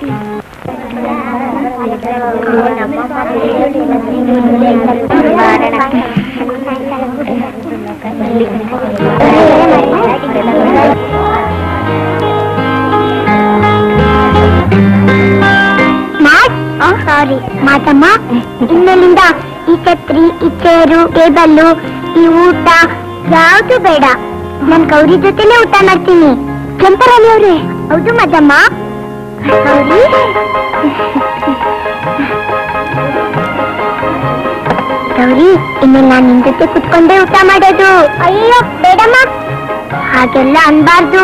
ಸಾರಿ ಮಾತಮ್ಮ ಇನ್ಮೇಲಿಂದ ಈ ಛತ್ರಿ ಈ ಚೇರು ಟೇಬಲ್ಲು ಈ ಊಟ ಯಾವುದು ಬೇಡ ನನ್ ಗೌರಿ ಜೊತೆನೆ ಊಟ ಮಾಡ್ತೀನಿ ಚಂಪರಾಣಿ ಅವ್ರೆ ಹೌದು ಮದಮ್ಮ ಗೌರಿ ಗೌರಿ ಇನ್ನು ನಾನ್ ನಿನ್ ಜೊತೆ ಕುತ್ಕೊಂಡೇ ಊಟ ಮಾಡೋದು ಅಯ್ಯೋ ಬೇಡಮ್ಮ ಹಾಗೆಲ್ಲ ಅನ್ಬಾರ್ದು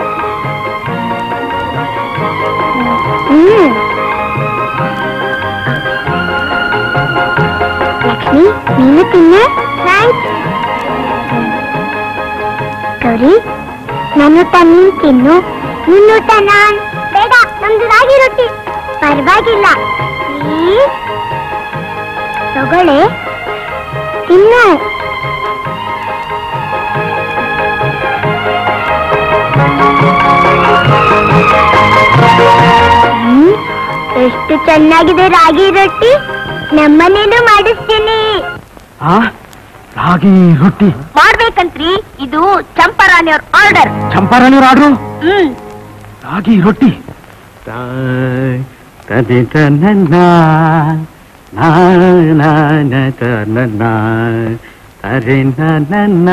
ಹ್ಮ್ ಲಕ್ಷ್ಮಿ ನೀನು ತಿನ್ನು ಥ್ಯಾಂಕ್ಸ್ ಗೌರಿ ನನ್ನೂಟ ನೀನ್ ತಿನ್ನು ನಿನ್ನೂಟ ನಾನ್ ಬೇಡ ನಮ್ದು ರಾಗಿ ರೊಟ್ಟಿ ಪರವಾಗಿಲ್ಲ ಪ್ಲೀಸ್ ತಗೊಳ್ಳೆ ತಿನ್ನು ಹ್ಮ್, ಎಷ್ಟು ಚೆನ್ನಾಗಿದೆ ರಾಗಿ ರೊಟ್ಟಿ ನಮ್ಮನೇನು ಮಾಡಿಸ್ತೀನಿ ಆ ರಾಗಿ ರೊಟ್ಟಿ ಮಾಡ್ಬೇಕಂತ್ರಿ ಇದು ಚಂಪಾರಾಣಿಯವ್ರ ಆರ್ಡರ್ ಚಂಪಾರಾಣಿಯವ್ರ ಆಡ್ರು ಹ್ಮ್ ರಾಗಿ ರೊಟ್ಟಿ ತದಿತ ನನ್ನ ನಾನ ತನ್ನ ಅರೆ ನನ್ನ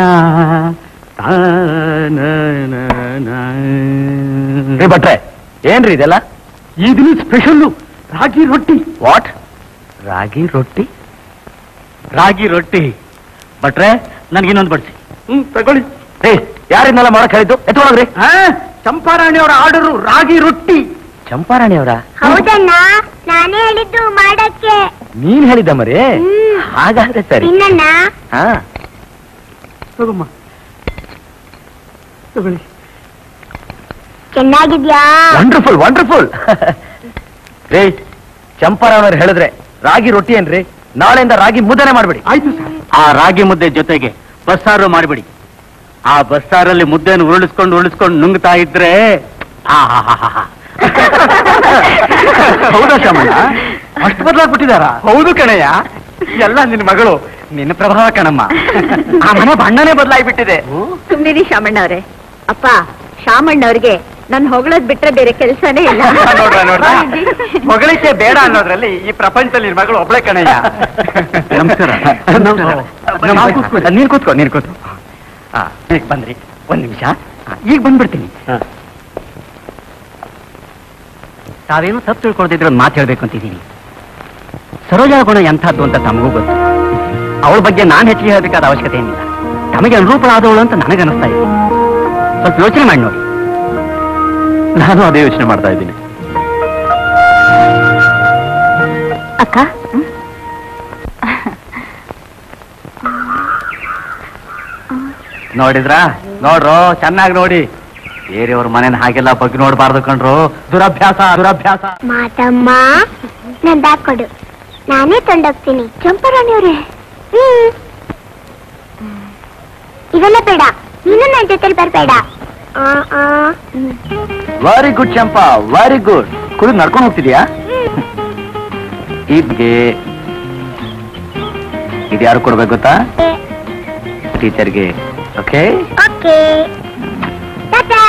ರೀ ಭಟ್ರೆ ಏನ್ರಿ ಇದೆಲ್ಲ ಈ ದಿನ ಸ್ಪೆಷಲ್ಲು ರಾಗಿ ರೊಟ್ಟಿ ವಾಟ್ ರಾಗಿ ರೊಟ್ಟಿ ರಾಗಿ ರೊಟ್ಟಿ ಭಟ್ರೆ ನನ್ಗಿನ್ನೊಂದು ಬಡಿಸಿ ಹ್ಮ್ ತಗೊಳ್ಳಿ ರೀ ಯಾರಿದ್ನೆಲ್ಲ ಮಾಡಕ್ ಹೇಳಿದ್ದು ಎತ್ಕೊಳಗ್ರಿ ಆ, ಚಂಪಾರಾಣಿಯವರ ಆರ್ಡರು ರಾಗಿ ರೊಟ್ಟಿ ಚಂಪಾರಾಣಿ ಅವರ ಹೌದಣ್ಣ ನಾನೇ ಹೇಳಿದ್ದು ಮಾಡಕ್ಕೆ ನೀನ್ ಹೇಳಿದ್ದ ಮರಿ ಹ್ಮ್. ಹಾಗಾದ್ರೆ ಸರಿ ತಿನ್ನಣ್ಣ ಹಾ ತಗೊಮ್ಮ ತಗೊಳ್ಳಿ ಚೆನ್ನಾಗಿದ್ಯಾ ವಂಡರ್ಫುಲ್ ವಂಡರ್ಫುಲ್ ರೇ ಚಂಪಾರಾವ್ರು ಹೇಳಿದ್ರೆ ರಾಗಿ ರೊಟ್ಟಿ ಏನ್ರಿ ನಾಳೆಯಿಂದ ರಾಗಿ ಮುದ್ದನೆ ಮಾಡ್ಬಿಡಿ ಆಯ್ತು ಸರ್ ಆ ರಾಗಿ ಮುದ್ದೆ ಜೊತೆಗೆ ಬಸ್ಸಾರು ಮಾಡಿಬಿಡಿ ಆ ಬಸ್ಸಾರಲ್ಲಿ ಮುದ್ದೆಯನ್ನು ಉರುಳಿಸ್ಕೊಂಡು ಉರುಳಿಸ್ಕೊಂಡು ನುಂಗ್ತಾ ಇದ್ರೆ ಆಹಾಹಾಹಾ. ಹೌದಾ ಶಾಮಣ್ಣ ಅಷ್ಟು ಬದಲಾಗ್ಬಿಟ್ಟಿದಾರ ಹೌದು ಕಣಯ್ಯ ಎಲ್ಲ ನಿನ್ನ ಮಗಳು ನಿನ್ನ ಪ್ರಭಾವ ಕಣಮ್ಮ ಆ ಮನೆ ಬಣ್ಣನೇ ಬದಲಾಗ್ಬಿಟ್ಟಿದೆ ಸುಮ್ನಿರಿ ಶಾಮಣ್ಣ ಅವರೇ ಅಪ್ಪ ಶಾಮಣ್ಣ ಅವ್ರಿಗೆ ನನ್ ಹೊಗಳದ್ ಬಿಟ್ರೆ ಬೇರೆ ಕೆಲ್ಸನೇ ಇಲ್ಲ ನೋಡ್ರ ನೋಡ್ರ ಹೊಗಳಿಕೆ ಬೇಡ ಅನ್ನೋದ್ರಲ್ಲಿ ಈ ಪ್ರಪಂಚದಲ್ಲಿ ನಿನ್ ಮಗಳು ಒಬ್ಳೆ ಕಣಯ್ಯ ನಮಸ್ಕಾರ ನೀನ್ ಕೂತ್ಕೋ ನೀನ್ ಕೂತ್ಕೋ ಆ, ಈಗ ಬಂದ್ರಿ ಒಂದ್ ನಿಮಿಷ ಆ, ಈಗ ಬಂದ್ಬಿಡ್ತೀನಿ ತಾವೇನು ತಪ್ಪು ತಿಳ್ಕೊಳ್ದಿದ್ರೆ ಒಂದು ಮಾತು ಹೇಳ್ಬೇಕು ಅಂತಿದ್ದೀನಿ ಸರೋಜಾ ಗುಣ ಎಂಥದ್ದು ಅಂತ ತಮಗೂ ಗೊತ್ತು ಅವಳ ಬಗ್ಗೆ ನಾನು ಹೆಚ್ಚಿಗೆ ಹೇಳಬೇಕಾದ ಅವಶ್ಯಕತೆ ಏನಿಲ್ಲ ತಮಗೆ ಅನುರೂಪಳಾದವಳು ಅಂತ ನನಗನ್ನಿಸ್ತಾ ಇದೆ ಸ್ವಲ್ಪ ಯೋಚನೆ ಮಾಡಿ ನೋಡಿ ನಾನು ಅದೇ ಯೋಚನೆ ಮಾಡ್ತಾ ಇದ್ದೀನಿ ಅಕ್ಕ ನೋಡಿದ್ರಾ ನೋಡ್ರೋ ಚೆನ್ನಾಗಿ ನೋಡಿ ಬೇರೆಯವ್ರ ಮನೇನ ಹಾಗೆಲ್ಲ ಬಗ್ಗೆ ನೋಡ್ಬಾರ್ದು ಕಣ್ರು ದುರಭ್ಯಾಸ ದುರಭ್ಯಾಸ ಮಾತಮ್ಮ ನನ್ ಬ್ಯಾಗ್ ಕೊಡು ನಾನೇ ತೊಂಡೋಗ್ತೀನಿ ಚಂಪರಾಣಿಯವ್ರೆ ಹ್ಮ್ ಇವೆಲ್ಲ ಬೇಡ ನೀನು ನನ್ನ ಜೊತೆಲಿ ಬರ್ಬೇಡ ಆ, ಆ. ಹ್ಮ್. Very good Champa very good ಕುಡಿದು ನಡ್ಕೊಂಡು ಹೋಗ್ತಿದ್ಯಾ ಇದ್ಗೆ ಇದು ಯಾರು ಕೊಡ್ಬೇಕು ಗೊತ್ತಾ ಟೀಚರ್ಗೆ ಓಕೆ ಓಕೆ ಟಾಟಾ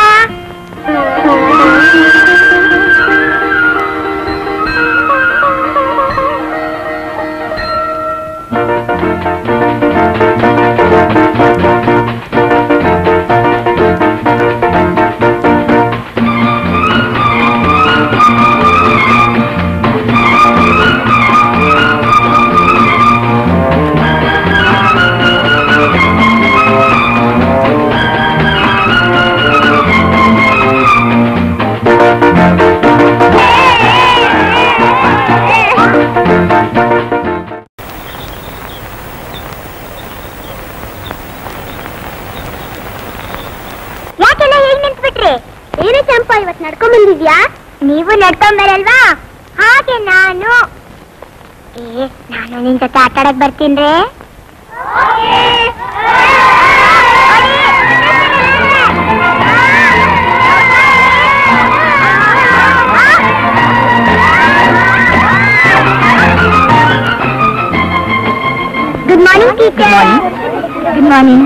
ಯಾಕೆಲ್ಲ ಹೇಗ್ ನಿಂತ್ಬಿಟ್ರಿ ಏನು ಚಂಪಾ ಇವತ್ ನಡ್ಕೊಂಡ್ ಬಂದಿದ್ಯಾ ನೀವು ನಡ್ಕೊಂಡ್ ಬರಲ್ವಾ ಹಾಗೆ ನಾನು ಏ ನಾನು ನಿನ್ ಜೊತೆ ಆಟ ಆಡಕ್ ಬರ್ತೀನ್ರಿ good morning teacher good morning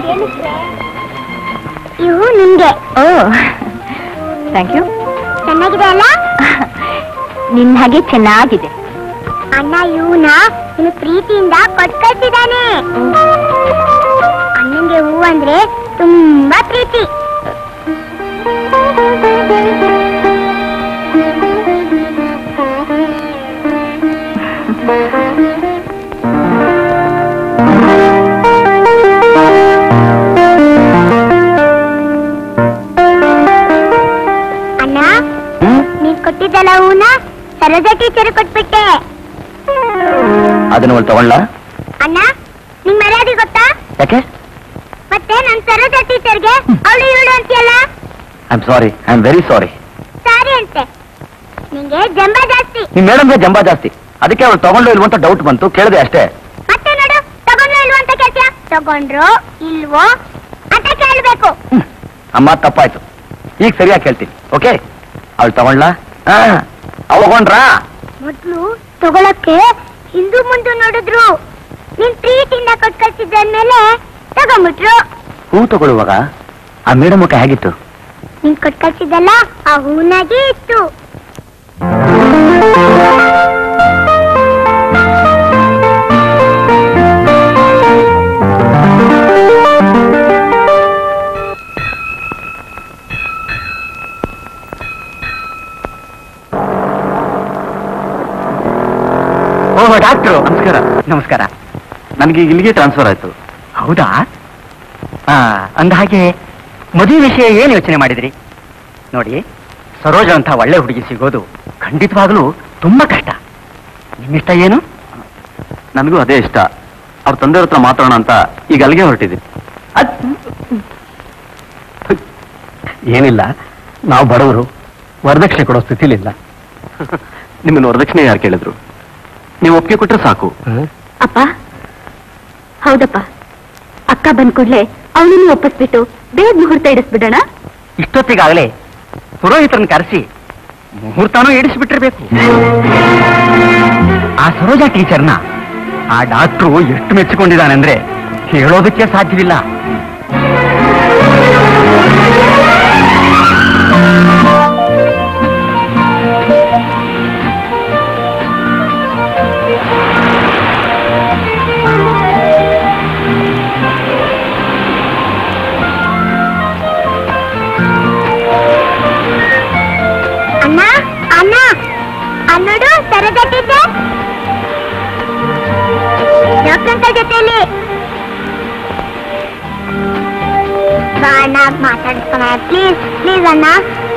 ಇವು ನಿಮ್ಗೆ ಓ ಥ್ಯಾಂಕ್ ಯು ಚೆನ್ನಾಗಿದೆ ಅಲ್ಲ ನಿನ್ ಹಾಗೆ ಚೆನ್ನಾಗಿದೆ ಅಣ್ಣ ಇವನ ನಿನ್ನ ಪ್ರೀತಿಯಿಂದ ಕೊಟ್ಟು ಕಳ್ಸಿದಾನೆ ಅಣ್ಣಂಗೆ ಹೂ ಅಂದ್ರೆ ತುಂಬಾ ಪ್ರೀತಿ ಅಣ್ಣ ನೀನ್ ಕೊಟ್ಟಿದ್ದಲ್ಲ ಹೂನ ಸರೋಜಾ ಟೀಚರ್ ಕೊಟ್ಬಿಟ್ಟೆ ಅದನ್ನ ಅವಳು ತಗೊಳ್ಳ ಅಣ್ಣ ನಿಂಗ್ ಮರ್ಯಾದೆ ಗೊತ್ತಾ ಯಾಕೆ ಮತ್ತೆ ನನ್ ಸರೋಜಾ ಟೀಚರ್ಗೆ ಅವಳು ಇವಳು ಅಂತೀಯಲ್ಲ I am sorry I am very sorry sorry ಅಂತೆ ನಿಂಗೆ ಜಂಬ ಜಾಸ್ತಿ ನಿಮ್ ಮೇಡಮ್ಗೆ ಜಂಬ ಜಾಸ್ತಿ ಅದಕ್ಕೆ ಅವಳು ತಗೊಂಡು ಇಲ್ವ ಅಂತ ಡೌಟ್ ಬಂತು ಕೇಳಿದೆ ಅಷ್ಟೇ ಮತ್ತೆ ನೋಡು ತಗೊಂಡ್ರು ಇಲ್ವೋ ಅಂತ ಕೇಳ್ತೀಯ ತಗೊಂಡ್ರು ಇಲ್ವೋ ಅಂತ ಕೇಳ್ಬೇಕು ಹ್ಮ್. ಅಮ್ಮ ತಪ್ಪಾಯ್ತು ಈಗ ಸರಿಯಾಗಿ ಕೇಳ್ತೀನಿ ಓಕೆ ಅವಳು ತಗೊಳ್ಳ ಅವಳು ತಗೊಂಡ್ರಾ ಮೊದ್ಲು ತಗೊಳಕ್ಕೆ ಹಿಂದೂ ಮುಂದೆ ನೋಡಿದ್ರು ನಿನ್ ಪ್ರೀತಿಯಿಂದ ಕೊಟ್ಟು ಕಳ್ಸಿದ್ಮೇಲೆ ತಗೊಂಡ್ಬಿಟ್ರು ಹೂ ತಗೊಳ್ಳುವಾಗ ಆ ಮೇಡಮ್ ಮುಖ ಹೇಗಿತ್ತು ನೀನ್ ಕೊಟ್ಟು ಕಳ್ಸಿದ್ದಲ್ಲ ಆ ಹೂನಾಗೆ ಇತ್ತು ಓಹೋ ಡಾಕ್ಟ್ರು ನಮಸ್ಕಾರ ನಮಸ್ಕಾರ ನನಗೆ ಇಲ್ಲಿಗೆ ಟ್ರಾನ್ಸ್ಫರ್ ಆಯ್ತು ಹೌದಾ ಆ ಅಂದ ಹಾಗೆ ಮದುವೆ ವಿಷಯ ಏನು ಯೋಚನೆ ಮಾಡಿದ್ರಿ ನೋಡಿ ಸರೋಜ ಅಂತ ಒಳ್ಳೆ ಹುಡುಗಿ ಸಿಗೋದು ಖಂಡಿತವಾಗ್ಲೂ ತುಂಬಾ ಕಷ್ಟ ನಿಮ್ಮಿಷ್ಟ ಏನು ನನಗೂ ಅದೇ ಇಷ್ಟ ಅವ್ರ ತಂದೆಯವ್ರ ಹತ್ರ ಮಾತಾಡೋಣ ಅಂತ ಈಗ ಅಲ್ಲಿಗೆ ಹೊರಟಿದ್ದೀನಿ ಏನಿಲ್ಲ ನಾವು ಬಡವರು ವರದಕ್ಷಿಣೆ ಕೊಡೋ ಸ್ಥಿತಿಲಿಲ್ಲ ನಿಮ್ಮನ್ನು ವರದಕ್ಷಿಣೆ ಯಾರು ಕೇಳಿದ್ರು ನೀವು ಒಪ್ಪಿಗೆ ಕೊಟ್ರೆ ಸಾಕು ಅಪ್ಪ ಹೌದಪ್ಪ ಅಕ್ಕ ಬಂದ್ ಕೂಡ್ಲೆ ಅವನನ್ನು ಒಪ್ಪಿಸ್ಬಿಟ್ಟು ಬೇಗ ಮುಹೂರ್ತ ಇಡಿಸ್ಬಿಡೋಣ ಇಷ್ಟೊತ್ತಿಗಾಗಲೇ ಪುರೋಹಿತರನ್ನ ಕರೆಸಿ ಮುಹೂರ್ತಾನೂ ಇಡಿಸ್ಬಿಟ್ಟಿರ್ಬೇಕು ಆ ಸರೋಜಾ ಟೀಚರ್ನ ಆ ಡಾಕ್ಟ್ರು ಎಷ್ಟು ಮೆಚ್ಚಿಕೊಂಡಿದ್ದಾನೆಂದ್ರೆ ಹೇಳೋದಕ್ಕೆ ಸಾಧ್ಯವಿಲ್ಲ ಅಣ್ಣ ಅಣ್ಣ ಅನ್ನೋಡು ಸರದಟ್ಟಿದ್ದೆ ಡಾಕ್ಟರ್ ಜೊತೆಲಿ ಬಾ ಅಣ್ಣ ಮಾತಾಡ್ಸ್ಕೊಳ ಪ್ಲೀಸ್ ಪ್ಲೀಸ್ ಅಣ್ಣ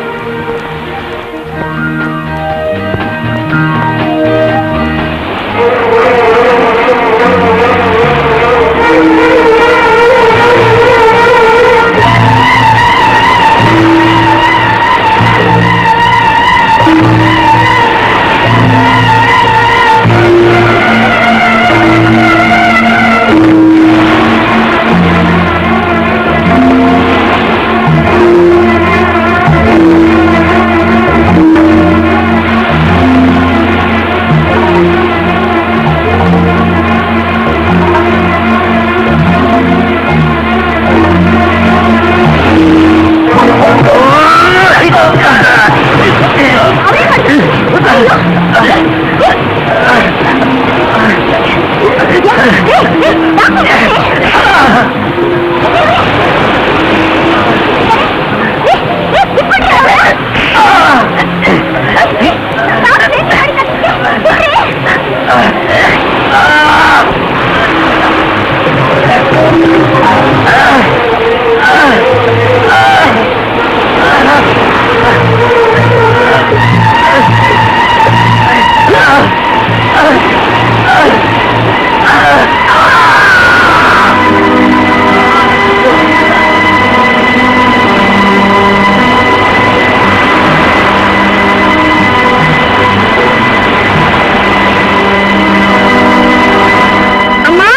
ಅಮ್ಮ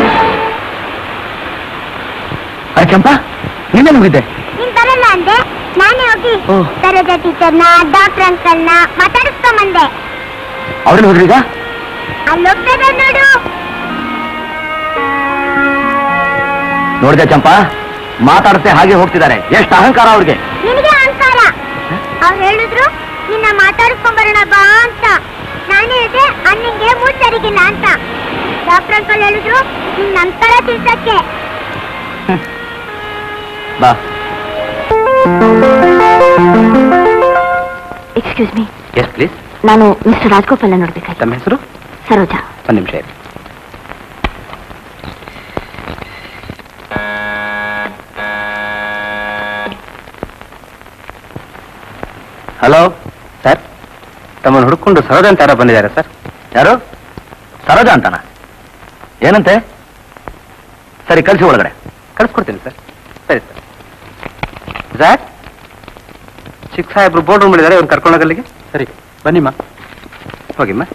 ಅರೆ ಚಂಪಾ ನಿನ್ನೆ ಹೋಗಿದ್ದೆ ನೀನ್ ಬರಲ್ಲ ಅಂದೆ ನಾನೇ ಹೋಗಿ ಓ. ಸರೋಜಾ ಟೀಚರ್ನ ಡಾಕ್ಟರ್ ಅಂಕಲ್ನ ಮಾತಾಡಿಸ್ಕೊಂಬಂದೆ ಅವ್ರನ್ನ ಹೋದ್ರೀಗ ಅಲ್ಲಿ ಹೋಗ್ತದ ನೋಡು ನೋಡಿದೆ ಚಂಪಾ ಮಾತಾಡ್ತೆ ಹಾಗೆ ಹೋಗ್ತಿದ್ದಾರೆ ಎಷ್ಟು ಅಹಂಕಾರ ಅವ್ರಿಗೆ ನಿನಗೆ ಅಹಂಕಾರ ಅವ್ರು ಹೇಳಿದ್ರು ನಿನ್ನ ಮಾತಾಡಿಸ್ಕೊಂಬರೋಣ ಬಾ ಅಂತ ನಾನು ಹೇಳಿದೆ ಅನ್ನಿಂಗೆ ಮೂಡ್ ಸರಿಗಿಲ್ಲ ಅಂತ ಡಾಕ್ಟರ್ ಅಂಕಲ್ ಹೇಳಿದ್ರು ನಿನ್ ನಂತರ ತಿಳ್ಸಕ್ಕೆ ಬಾ ಎಕ್ಸ್ಕ್ಯೂಸ್ ಮೀ ಎಸ್ ಪ್ಲೀಸ್ ನಾನು ಮಿಸ್ಟರ್ ರಾಜ್ಗೋಪಾಲ ನೋಡ್ಬೇಕಾಯ್ತು ತಮ್ಮ ಹೆಸರು ಸರೋಜಾ ಒಂದು ನಿಮಿಷ ಇರಿ ಹಲೋ ಸರ್ ತಮ್ಮನ್ನು ಹುಡುಕೊಂಡು ಸರೋಜಾ ಅಂತ ಯಾರೋ ಬಂದಿದ್ದಾರೆ ಸರ್ ಯಾರು ಸರೋಜಾ ಅಂತಾನ ಏನಂತೆ ಸರಿ ಕಳಿಸಿ ಒಳಗಡೆ ಕಳಿಸ್ಕೊಡ್ತೀನಿ ಸರ್ ಸರಿ ಸರ್ ಜಾಕ್ ಚಿಕ್ಕ ಸಾಹೇಬ್ರು ಬೋರ್ಡ್ ರೂಮ್ ಮಾಡಿದ್ದಾರೆ ಅವ್ರು ಕರ್ಕೊಂಡೋಗಲ್ಲಿಗೆ ಸರಿ ಬನ್ನಿಮ್ಮ ಹೋಗಿಮ್ಮ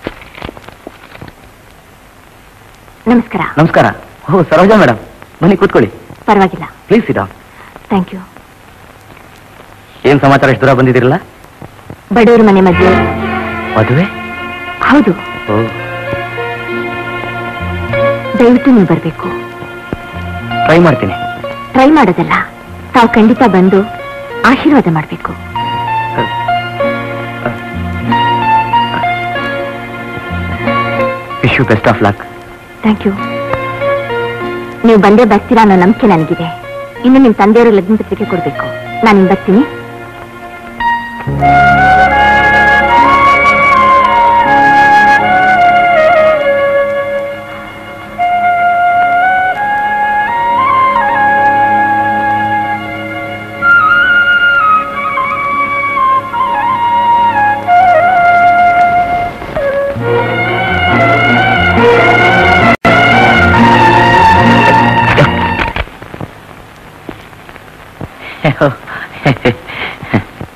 ನಮಸ್ಕಾರ ನಮಸ್ಕಾರ ಓ ಸರೋಜಾ ಮೇಡಮ್ ಬನ್ನಿ ಕೂತ್ಕೊಳ್ಳಿ ಪರವಾಗಿಲ್ಲ ಪ್ಲೀಸ್ ಇಡಾ ಥ್ಯಾಂಕ್ ಯು ಏನ್ ಸಮಾಚಾರ ಎಷ್ಟು ದೂರ ಬಂದಿದ್ದೀರಲ್ಲ ಬಡವ್ರ ಮನೆ ಮಧ್ಯೆ ಮದುವೆ ಹೌದು ಓ ದಯವಿಟ್ಟು ನೀವು ಬರಬೇಕು ಟ್ರೈ ಮಾಡ್ತೀನಿ ಟ್ರೈ ಮಾಡೋದಲ್ಲ ತಾವು ಖಂಡಿತ ಬಂದು ಆಶೀರ್ವಾದ ಮಾಡಬೇಕು wish you best of luck thank you ನೀವು ಬಂದೇ ಬರ್ತೀರಾ ಅನ್ನೋ ನಂಬಿಕೆ ನನಗಿದೆ ಇನ್ನು ನಿಮ್ಮ ತಂದೆಯವರು ಲಗ್ನ ಪತ್ರಿಕೆ ಕೊಡಬೇಕು ನಾನು ಇನ್ನು ಬರ್ತೀನಿ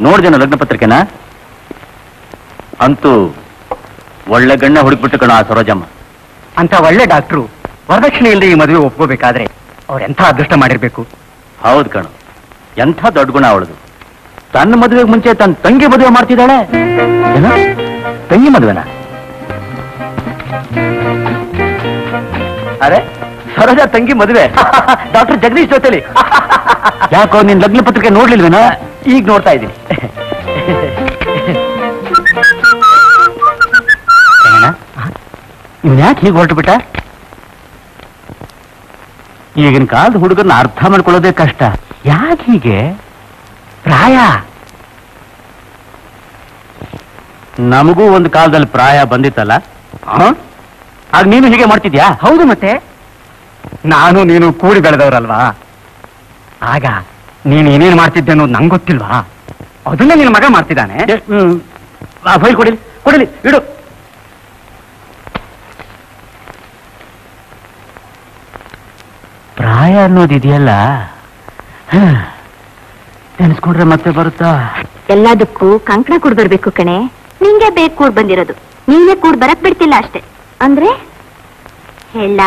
ನೋಡ್ದೇನು ಲಗ್ನ ಪತ್ರಿಕೆನ ಅಂತೂ ಒಳ್ಳೆ ಗಣ್ಣ ಹುಡುಕ್ಬಿಟ್ಟು ಕಣ ಆ ಸರೋಜಮ್ಮ ಅಂತ ಒಳ್ಳೆ ಡಾಕ್ಟ್ರು ವರದಕ್ಷಿಣೆ ಇಲ್ಲದೆ ಈ ಮದುವೆ ಒಪ್ಕೋಬೇಕಾದ್ರೆ ಅವ್ರು ಎಂಥ ಅದೃಷ್ಟ ಮಾಡಿರ್ಬೇಕು ಹೌದು ಕಣು ಎಂಥ ದೊಡ್ಡ ಗುಣ ಅವಳದು ತನ್ನ ಮದುವೆಗೆ ಮುಂಚೆ ತನ್ನ ತಂಗಿ ಮದುವೆ ಮಾಡ್ತಿದ್ದಾಳೆ ಏನು? ತಂಗಿ ಮದುವೆನ ಅರೆ ಸರೋಜ ತಂಗಿ ಮದುವೆ ಡಾಕ್ಟರ್ ಜಗದೀಶ್ ಜೊತೆಲಿ ಯಾಕೋ ನಿನ್ ಲಗ್ನ ಪತ್ರಿಕೆ ನೋಡ್ಲಿಲ್ವೇನ ಈಗ ನೋಡ್ತಾ ಇದ್ದೀನಿ ಇವನ್ ಯಾಕೆ ಹೀಗೆ ಹೊರಟು ಬಿಟ್ಟ ಈಗಿನ ಕಾಲದ ಹುಡುಗರನ್ನ ಅರ್ಥ ಮಾಡ್ಕೊಳ್ಳೋದೇ ಕಷ್ಟ ಯಾಕೆ ಹೀಗೆ ಪ್ರಾಯ ನಮಗೂ ಒಂದು ಕಾಲದಲ್ಲಿ ಪ್ರಾಯ ಬಂದಿತ್ತಲ್ಲ ಆ? ಆಗ ನೀನು ಹೀಗೆ ಮಾಡ್ತಿದ್ಯಾ ಹೌದು ಮತ್ತೆ ನಾನು ನೀನು ಕೂಡಿ ಬೆಳೆದವರಲ್ವಾ ಆಗ ನೀನು ಏನೇನು ಮಾಡ್ತಿದ್ದೆ ಅನ್ನೋದು ನಂಗೆ ಗೊತ್ತಿಲ್ವಾ ಅದನ್ನೇ ನಿನ್ನ ಮಗ ಮಾಡ್ತಿದ್ದಾನೆ ಏ, ಹ್ಮ್. ಆ ಫೈಲ್ ಕೊಡಿಲಿ ಕೊಡಿಲಿ ಇಡು ಪ್ರಾಯ ಅನ್ನೋದಿದೆಯಲ್ಲ ಹ, ನೆನೆಸ್ಕೊಂಡ್ರೆ ಮತ್ತೆ ಬರುತ್ತಾ ಎಲ್ಲದಕ್ಕೂ ಕಂಕಣ ಕೂಡ್ ಬರ್ಬೇಕು ಕಣೆ ನಿಂಗೆ ಬೇಕು ಕೂಡ್ ಬಂದಿರೋದು ನೀನೇ ಕೂಡ್ ಬರಕ್ ಬಿಡ್ತಿಲ್ಲ ಅಷ್ಟೇ ಅಂದ್ರೆ ಹೇಳ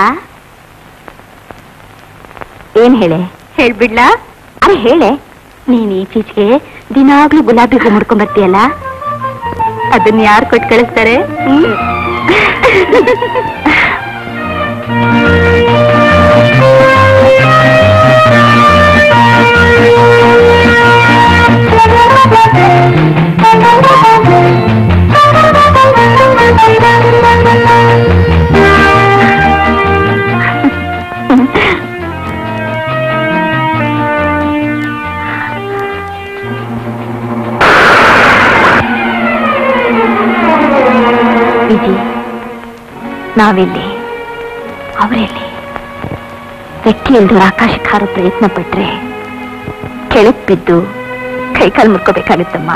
ಏನ್ ಹೇಳೆ ಹೇಳ್ಬಿಡ್ಲಾ ಅರೆ ಹೇಳೆ ನೀನ್ ಈಚೀಚೆಗೆ ದಿನಾಗ್ಲೂ ಗುಲಾಬಿ ಹೂ ಮುಡ್ಕೊಂಡ್ ಬರ್ತೀಯಲ್ಲ ಅದನ್ನ ಯಾರು ಕೊಟ್ಟು ಕಳಿಸ್ತಾರೆ ಹ್ಮ್? ವಿಜಿ ನಾವೆಲ್ಲಿ ಅವರೆಲ್ಲಿ ರೆಕ್ಕೆ ಇಲ್ದವ್ರ ಆಕಾಶಕ್ಕೆ ಹಾರೋ ಪ್ರಯತ್ನ ಪಟ್ರೆ ಕೆಳಕ್ ಬಿದ್ದು ಕೈಕಾಲು ಮುರ್ಕೋಬೇಕಾಗುತ್ತಮ್ಮ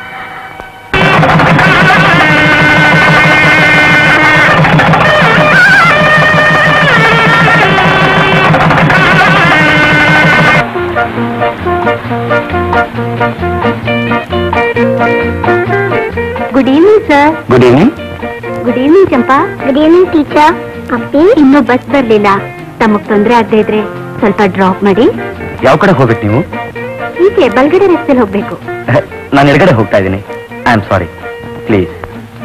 good evening sir good evening good evening Champa good evening teacher ಅಪ್ಪಿ ಇನ್ನೂ ಬಸ್ ಬರ್ಲಿಲ್ಲ ತಮಗ್ ತೊಂದ್ರೆ ಆಗದೆ ಇದ್ರೆ ಸ್ವಲ್ಪ ಡ್ರಾಪ್ ಮಾಡಿ ಯಾವ ಕಡೆ ಹೋಗ್ಬೇಕು ನೀವು ಹೀಗೆ ಬಲ್ಗಡೆ ರಸ್ತೆಲಿ ಹೋಗ್ಬೇಕು ನಾನು ಎಡಗಡೆ ಹೋಗ್ತಾ ಇದ್ದೀನಿ I am sorry please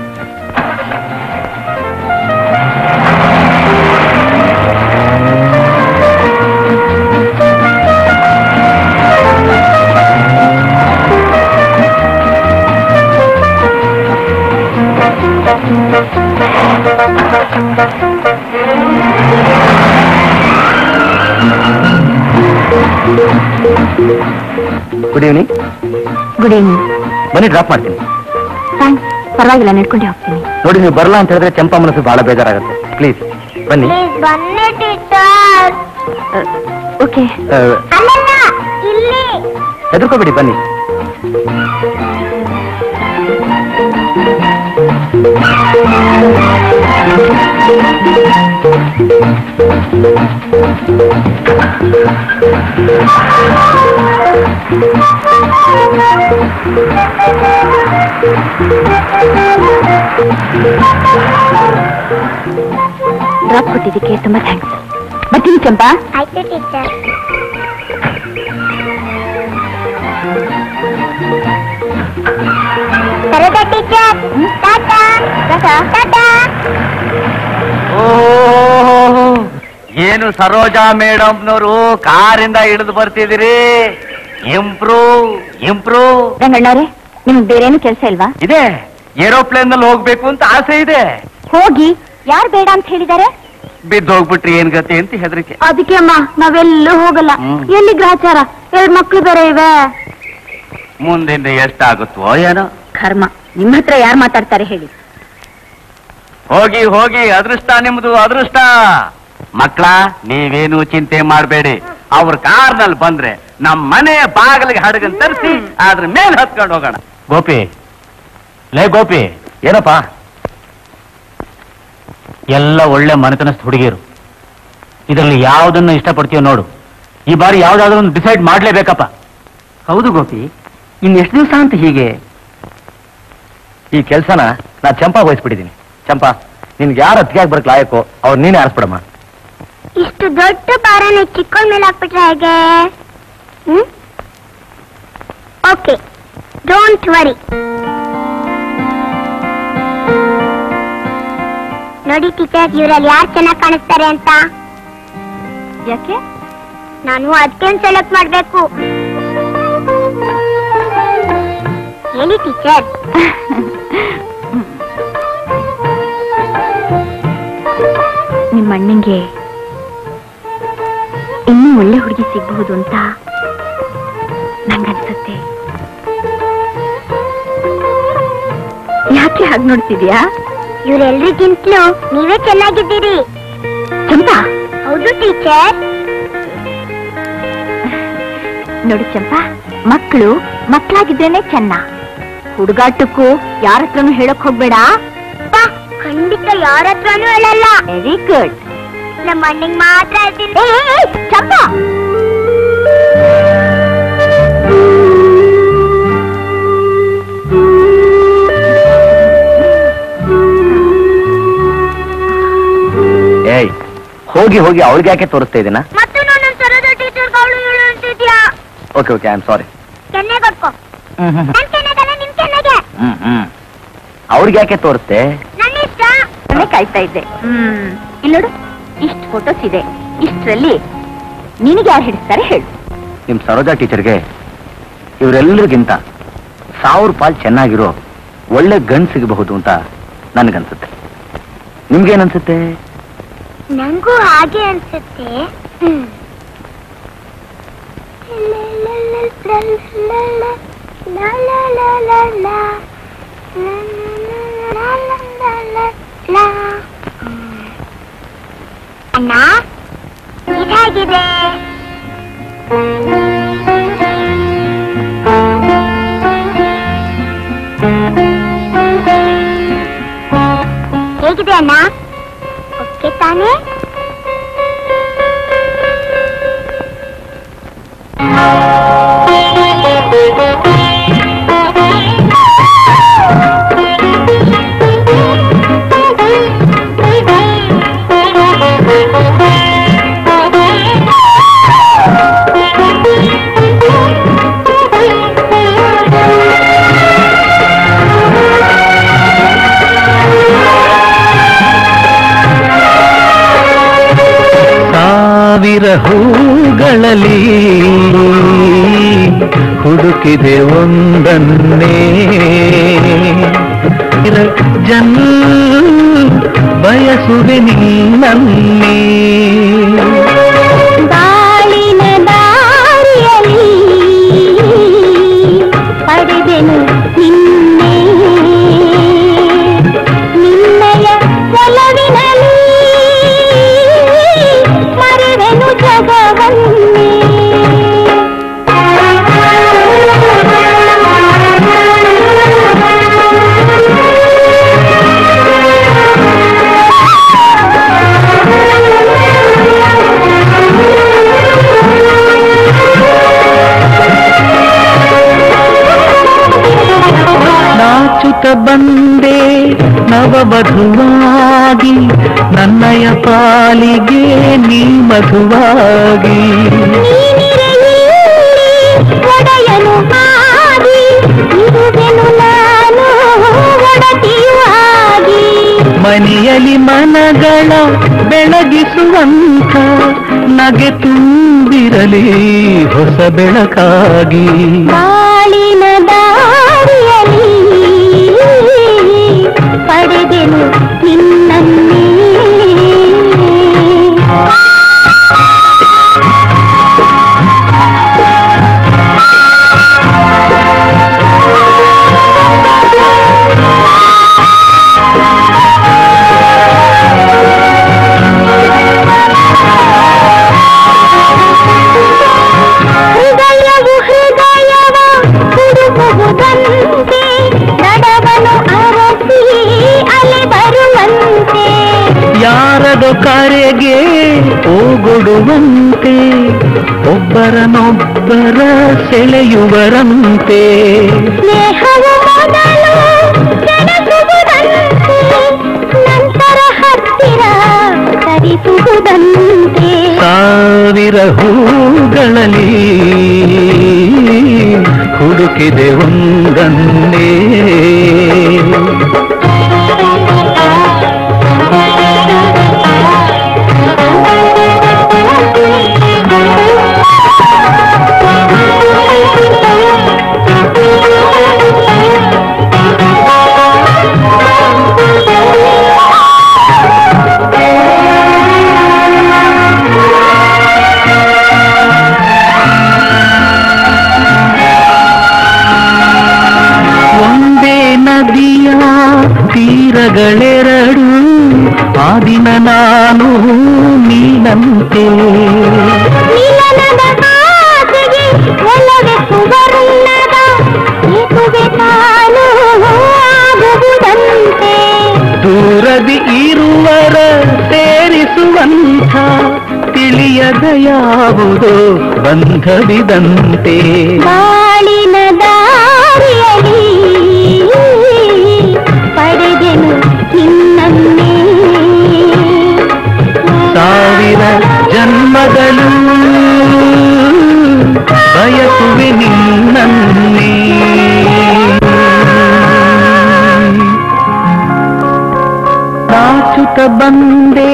good evening good evening ಬನ್ನಿ ಡ್ರಾಪ್ ಮಾಡ್ತೀನಿ ಥ್ಯಾಂಕ್ಸ್ ಪರವಾಗಿಲ್ಲ ನಡ್ಕೊಂಡೆ ಹೋಗ್ತೀನಿ ನೋಡಿ ನೀವು ಬರಲ್ಲ ಅಂತ ಹೇಳಿದ್ರೆ ಚಂಪಾ ಮನಸ್ಸು ಬಹಳ ಬೇಜಾರಾಗುತ್ತೆ ಪ್ಲೀಸ್ ಬನ್ನಿ ಪ್ಲೀಸ್ ಬನ್ನಿ ಟೀಚರ್ ಓಕೆ ಅಲ್ಲಲ್ಲ ಇಲ್ಲಿ ಹೆದರ್ಕೋಬೇಡಿ ಬನ್ನಿ ಡ್ರಾಪ್ ಕೊಟ್ಟಿದ್ದಕ್ಕೆ ತುಂಬಾ ಥ್ಯಾಂಕ್ಸ್ ಬರ್ತೀನಿ ಚಂಪಾ ಆಯ್ತು ಟೀಚರ್ ಸರದ ಟೀಚರ್ ಟಾಟಾ ಟಾಟಾ ಟಾಟಾ ಓಹೋ ಏನು ಸರೋಜಾ ಮೇಡಮ್ನವರು ಕಾರಿಂದ ಇಳಿದು ಬರ್ತಿದ್ದೀರಿ ಇಂಪ್ರೂವ್ ಇಂಪ್ರೂವ್ ರಂಗಣ್ಣವ್ರೆ ನಿಮ್ಗೆ ಬೇರೇನು ಕೆಲಸ ಇಲ್ವಾ ಇದೆ ಏರೋಪ್ಲೇನ್ ನಲ್ಲಿ ಹೋಗ್ಬೇಕು ಅಂತ ಆಸೆ ಇದೆ ಹೋಗಿ ಯಾರು ಬೇಡ ಅಂತ ಹೇಳಿದ್ದಾರೆ ಬಿದ್ದು ಹೋಗ್ಬಿಟ್ರಿ ಏನ್ ಗತಿ ಅಂತ ಹೆದರಿಕೆ ಅದಕ್ಕೆ ಅಮ್ಮ ನಾವೆಲ್ಲೂ ಹೋಗಲ್ಲ ಹ್ಮ್. ಎಲ್ಲಿ ಗ್ರಾಚಾರ ಎರಡ್ ಮಕ್ಳು ಬೇರೆ ಇವೆ ಮುಂದಿಂದ ಎಷ್ಟಾಗುತ್ತೋ ಏನೋ ಕರ್ಮ ನಿಮ್ಮ ಹತ್ರ ಯಾರು ಮಾತಾಡ್ತಾರೆ ಹೇಳಿ ಹೋಗಿ ಹೋಗಿ ಅದೃಷ್ಟ ನಿಮ್ದು ಅದೃಷ್ಟ ಮಕ್ಕಳ ನೀವೇನು ಚಿಂತೆ ಮಾಡಬೇಡಿ ಅವ್ರ ಕಾರ್ನಲ್ಲಿ ಬಂದ್ರೆ ನಮ್ ಮನೆಯ ಬಾಗಿಲಿಗೆ ಹಡಗನ್ ತರಿಸಿ ಅದ್ರ ಮೇಲೆ ಹತ್ಕೊಂಡು ಹೋಗೋಣ ಗೋಪಿ ಲೇ ಗೋಪಿ ಏನಪ್ಪ ಎಲ್ಲ ಒಳ್ಳೆ ಮನೆತನಸ್ಥ ಹುಡುಗಿಯರು ಇದರಲ್ಲಿ ಯಾವ್ದನ್ನ ಇಷ್ಟಪಡ್ತೀಯೋ ನೋಡು ಈ ಬಾರಿ ಯಾವ್ದಾದ್ರು ಒಂದು ಡಿಸೈಡ್ ಮಾಡ್ಲೇಬೇಕಪ್ಪ ಹೌದು ಗೋಪಿ ಇನ್ನೆಷ್ಟು ದಿವಸ ಅಂತ ಹೀಗೆ ಈ ಕೆಲ್ಸನ ನಾ ಚಂಪಾ ವಹಿಸ್ಬಿಟ್ಟಿದ್ದೀನಿ ಚಂಪಾ ನಿನ್ಗೆ ಯಾರು ಅತ್ತಿಗೆ ಬರಕ್ ಲಾಯಕ್ಕೋ ಅವ್ರು ನೀನೇ ಆರಿಸ್ಬಿಡಮ್ಮ ಇಷ್ಟು ದೊಡ್ಡ ಭಾರನ ಚಿಕ್ಕವಳ ಮೇಲೆ ಹಾಕ್ಬಿಟ್ರೆ ಹೇಗೆ ಹ್ಮ್ ಓಕೆ ಡೋಂಟ್ ವರಿ ನೋಡಿ ಟೀಚರ್ ಇವರಲ್ಲಿ ಯಾರು ಚೆನ್ನಾಗಿ ಕಾಣಿಸ್ತಾರೆ ಅಂತ ಯಾಕೆ ನಾನು ಅದಕ್ಕೆ ಸೆಲೆಕ್ಟ್ ಮಾಡ್ಬೇಕು ಹೇಳಿ ಟೀಚರ್ ನಿಮ್ಮ ಅಣ್ಣಂಗೆ ಇನ್ನೂ ಒಳ್ಳೆ ಹುಡುಗಿ ಸಿಗಬಹುದು ಅಂತ ನಂಗನ್ಸುತ್ತೆ ಯಾಕೆ ಹಾಗೆ ನೋಡ್ತಿದ್ಯಾ ಇವರೆಲ್ರಿಗಿಂತಲೂ ನೀವೇ ಚೆನ್ನಾಗಿದ್ದೀರಿ ಚಂಪಾ ಹೌದು ಟೀಚರ್ ನೋಡು ಚಂಪಾ ಮಕ್ಕಳು ಮಕ್ಕಳಾಗಿದ್ರೇನೆ ಚೆನ್ನ ಹುಡುಗಾಟಕ್ಕೂ ಯಾರ ಹತ್ರನೂ ಹೇಳಕ್ ಹೋಗ್ಬೇಡ ಪಾ, ಖಂಡಿತ ಯಾರ ಹತ್ರನೂ ಹೇಳಲ್ಲ ವೆರಿ ಗುಡ್ ನಮ್ಮ ಅಣ್ಣಂಗ್ ಮಾತ್ರ ಹೇಳ್ತೀನಿ ಚಂಪಾ ಏಯ್ ಹೋಗಿ ಹೋಗಿ ಅವ್ರಿಗೆ ಯಾಕೆ ತೋರಿಸ್ತಾ ಇದೀನ ಮತ್ತು ನಾನು ಸರದ ಟೀಚರ್ ಅವಳು ಇವಳು ಅಂತಿದ್ಯಾ okay okay I am sorry ಕೆನ್ನೆ ಕೊಟ್ಕೋ ನನ್ ಕೆನ್ನೆಗಲ್ಲ ನಿಮ್ ಕೆನ್ನೆಗೆ ಹ್ಮ್ ಹ್ಮ್ ಅವ್ರಿಗೆ ಯಾಕೆ ತೋರಿಸ್ತೆ ನನ್ನ ಇಷ್ಟ ನಾನೇ ಕಾಯ್ತಾ ಇದ್ದೆ ಹ್ಮ್ ಇಲ್ಲಿ ನೋಡು ಇಷ್ಟು ಫೋಟೋಸ್ ಇದೆ ಇಷ್ಟರಲ್ಲಿ ನಿನಗೆ ಯಾರು ಹಿಡಿಸ್ತಾರೆ ಹೇಳು ನಿಮ್ ಸರೋಜಾ ಟೀಚರ್ಗೆ ಇವರೆಲ್ಲರಿಗಿಂತ ಸಾವಿರ ಪಾಲ್ ಚೆನ್ನಾಗಿರೋ ಒಳ್ಳೆ ಗಂಡ್ ಸಿಗಬಹುದು ಅಂತ ನನ್ಗನ್ಸುತ್ತೆ ನಿಮ್ಗೇನನ್ಸುತ್ತೆ ನಂಗೂ ಹಾಗೆ ಅನ್ಸುತ್ತೆ ಹ್ಮ್. ಲಾ ಲಾ ಲಾ ಲಾ ಲಾ. ಲಾ ಲಾ ಲಾ ಲಾ ಲಾ. ಹ್ಮ್. ಅಣ್ಣ ಇದಾಗಿದೆ ಹೇಗಿದೆ ಅಣ್ಣ ಓಕೆ ತಾನೇ ಸಾವಿರ ಹೂಗಳಲ್ಲಿ ಹುಡುಕಿದೆ ಒಂದನ್ನೇ ಜನ್ ಬಯಸುವೆ ನೀನನ್ನೇ ಬಾಳಿನ ದಾರಿಯಲ್ಲಿ ಪಡೆದೆನು ನಿನ್ನೆ ನಿನ್ನಯ ಒಲವಿನಲ್ಲಿ ಮರೆವೆನು ಜಗವನ್ನೇ ನಾಚುತ್ತ ಬಂದೆ ನವವಧುವಾಗಿ ನನ್ನಯ ಪಾಲಿಗೆ ನೀ ಮಧುವಾಗಿ ಒಡೆಯನು ಆಗಿ ಇರುವೆನು ನಾನು ಒಡತಿಯು ಆಗಿ ಮನೆಯಲ್ಲಿ ಮನಗಳ ಬೆಳಗಿಸುವಂಥ ನಗೆ ತುಂಬಿರಲಿ ಹೊಸ ಬೆಳಕಾಗಿ ಬಾಳಿನ ದಾರಿಯಲ್ಲಿ ಪಡೆದೆನು ನಿನ್ನನ್ನೇ ಹೃದಯವು ಹೃದಯವ ಹುಡುಕುವುದಂತೆ ನಡವನು ಅರಸಿ ಅಲೆ ಬರುವಂತೆ ಕರೆಗೆ ಓಗೊಡುವಂತೆ ಒಬ್ಬರನೊಬ್ಬರ ಸೆಳೆಯುವರಂತೆ ಸ್ನೇಹವು ಮೊದಲು ಕೆಣಕುವುದಂತೆ ನಂತರ ಹತ್ತಿರ ಸರಿಸುವುದಂತೆ ಸಾವಿರ ಹೂಗಳಲ್ಲಿ ಹುಡುಕಿದೆ ಒಂದನ್ನೇ ಒಂದೇ ನದಿಯ ತೀರಗಳೆರಡು ಆ ದಿನ ನಾನು ನೀನಂತೆ ಮಿಲನದ ಆಸೆಗೆ ಒಲವೆ ಸುವರ್ಣದ ಏಕುವೆ ನಾನು ಆಗುವುದಂತೆ ದೂರದಿ ಇರುವರ ಸೇರಿಸುವಂಥ ತಿಳಿಯದ ಯಾವುದೋ ಬಂಧವಿದಂತೆ ಬಾಳಿನ ದಾರಿಯಲ್ಲಿ ಪಡೆದೆನು ನಿನ್ನನ್ನೇ ಸಾವಿರ ಜನ್ಮದಲ್ಲೂ ಬಯಸುವೆ ನಿನ್ನನ್ನೇ ನಾಚುತ್ತ ಬಂದೆ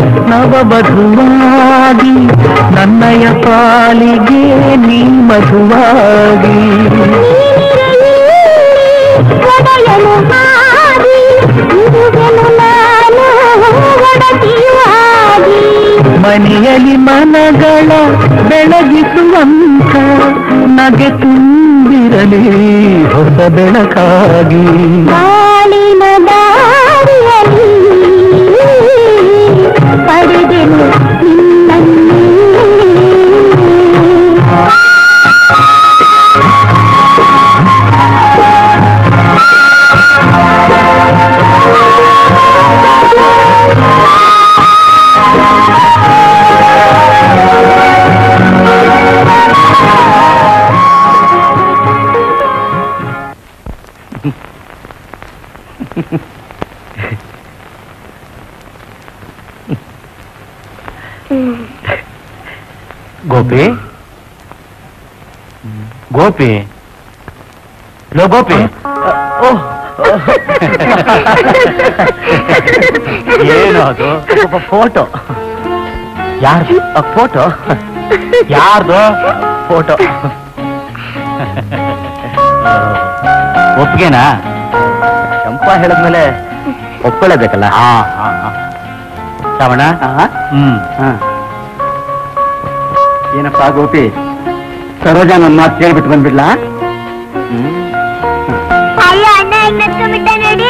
ನವವಧುವಾಗಿ ನನ್ನಯ ಪಾಲಿಗೆ ನೀ ಮಧುವಾಗಿ ಒಡೆಯನು ಹಾದಿ ಇರುವೆನು ನಾನು ಒಡತಿಯಾಗಿ ಮನೆಯಲ್ಲಿ ಮನಗಳ ಬೆಳಗಿಸುವಂತ ನಗೆ ತುಂಬಿರಲಿ ಹೊಸ ಬೆಳಕಾಗಿ ಬಾಳಿನ ದಾರಿಯಲ್ಲಿ ಪಡೆದೆನು ನಿನ್ನನ್ನೇ ಗೋಪಿ ಗೋಪಿ ಲೋ ಗೋಪಿ ಏನು ಅದು ಫೋಟೋ ಯಾರ್ದು ಫೋಟೋ ಯಾರ್ದು ಫೋಟೋ ಒಪ್ಗೆನಾ ಚಂಪಾ ಹೇಳಿದ್ಮೇಲೆ ಒಪ್ಕೊಳ್ಳೇಬೇಕಲ್ಲ ಹಾ ಹಾ ಹಾ ಶ್ರವಣ ಹ್ಮ್ ಏನಪ್ಪ ಗೋಪಿ ಸರೋಜ ನನ್ನ ಮಾತು ಕೇಳ್ಬಿಟ್ಟು ಬಂದ್ಬಿಡ್ಲಾ ಅಯ್ಯೋ ಅಣ್ಣ ಇನ್ನೊಂದು ನೋಡಿ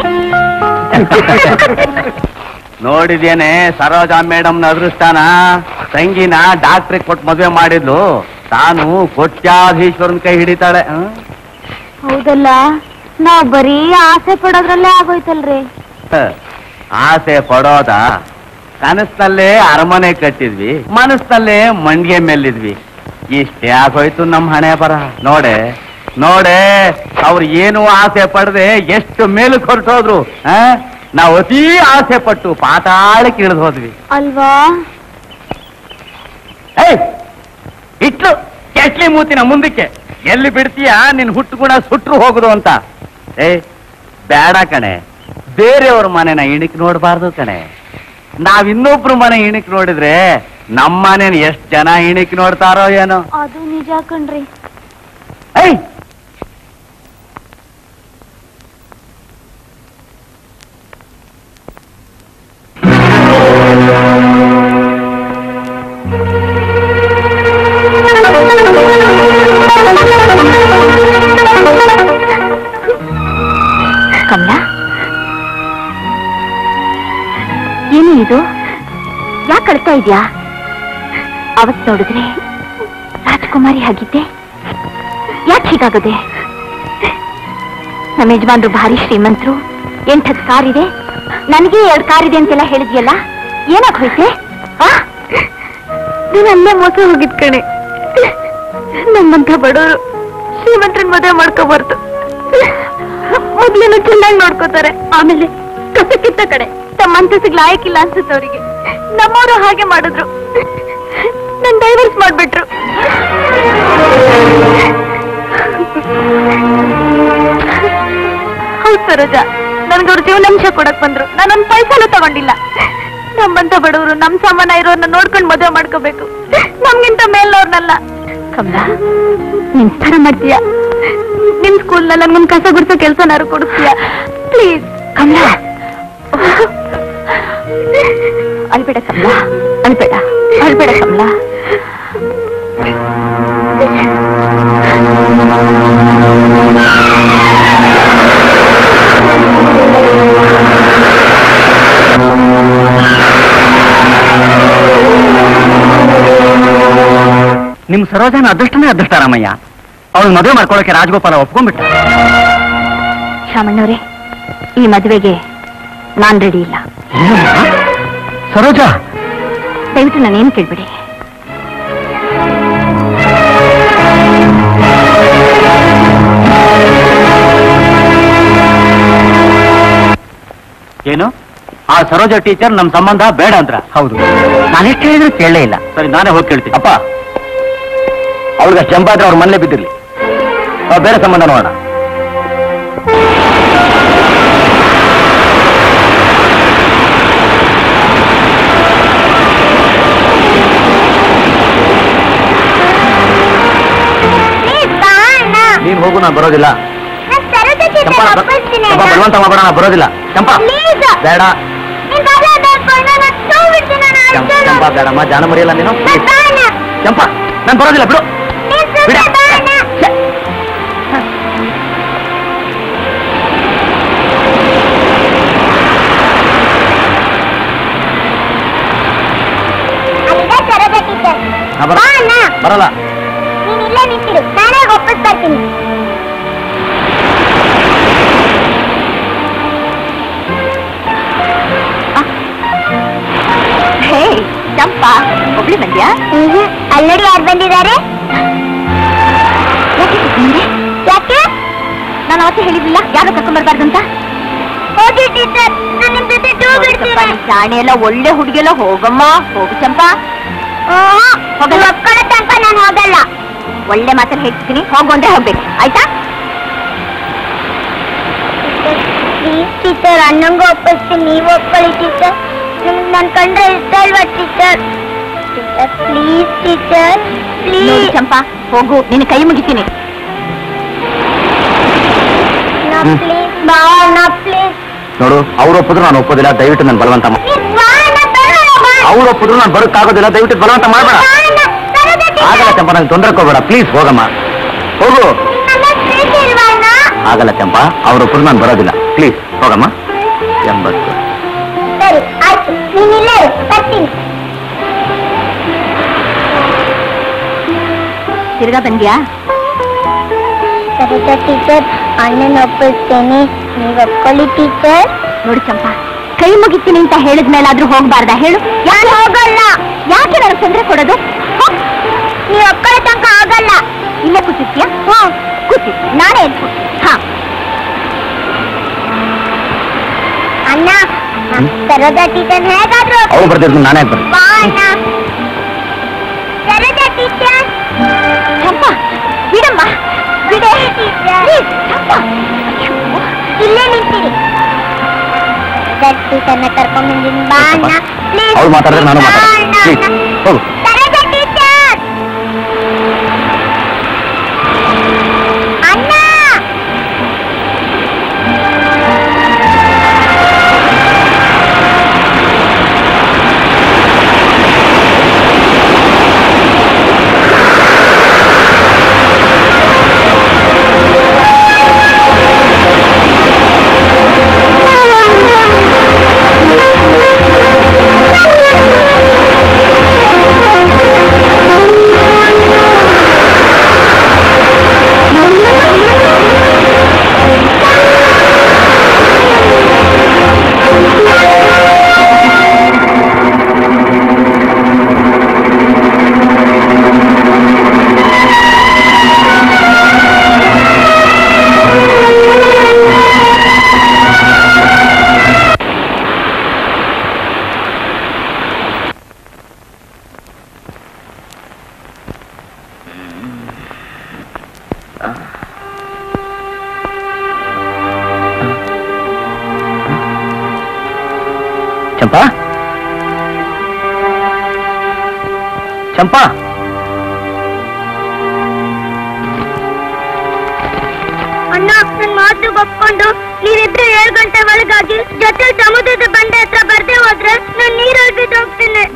ನೋಡಿದೇನೆ ಸರೋಜಾ ಮೇಡಮ್ನ ಅದೃಷ್ಟಾನ ತಂಗಿನ ಡಾಕ್ಟ್ರಿಗೆ ಕೊಟ್ಟು ಮದುವೆ ಮಾಡಿದ್ಲು ತಾನು ಕೋಟ್ಯಾಧೀಶ್ವರನ್ ಕೈ ಹಿಡಿತಾಳೆ ಹ್ಮ್? ಹೌದಲ್ಲ ನಾವ್ ಬರೀ ಆಸೆ ಪಡೋದ್ರಲ್ಲೇ ಆಗೋಯ್ತಲ್ರಿ ಹ, ಆಸೆ ಪಡೋದ ಕನಸ್ನಲ್ಲೇ ಅರಮನೆ ಕಟ್ಟಿದ್ವಿ ಮನಸ್ನಲ್ಲೇ ಮಂಡಿಗೆ ಮೇಲಿದ್ವಿ ಇಷ್ಟೇ ಆಗೋಯ್ತು ನಮ್ ಹಣೆ ಬರ ನೋಡೆ ನೋಡೆ ಅವ್ರು ಏನು ಆಸೆ ಪಡದೆ ಎಷ್ಟು ಮೇಲಕ್ಕೆ ಹೊರಟೋದ್ರು ಆ? ನಾವು ಅತೀ ಆಸೆ ಪಟ್ಟು ಪಾತಾಳಕ್ಕೆ ಇಳಿದು ಹೋದ್ವಿ ಅಲ್ವಾ ಏಯ್ ಇಟ್ಲು ಕೆಟ್ಲಿ ಮೂತಿನ ಮುಂದಕ್ಕೆ ಎಲ್ಲಿ ಬಿಡ್ತೀಯ ನಿನ್ ಹುಟ್ಟು ಗುಣ ಸುಟ್ರು ಹೋಗುದು ಅಂತ ಏ ಬೇಡ ಕಣೆ ಬೇರೆಯವ್ರ ಮನೆನ ಇಣಿಕ್ ನೋಡ್ಬಾರ್ದು ಕಣೆ ನಾವ್ ಇನ್ನೊಬ್ರು ಮನೆ ಇಣಿಕ್ ನೋಡಿದ್ರೆ ನಮ್ಮ ಮನೇನ ಎಷ್ಟ್ ಜನ ಇಣಿಕ್ ನೋಡ್ತಾರೋ ಏನೋ ಅದು ನಿಜ ಕಣ್ರಿ ಏಯ್ ಕಮಲ ಏನು ಇದು ಯಾಕೆ ಅಳ್ತಾ ಇದ್ಯಾ ಅವತ್ ನೋಡಿದ್ರೆ ರಾಜಕುಮಾರಿ ಆಗಿದ್ದೆ ಯಾಕೆ ಹೀಗಾಗದೆ ನಮ್ಮ ಯಜಮಾನ್ರು ಭಾರಿ ಶ್ರೀಮಂತರು ಎಂಟತ್ತು ಕಾರ್ ಇದೆ ನನಗೆ ಎರಡು ಕಾರ್ ಇದೆ ಅಂತೆಲ್ಲ ಹೇಳಿದ್ಯಲ್ಲ ಏನಾಗೋಯ್ತೆ ನಾನು ಅಲ್ಲೇ ಮೋಸ ಹೋಗಿದ್ ಕಣೆ ನಮ್ಮಂತ ಬಡವರು ಶ್ರೀಮಂತರನ್ ಮದುವೆ ಮಾಡ್ಕೋಬಾರ್ದು ಮೊದ್ಲೇನು ಚೆನ್ನಾಗಿ ನೋಡ್ಕೋತಾರೆ ಆಮೇಲೆ ಕಸಕ್ಕಿತ್ತ ಕಡೆ ತಮ್ಮ ಅಂತಸ್ತಿಗೆ ಲಾಯಕ್ಕಿಲ್ಲ ಅನ್ಸುತ್ತೆ ಅವರಿಗೆ ನಮ್ಮವರು ಹಾಗೆ ಮಾಡಿದ್ರು ನನ್ ಡೈವರ್ಸ್ ಮಾಡ್ಬಿಟ್ರು ಹೌದ್ ಸರೋಜ ನನ್ಗವ್ರ ಜೀವನಾಂಶ ಕೊಡಕ್ ಬಂದ್ರು ನಾನೊಂದ್ ಪೈಸಾನು ತಗೊಂಡಿಲ್ಲ ನಮ್ಮಂತ ಬಡವರು ನಮ್ ಸಮಾನ ಇರೋರ್ನ ನೋಡ್ಕೊಂಡ್ ಮದುವೆ ಮಾಡ್ಕೋಬೇಕು ನಮ್ಗಿಂತ ಮೇಲ್ನವ್ರನ್ನಲ್ಲ ಕಮಲ ನೀನ್ ಥರ ಮಾಡ್ತೀಯ ನಿಮ್ ಸ್ಕೂಲ್ ನಲ್ಲಿ ನನ್ಗೊಂದ್ ಕಸ ಗುಡ್ಸೋ ಕೆಲ್ಸನಾರು ಕೊಡಿಸ್ತೀಯ ಪ್ಲೀಸ್ ಕಮಲ ಅಳ್ಬೇಡ ಕಮಲ ಅಳ್ಬೇಡ ಅಳ್ಬೇಡ ಕಮಲ ನಿಮ್ ಸರೋಜನ ಅದೃಷ್ಟನೇ ಅದೃಷ್ಟ ರಾಮಯ್ಯ ಅವಳು ಮದುವೆ ಮಾಡ್ಕೊಳ್ಳೋಕೆ ರಾಜಗೋಪಾಲ ಒಪ್ಕೊಂಡ್ಬಿಟ್ಟ ಶಾಮಣ್ಣವ್ರೆ ಈ ಮದುವೆಗೆ ನಾನ್ ರೆಡಿ ಇಲ್ಲ ಸರೋಜ ದಯವಿಟ್ಟು ನಾನೇನು ಕೇಳ್ಬಿಡಿ ಏನು ಆ ಸರೋಜ ಟೀಚರ್ ನಮ್ ಸಂಬಂಧ ಬೇಡ ಅಂದ್ರ ಹೌದು ನಾನೆಷ್ಟು ಹೇಳಿದ್ರು ಕೇಳಲೇ ಇಲ್ಲ ಸರಿ ನಾನೇ ಹೋಗಿ ಕೇಳ್ತೀನಿ ಅಪ್ಪ ಅವಳಿಗೆ ಚಂಪಾದ್ರೆ ಅವ್ರ ಮನೇಲೆ ಬಿದ್ದಿರ್ಲಿ ನಾವು ಬೇರೆ ಸಂಬಂಧ ನೋಡೋಣ ನೀನ್ ಹೋಗು ನಾನು ಬರೋದಿಲ್ಲ ಚಂಪಾ ಬ- ಚಂಪಾ ಬಲವಂತ ಮಾಡ್ಬೇಡ ನಾನು ಬರೋದಿಲ್ಲ ಚಂಪಾ ಬೇಡ ಚಂ- ಚಂಪಾ ಬೇಡಮ್ಮ ಜಾನ ಮರಿಯಲ್ಲ ನೀನು ಚಂಪಾ ನಾನು ಬರೋದಿಲ್ಲ ಬಿಡು ಬಿಡ ಛೆ. ನಾ ಬರ- ಬರಲ್ಲ ನೀನಿಲ್ಲ ನಿಂತಿರು ನಾನೇ ವಾಪಸ್ ಬರ್ತೀನಿ ಹೇ ಚಂಪಾ ಒಬ್ಳಿ ಬಂದ್ಯಾ ಅಲ್ಲಡಿ ಯಾರು ಬಂದಿದ್ದಾರೆ ಯಾಕೆ ಕರ್ಕೊಂಡ್ಬಂದೆ? ಯಾಕೆ ನಾನು ಅವತ್ತೇ ಹೇಳಿದ್ಲಿಲ್ಲ ಯಾರು ಕರ್ಕೊಂಬರ್ಬಾರ್ದು ಅಂತ ಹೋಗಿ ಟೀಚರ್ ನಾನು ನಿಮ್ ಜೊತೆ ಟೂ ಹೋಗು ಚಂಪಾ, ಬಿಡ್ತೀನಿ ನೀನ್ ಜಾಣೆ ಎಲ್ಲ ಒಳ್ಳೆ ಹುಡುಗಿಯಲ್ಲ ಹೋಗಮ್ಮ ಹೋಗು ಚಂಪಾ ಹೋಗಲ್ಲ ಒಪ್ಕೊಳ್ಳೋ ತನಕ ನಾನು ಹೋಗಲ್ಲ ಒಳ್ಳೆ ಮಾತಲ್ಲಿ ಹೇಳ್ತೀನಿ ಹೋಗು ಅಂದ್ರೆ ಹೋಗ್ಬೇಕು ಆಯ್ತಾ ಪ್ಲೀಸ್ ಟೀಚರ್ ಅಣ್ಣಂಗೂ ಒಪ್ಪಿಸ್ತೀನಿ ನೀವು ಒಪ್ಕೊಳ್ಳಿ ಟೀಚರ್ ನಿಮ್ಗೆ ನನ್ ಕಂಡ್ರೆ ಇಷ್ಟ ಇಲ್ವಾ ಟೀಚರ್ ಟೀಚರ್ ಪ್ಲೀಸ್ ಟೀಚರ್ ನೋಡಿ ಪ್ಲೀಸ್ ಚಂಪಾ ಹೋಗು ನಿನ್ನ ಕೈ ಮುಗಿತೀನಿ ನಾ ಹ್ಮ್. ಪ್ಲೀಸ್ ಬಾ ನಾ ಪ್ಲೀಸ್ ನೋಡು ಅವ್ರು ಒಪ್ಪಿದ್ರು ನಾನು ಒಪ್ಪೋದಿಲ್ಲ ದಯವಿಟ್ಟು ನಾನು ಬಲವಂತ ಮಾ- ಪ್ಲೀಸ್ ಬಾ ನಾ ಬರೋಣ ಬಾ ಅವ್ರು ಒಪ್ಪಿದ್ರು ನಾನು ಬರೋಕ್ಕಾಗೋದಿಲ್ಲ ದಯವಿಟ್ಟು ಬಲವಂತ ಮಾಡಬೇಡ ಬಾ ನಾ ಬರೋದ ಆಗಲ್ಲ ಚಂಪಾ ನಂಗೆ ತೊಂದರೆ ಕೊಡಬೇಡ ಪ್ಲೀಸ್ ಹೋಗಮ್ಮ ಹೋಗು ನನ್ನ ಪ್ಲೀಸ್ ಇಲ್ವಾ ಅಣ್ಣ ಆಗಲ್ಲ ಚಂಪಾ ಅವ್ರು ಒಪ್ಪಿದ್ರು ನಾನು ಬರೋದಿಲ್ಲ ಪ್ಲೀಸ್ ಹೋಗಮ್ಮ ಎಂಬತ್ತು ಸರಿ ಆಯ್ತು ನೀನಿಲ್ಲ ಬರ್ತೀನಿ ತಿರ್ಗಾ ಬಂದ್ಯಾ ಸರಿತಾ ಟೀಚರ್ ಅಣ್ಣನ ಒಪ್ಪಿಸ್ತೇನೆ ನೀವು ಒಪ್ಕೊಳ್ಳಿ ಟೀಚರ್ ನೋಡಿ ಚಂಪಾ ಕೈ ಮುಗಿತೀನಿ ಅಂತ ಹೇಳಿದ ಮೇಲಾದ್ರೂ ಹೋಗ್ಬಾರ್ದಾ ಹೇಳು ನಾನು ಹೋಗಲ್ಲ ಯಾಕೆ ನನಗೆ ತೊಂದರೆ ಕೊಡೋದು ಹೋಗ್. ನೀವು ಒಪ್ಕೊಳ್ಳೋ ತನಕ ಆಗಲ್ಲ ಇಲ್ಲೇ ಕೂತಿರ್ತೀಯ ಹ್ಮ್ ಕೂತಿ ನಾನೇ ಎದ್ದು ಹಾ ಅಣ್ಣ ಸರೋಜಾ ಟೀಚರ್ ಹೇಗಾದ್ರೂ ಒಪ್ಸಿ- ಅವ್ರು ಬರ್ದಿದ್ರು ನಾನೇ ಯಾಕ್ ಬರ್ತೀನಿ ಬಾ ಅಣ್ಣ ಸರೋಜಾ ಟೀಚರ್ ಚಂಪಾ ಬಿಡಮ್ಮ ಬಿಡೆ ಟೀಚರ್ ಪ್ಲೀಸ್ ಚಂಪಾ ಅಯ್ಯೋ. ಇಲ್ಲೇ ನಿಂತಿರಿ ಟೀಚರ್ನ ಕರ್ಕೊಂಡ್ ಬಂದಿನಿ ಬಾ ಅಣ್ಣ ಪ್ಲೀಸ್ ಅವ್ರು ಮಾತಾಡಿದ್ರೆ ನಾನು ಮಾತಾಡ್ತೀನಿ ಪ್ಲೀಸ್ ಹೋಗು ಸರೋಜಾ ಟೀಚರ್ ಅಣ್ಣ ಆ ಚಂಪಾ ಚಂಪಾ ಅಣ್ಣ ನನ್ ಮಾತು ಒಪ್ಕೊಂಡು ನೀವಿಬ್ರು ಏಳು ಗಂಟೆ ಒಳಗಾಗಿ ಜೊತೆ ಸಮುದ್ರದ ಬಂಡೆ ಹತ್ರ ಬರ್ದೇ ಹೋದ್ರೆ ನಾನ್ ನೀರಲ್ಲಿ ಬಿದ್ದು ಹೋಗ್ತೀನಿ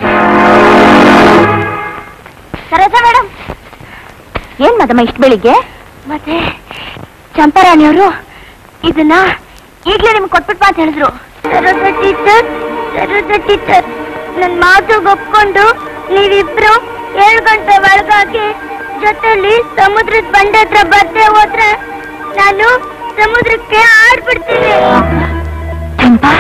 ಸರೋಜ ಮೇಡಮ್ ಏನ್ ಮದಮ್ಮ ಇಷ್ಟು ಬೆಳಿಗ್ಗೆ ಮತ್ತೆ ಚಂಪಾರಾಣಿಯವರು ಇದನ್ನ ಈಗ್ಲೇ ನಿಮ್ಗೆ ಕೊಟ್ಬಿಟ್ಟು ಅಂತ ಹೇಳಿದ್ರು ಸರೋಜ ಟೀಚರ್ ಸರೋಜ ಟೀಚರ್ ನನ್ ಮಾತು ಒಪ್ಕೊಂಡು ನೀವಿಬ್ರು ಏಳು ಗಂಟೆ ಒಳಗಾಗಿ ಜೊತೆಲಿ ಸಮುದ್ರದ ಬಂಡೆ ಹತ್ರ ಬರ್ದೇ ಹೋದ್ರೆ ನಾನು ಸಮುದ್ರಕ್ಕೆ ಆಡ್ಬಿಡ್ತೀನಿ ಚಂಪಾ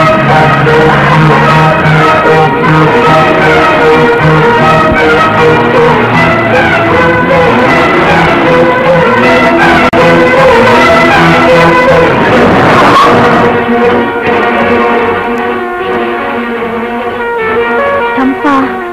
ಚಂಪಾ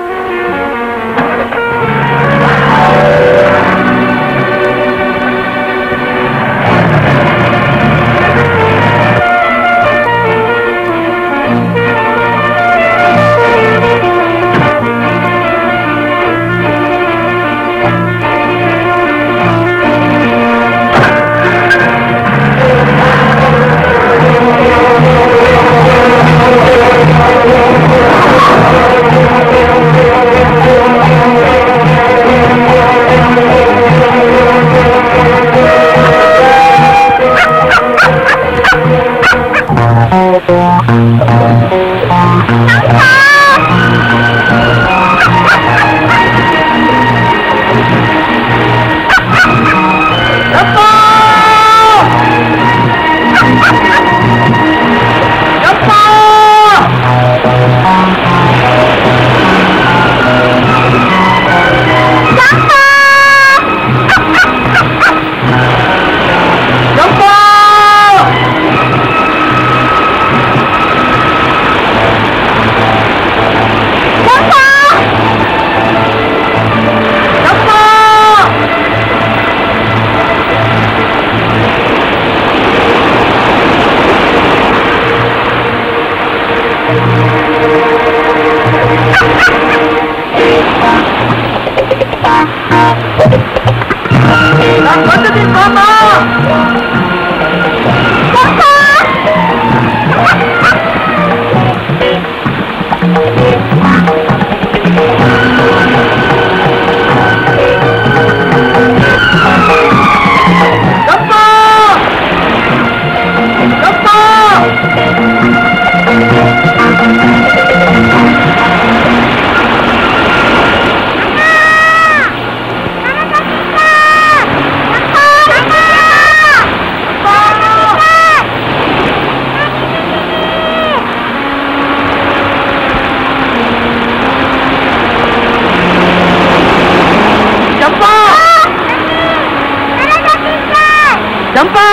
ಚಂಪಾ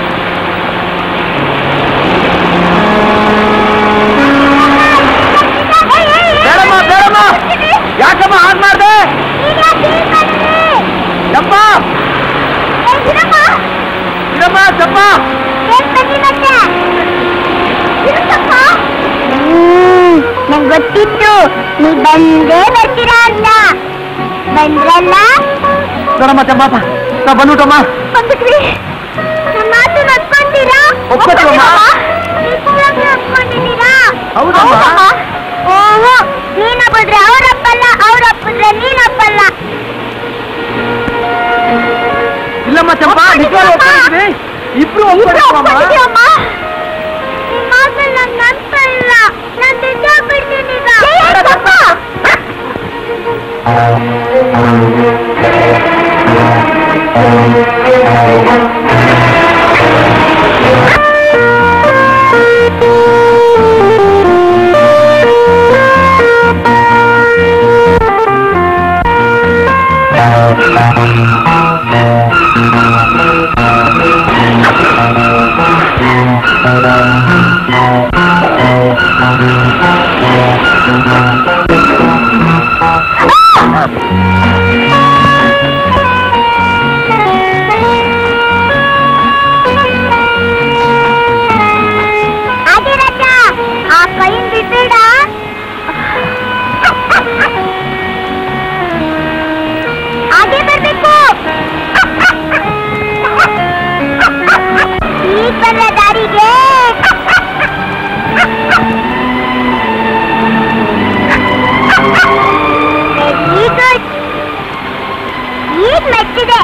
ಬೇಡಮ್ಮ ಬೇಡಮ್ಮ ಯಾಕಮ್ಮ ಹಾಗೆ ಮಾಡ್ದೆ ಚಂಪಾ ಇರಮ್ಮ ಚಂಪಾ ನಂಗೆ ಗೊತ್ತಿತ್ತು ನೀ ಬಂದೇ ಬರ್ತೀರಾ ಅಂತ ಬಂದ್ರಲ್ಲ ಬೇಡಮ್ಮ ಚಂಪಾಪ ನಾ ಬಂದ್ಬಿಟ್ಟಮ್ಮ ಬಂದ್ಬಿಟ್ರಿ ನಮ್ಮ ಮಾತು ನಡ್ಕೊಂತೀರಾ ಒಪ್ಕೊತೀವಮ್ಮ. ನಿಜವಾಗ್ಲೂ ಒಪ್ಕೊಂಡಿದ್ದೀರಾ ಹೌದಮ್ಮ. ಓಹೋ ನೀನಪ್ಪಿದ್ರೆ ಅವರಪ್ಪಲ್ಲ ಅವರಪ್ಪಿದ್ರೆ ನೀನಪ್ಪಲ್ಲ ಇಲ್ಲಮ್ಮ ಚಂಪಾ ನಿಜವಾಗ್ಲೂ ಒಪ್ಕೊಂಡಿದ್ದೀನಿ ಇಬ್ರು ಒಪ್ಕೊಂಡಿದ್ದೀವಮ್ಮ ಒಪ್ಕೊಂಡಿದ್ದೀವಮ್ಮ ನಿಮ್ ಮಾತನ್ನ ನಾನ್ ನಂಬ್ತಾ ಇಲ್ಲ ನಾನ್ ನಿಜ ಬಿಡ್ತೀನಿ ಈಗ ಅದಿರಕ್ಕ ಆ ಕೈ ಬಿಟ್ಬಿಡ ಬರ ದಾರಿಗೆ ವೆರಿ ಗುಡ್ ಈಗ ಮೆಚ್ಚಿದೆ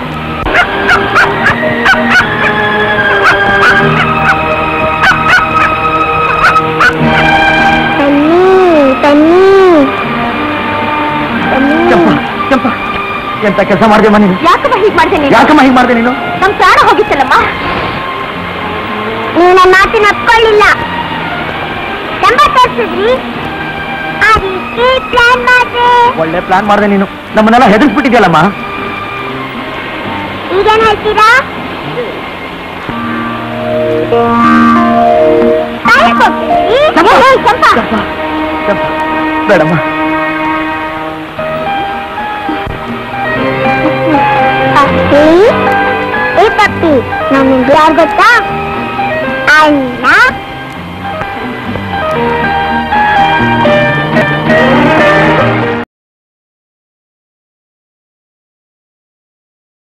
ತನ್ನಿ ತನ್ನಿ ಚಂಪ ಚಂಪ ಎಂತ ಕೆಲಸ ಮಾಡಿದೆ ನೀನು ಯಾಕಮ್ಮ ಹೀಗ್ ಮಾಡ್ದೆ ನೀನು ಯಾಕಮ್ಮ ಹೀಗೆ ಮಾಡಿದೆ ನೀನು ನಮ್ ಪ್ರಾಣ ಹೋಗಿತ್ತಲ್ಲಮ್ಮ ನೀವು ನನ್ನ ಮಾತಿನ ಒಪ್ಕೊಳ್ಳಿಲ್ಲ ನಂಬ ತೋರಿಸಿದ್ರಿ ಅದಕ್ಕೆ ಪ್ಲಾನ್ ಮಾಡ್ದೆ ಒಳ್ಳೆ ಪ್ಲಾನ್ ಮಾಡಿದೆ ನೀನು ನಮ್ಮನ್ನೆಲ್ಲ ಹೆದರ್ಸ್ಬಿಟ್ಟಿದ್ಯಲ್ಲಮ್ಮ ಈಗೇನ್ ಹೇಳ್ತೀರಾ ಕಾಯಕ್ ಹೋಗ್ತೀರಿ? ಚಂಪಾ. ಏ, ಚಂಪಾ ಚಂಪ ಚಂಪ ಬೇಡಮ್ಮ ಪಪ್ಪಿ ಏ ಪಪ್ಪಿ ನಾನು ಯಾರು ಗೊತ್ತಾ ಅಣ್ಣ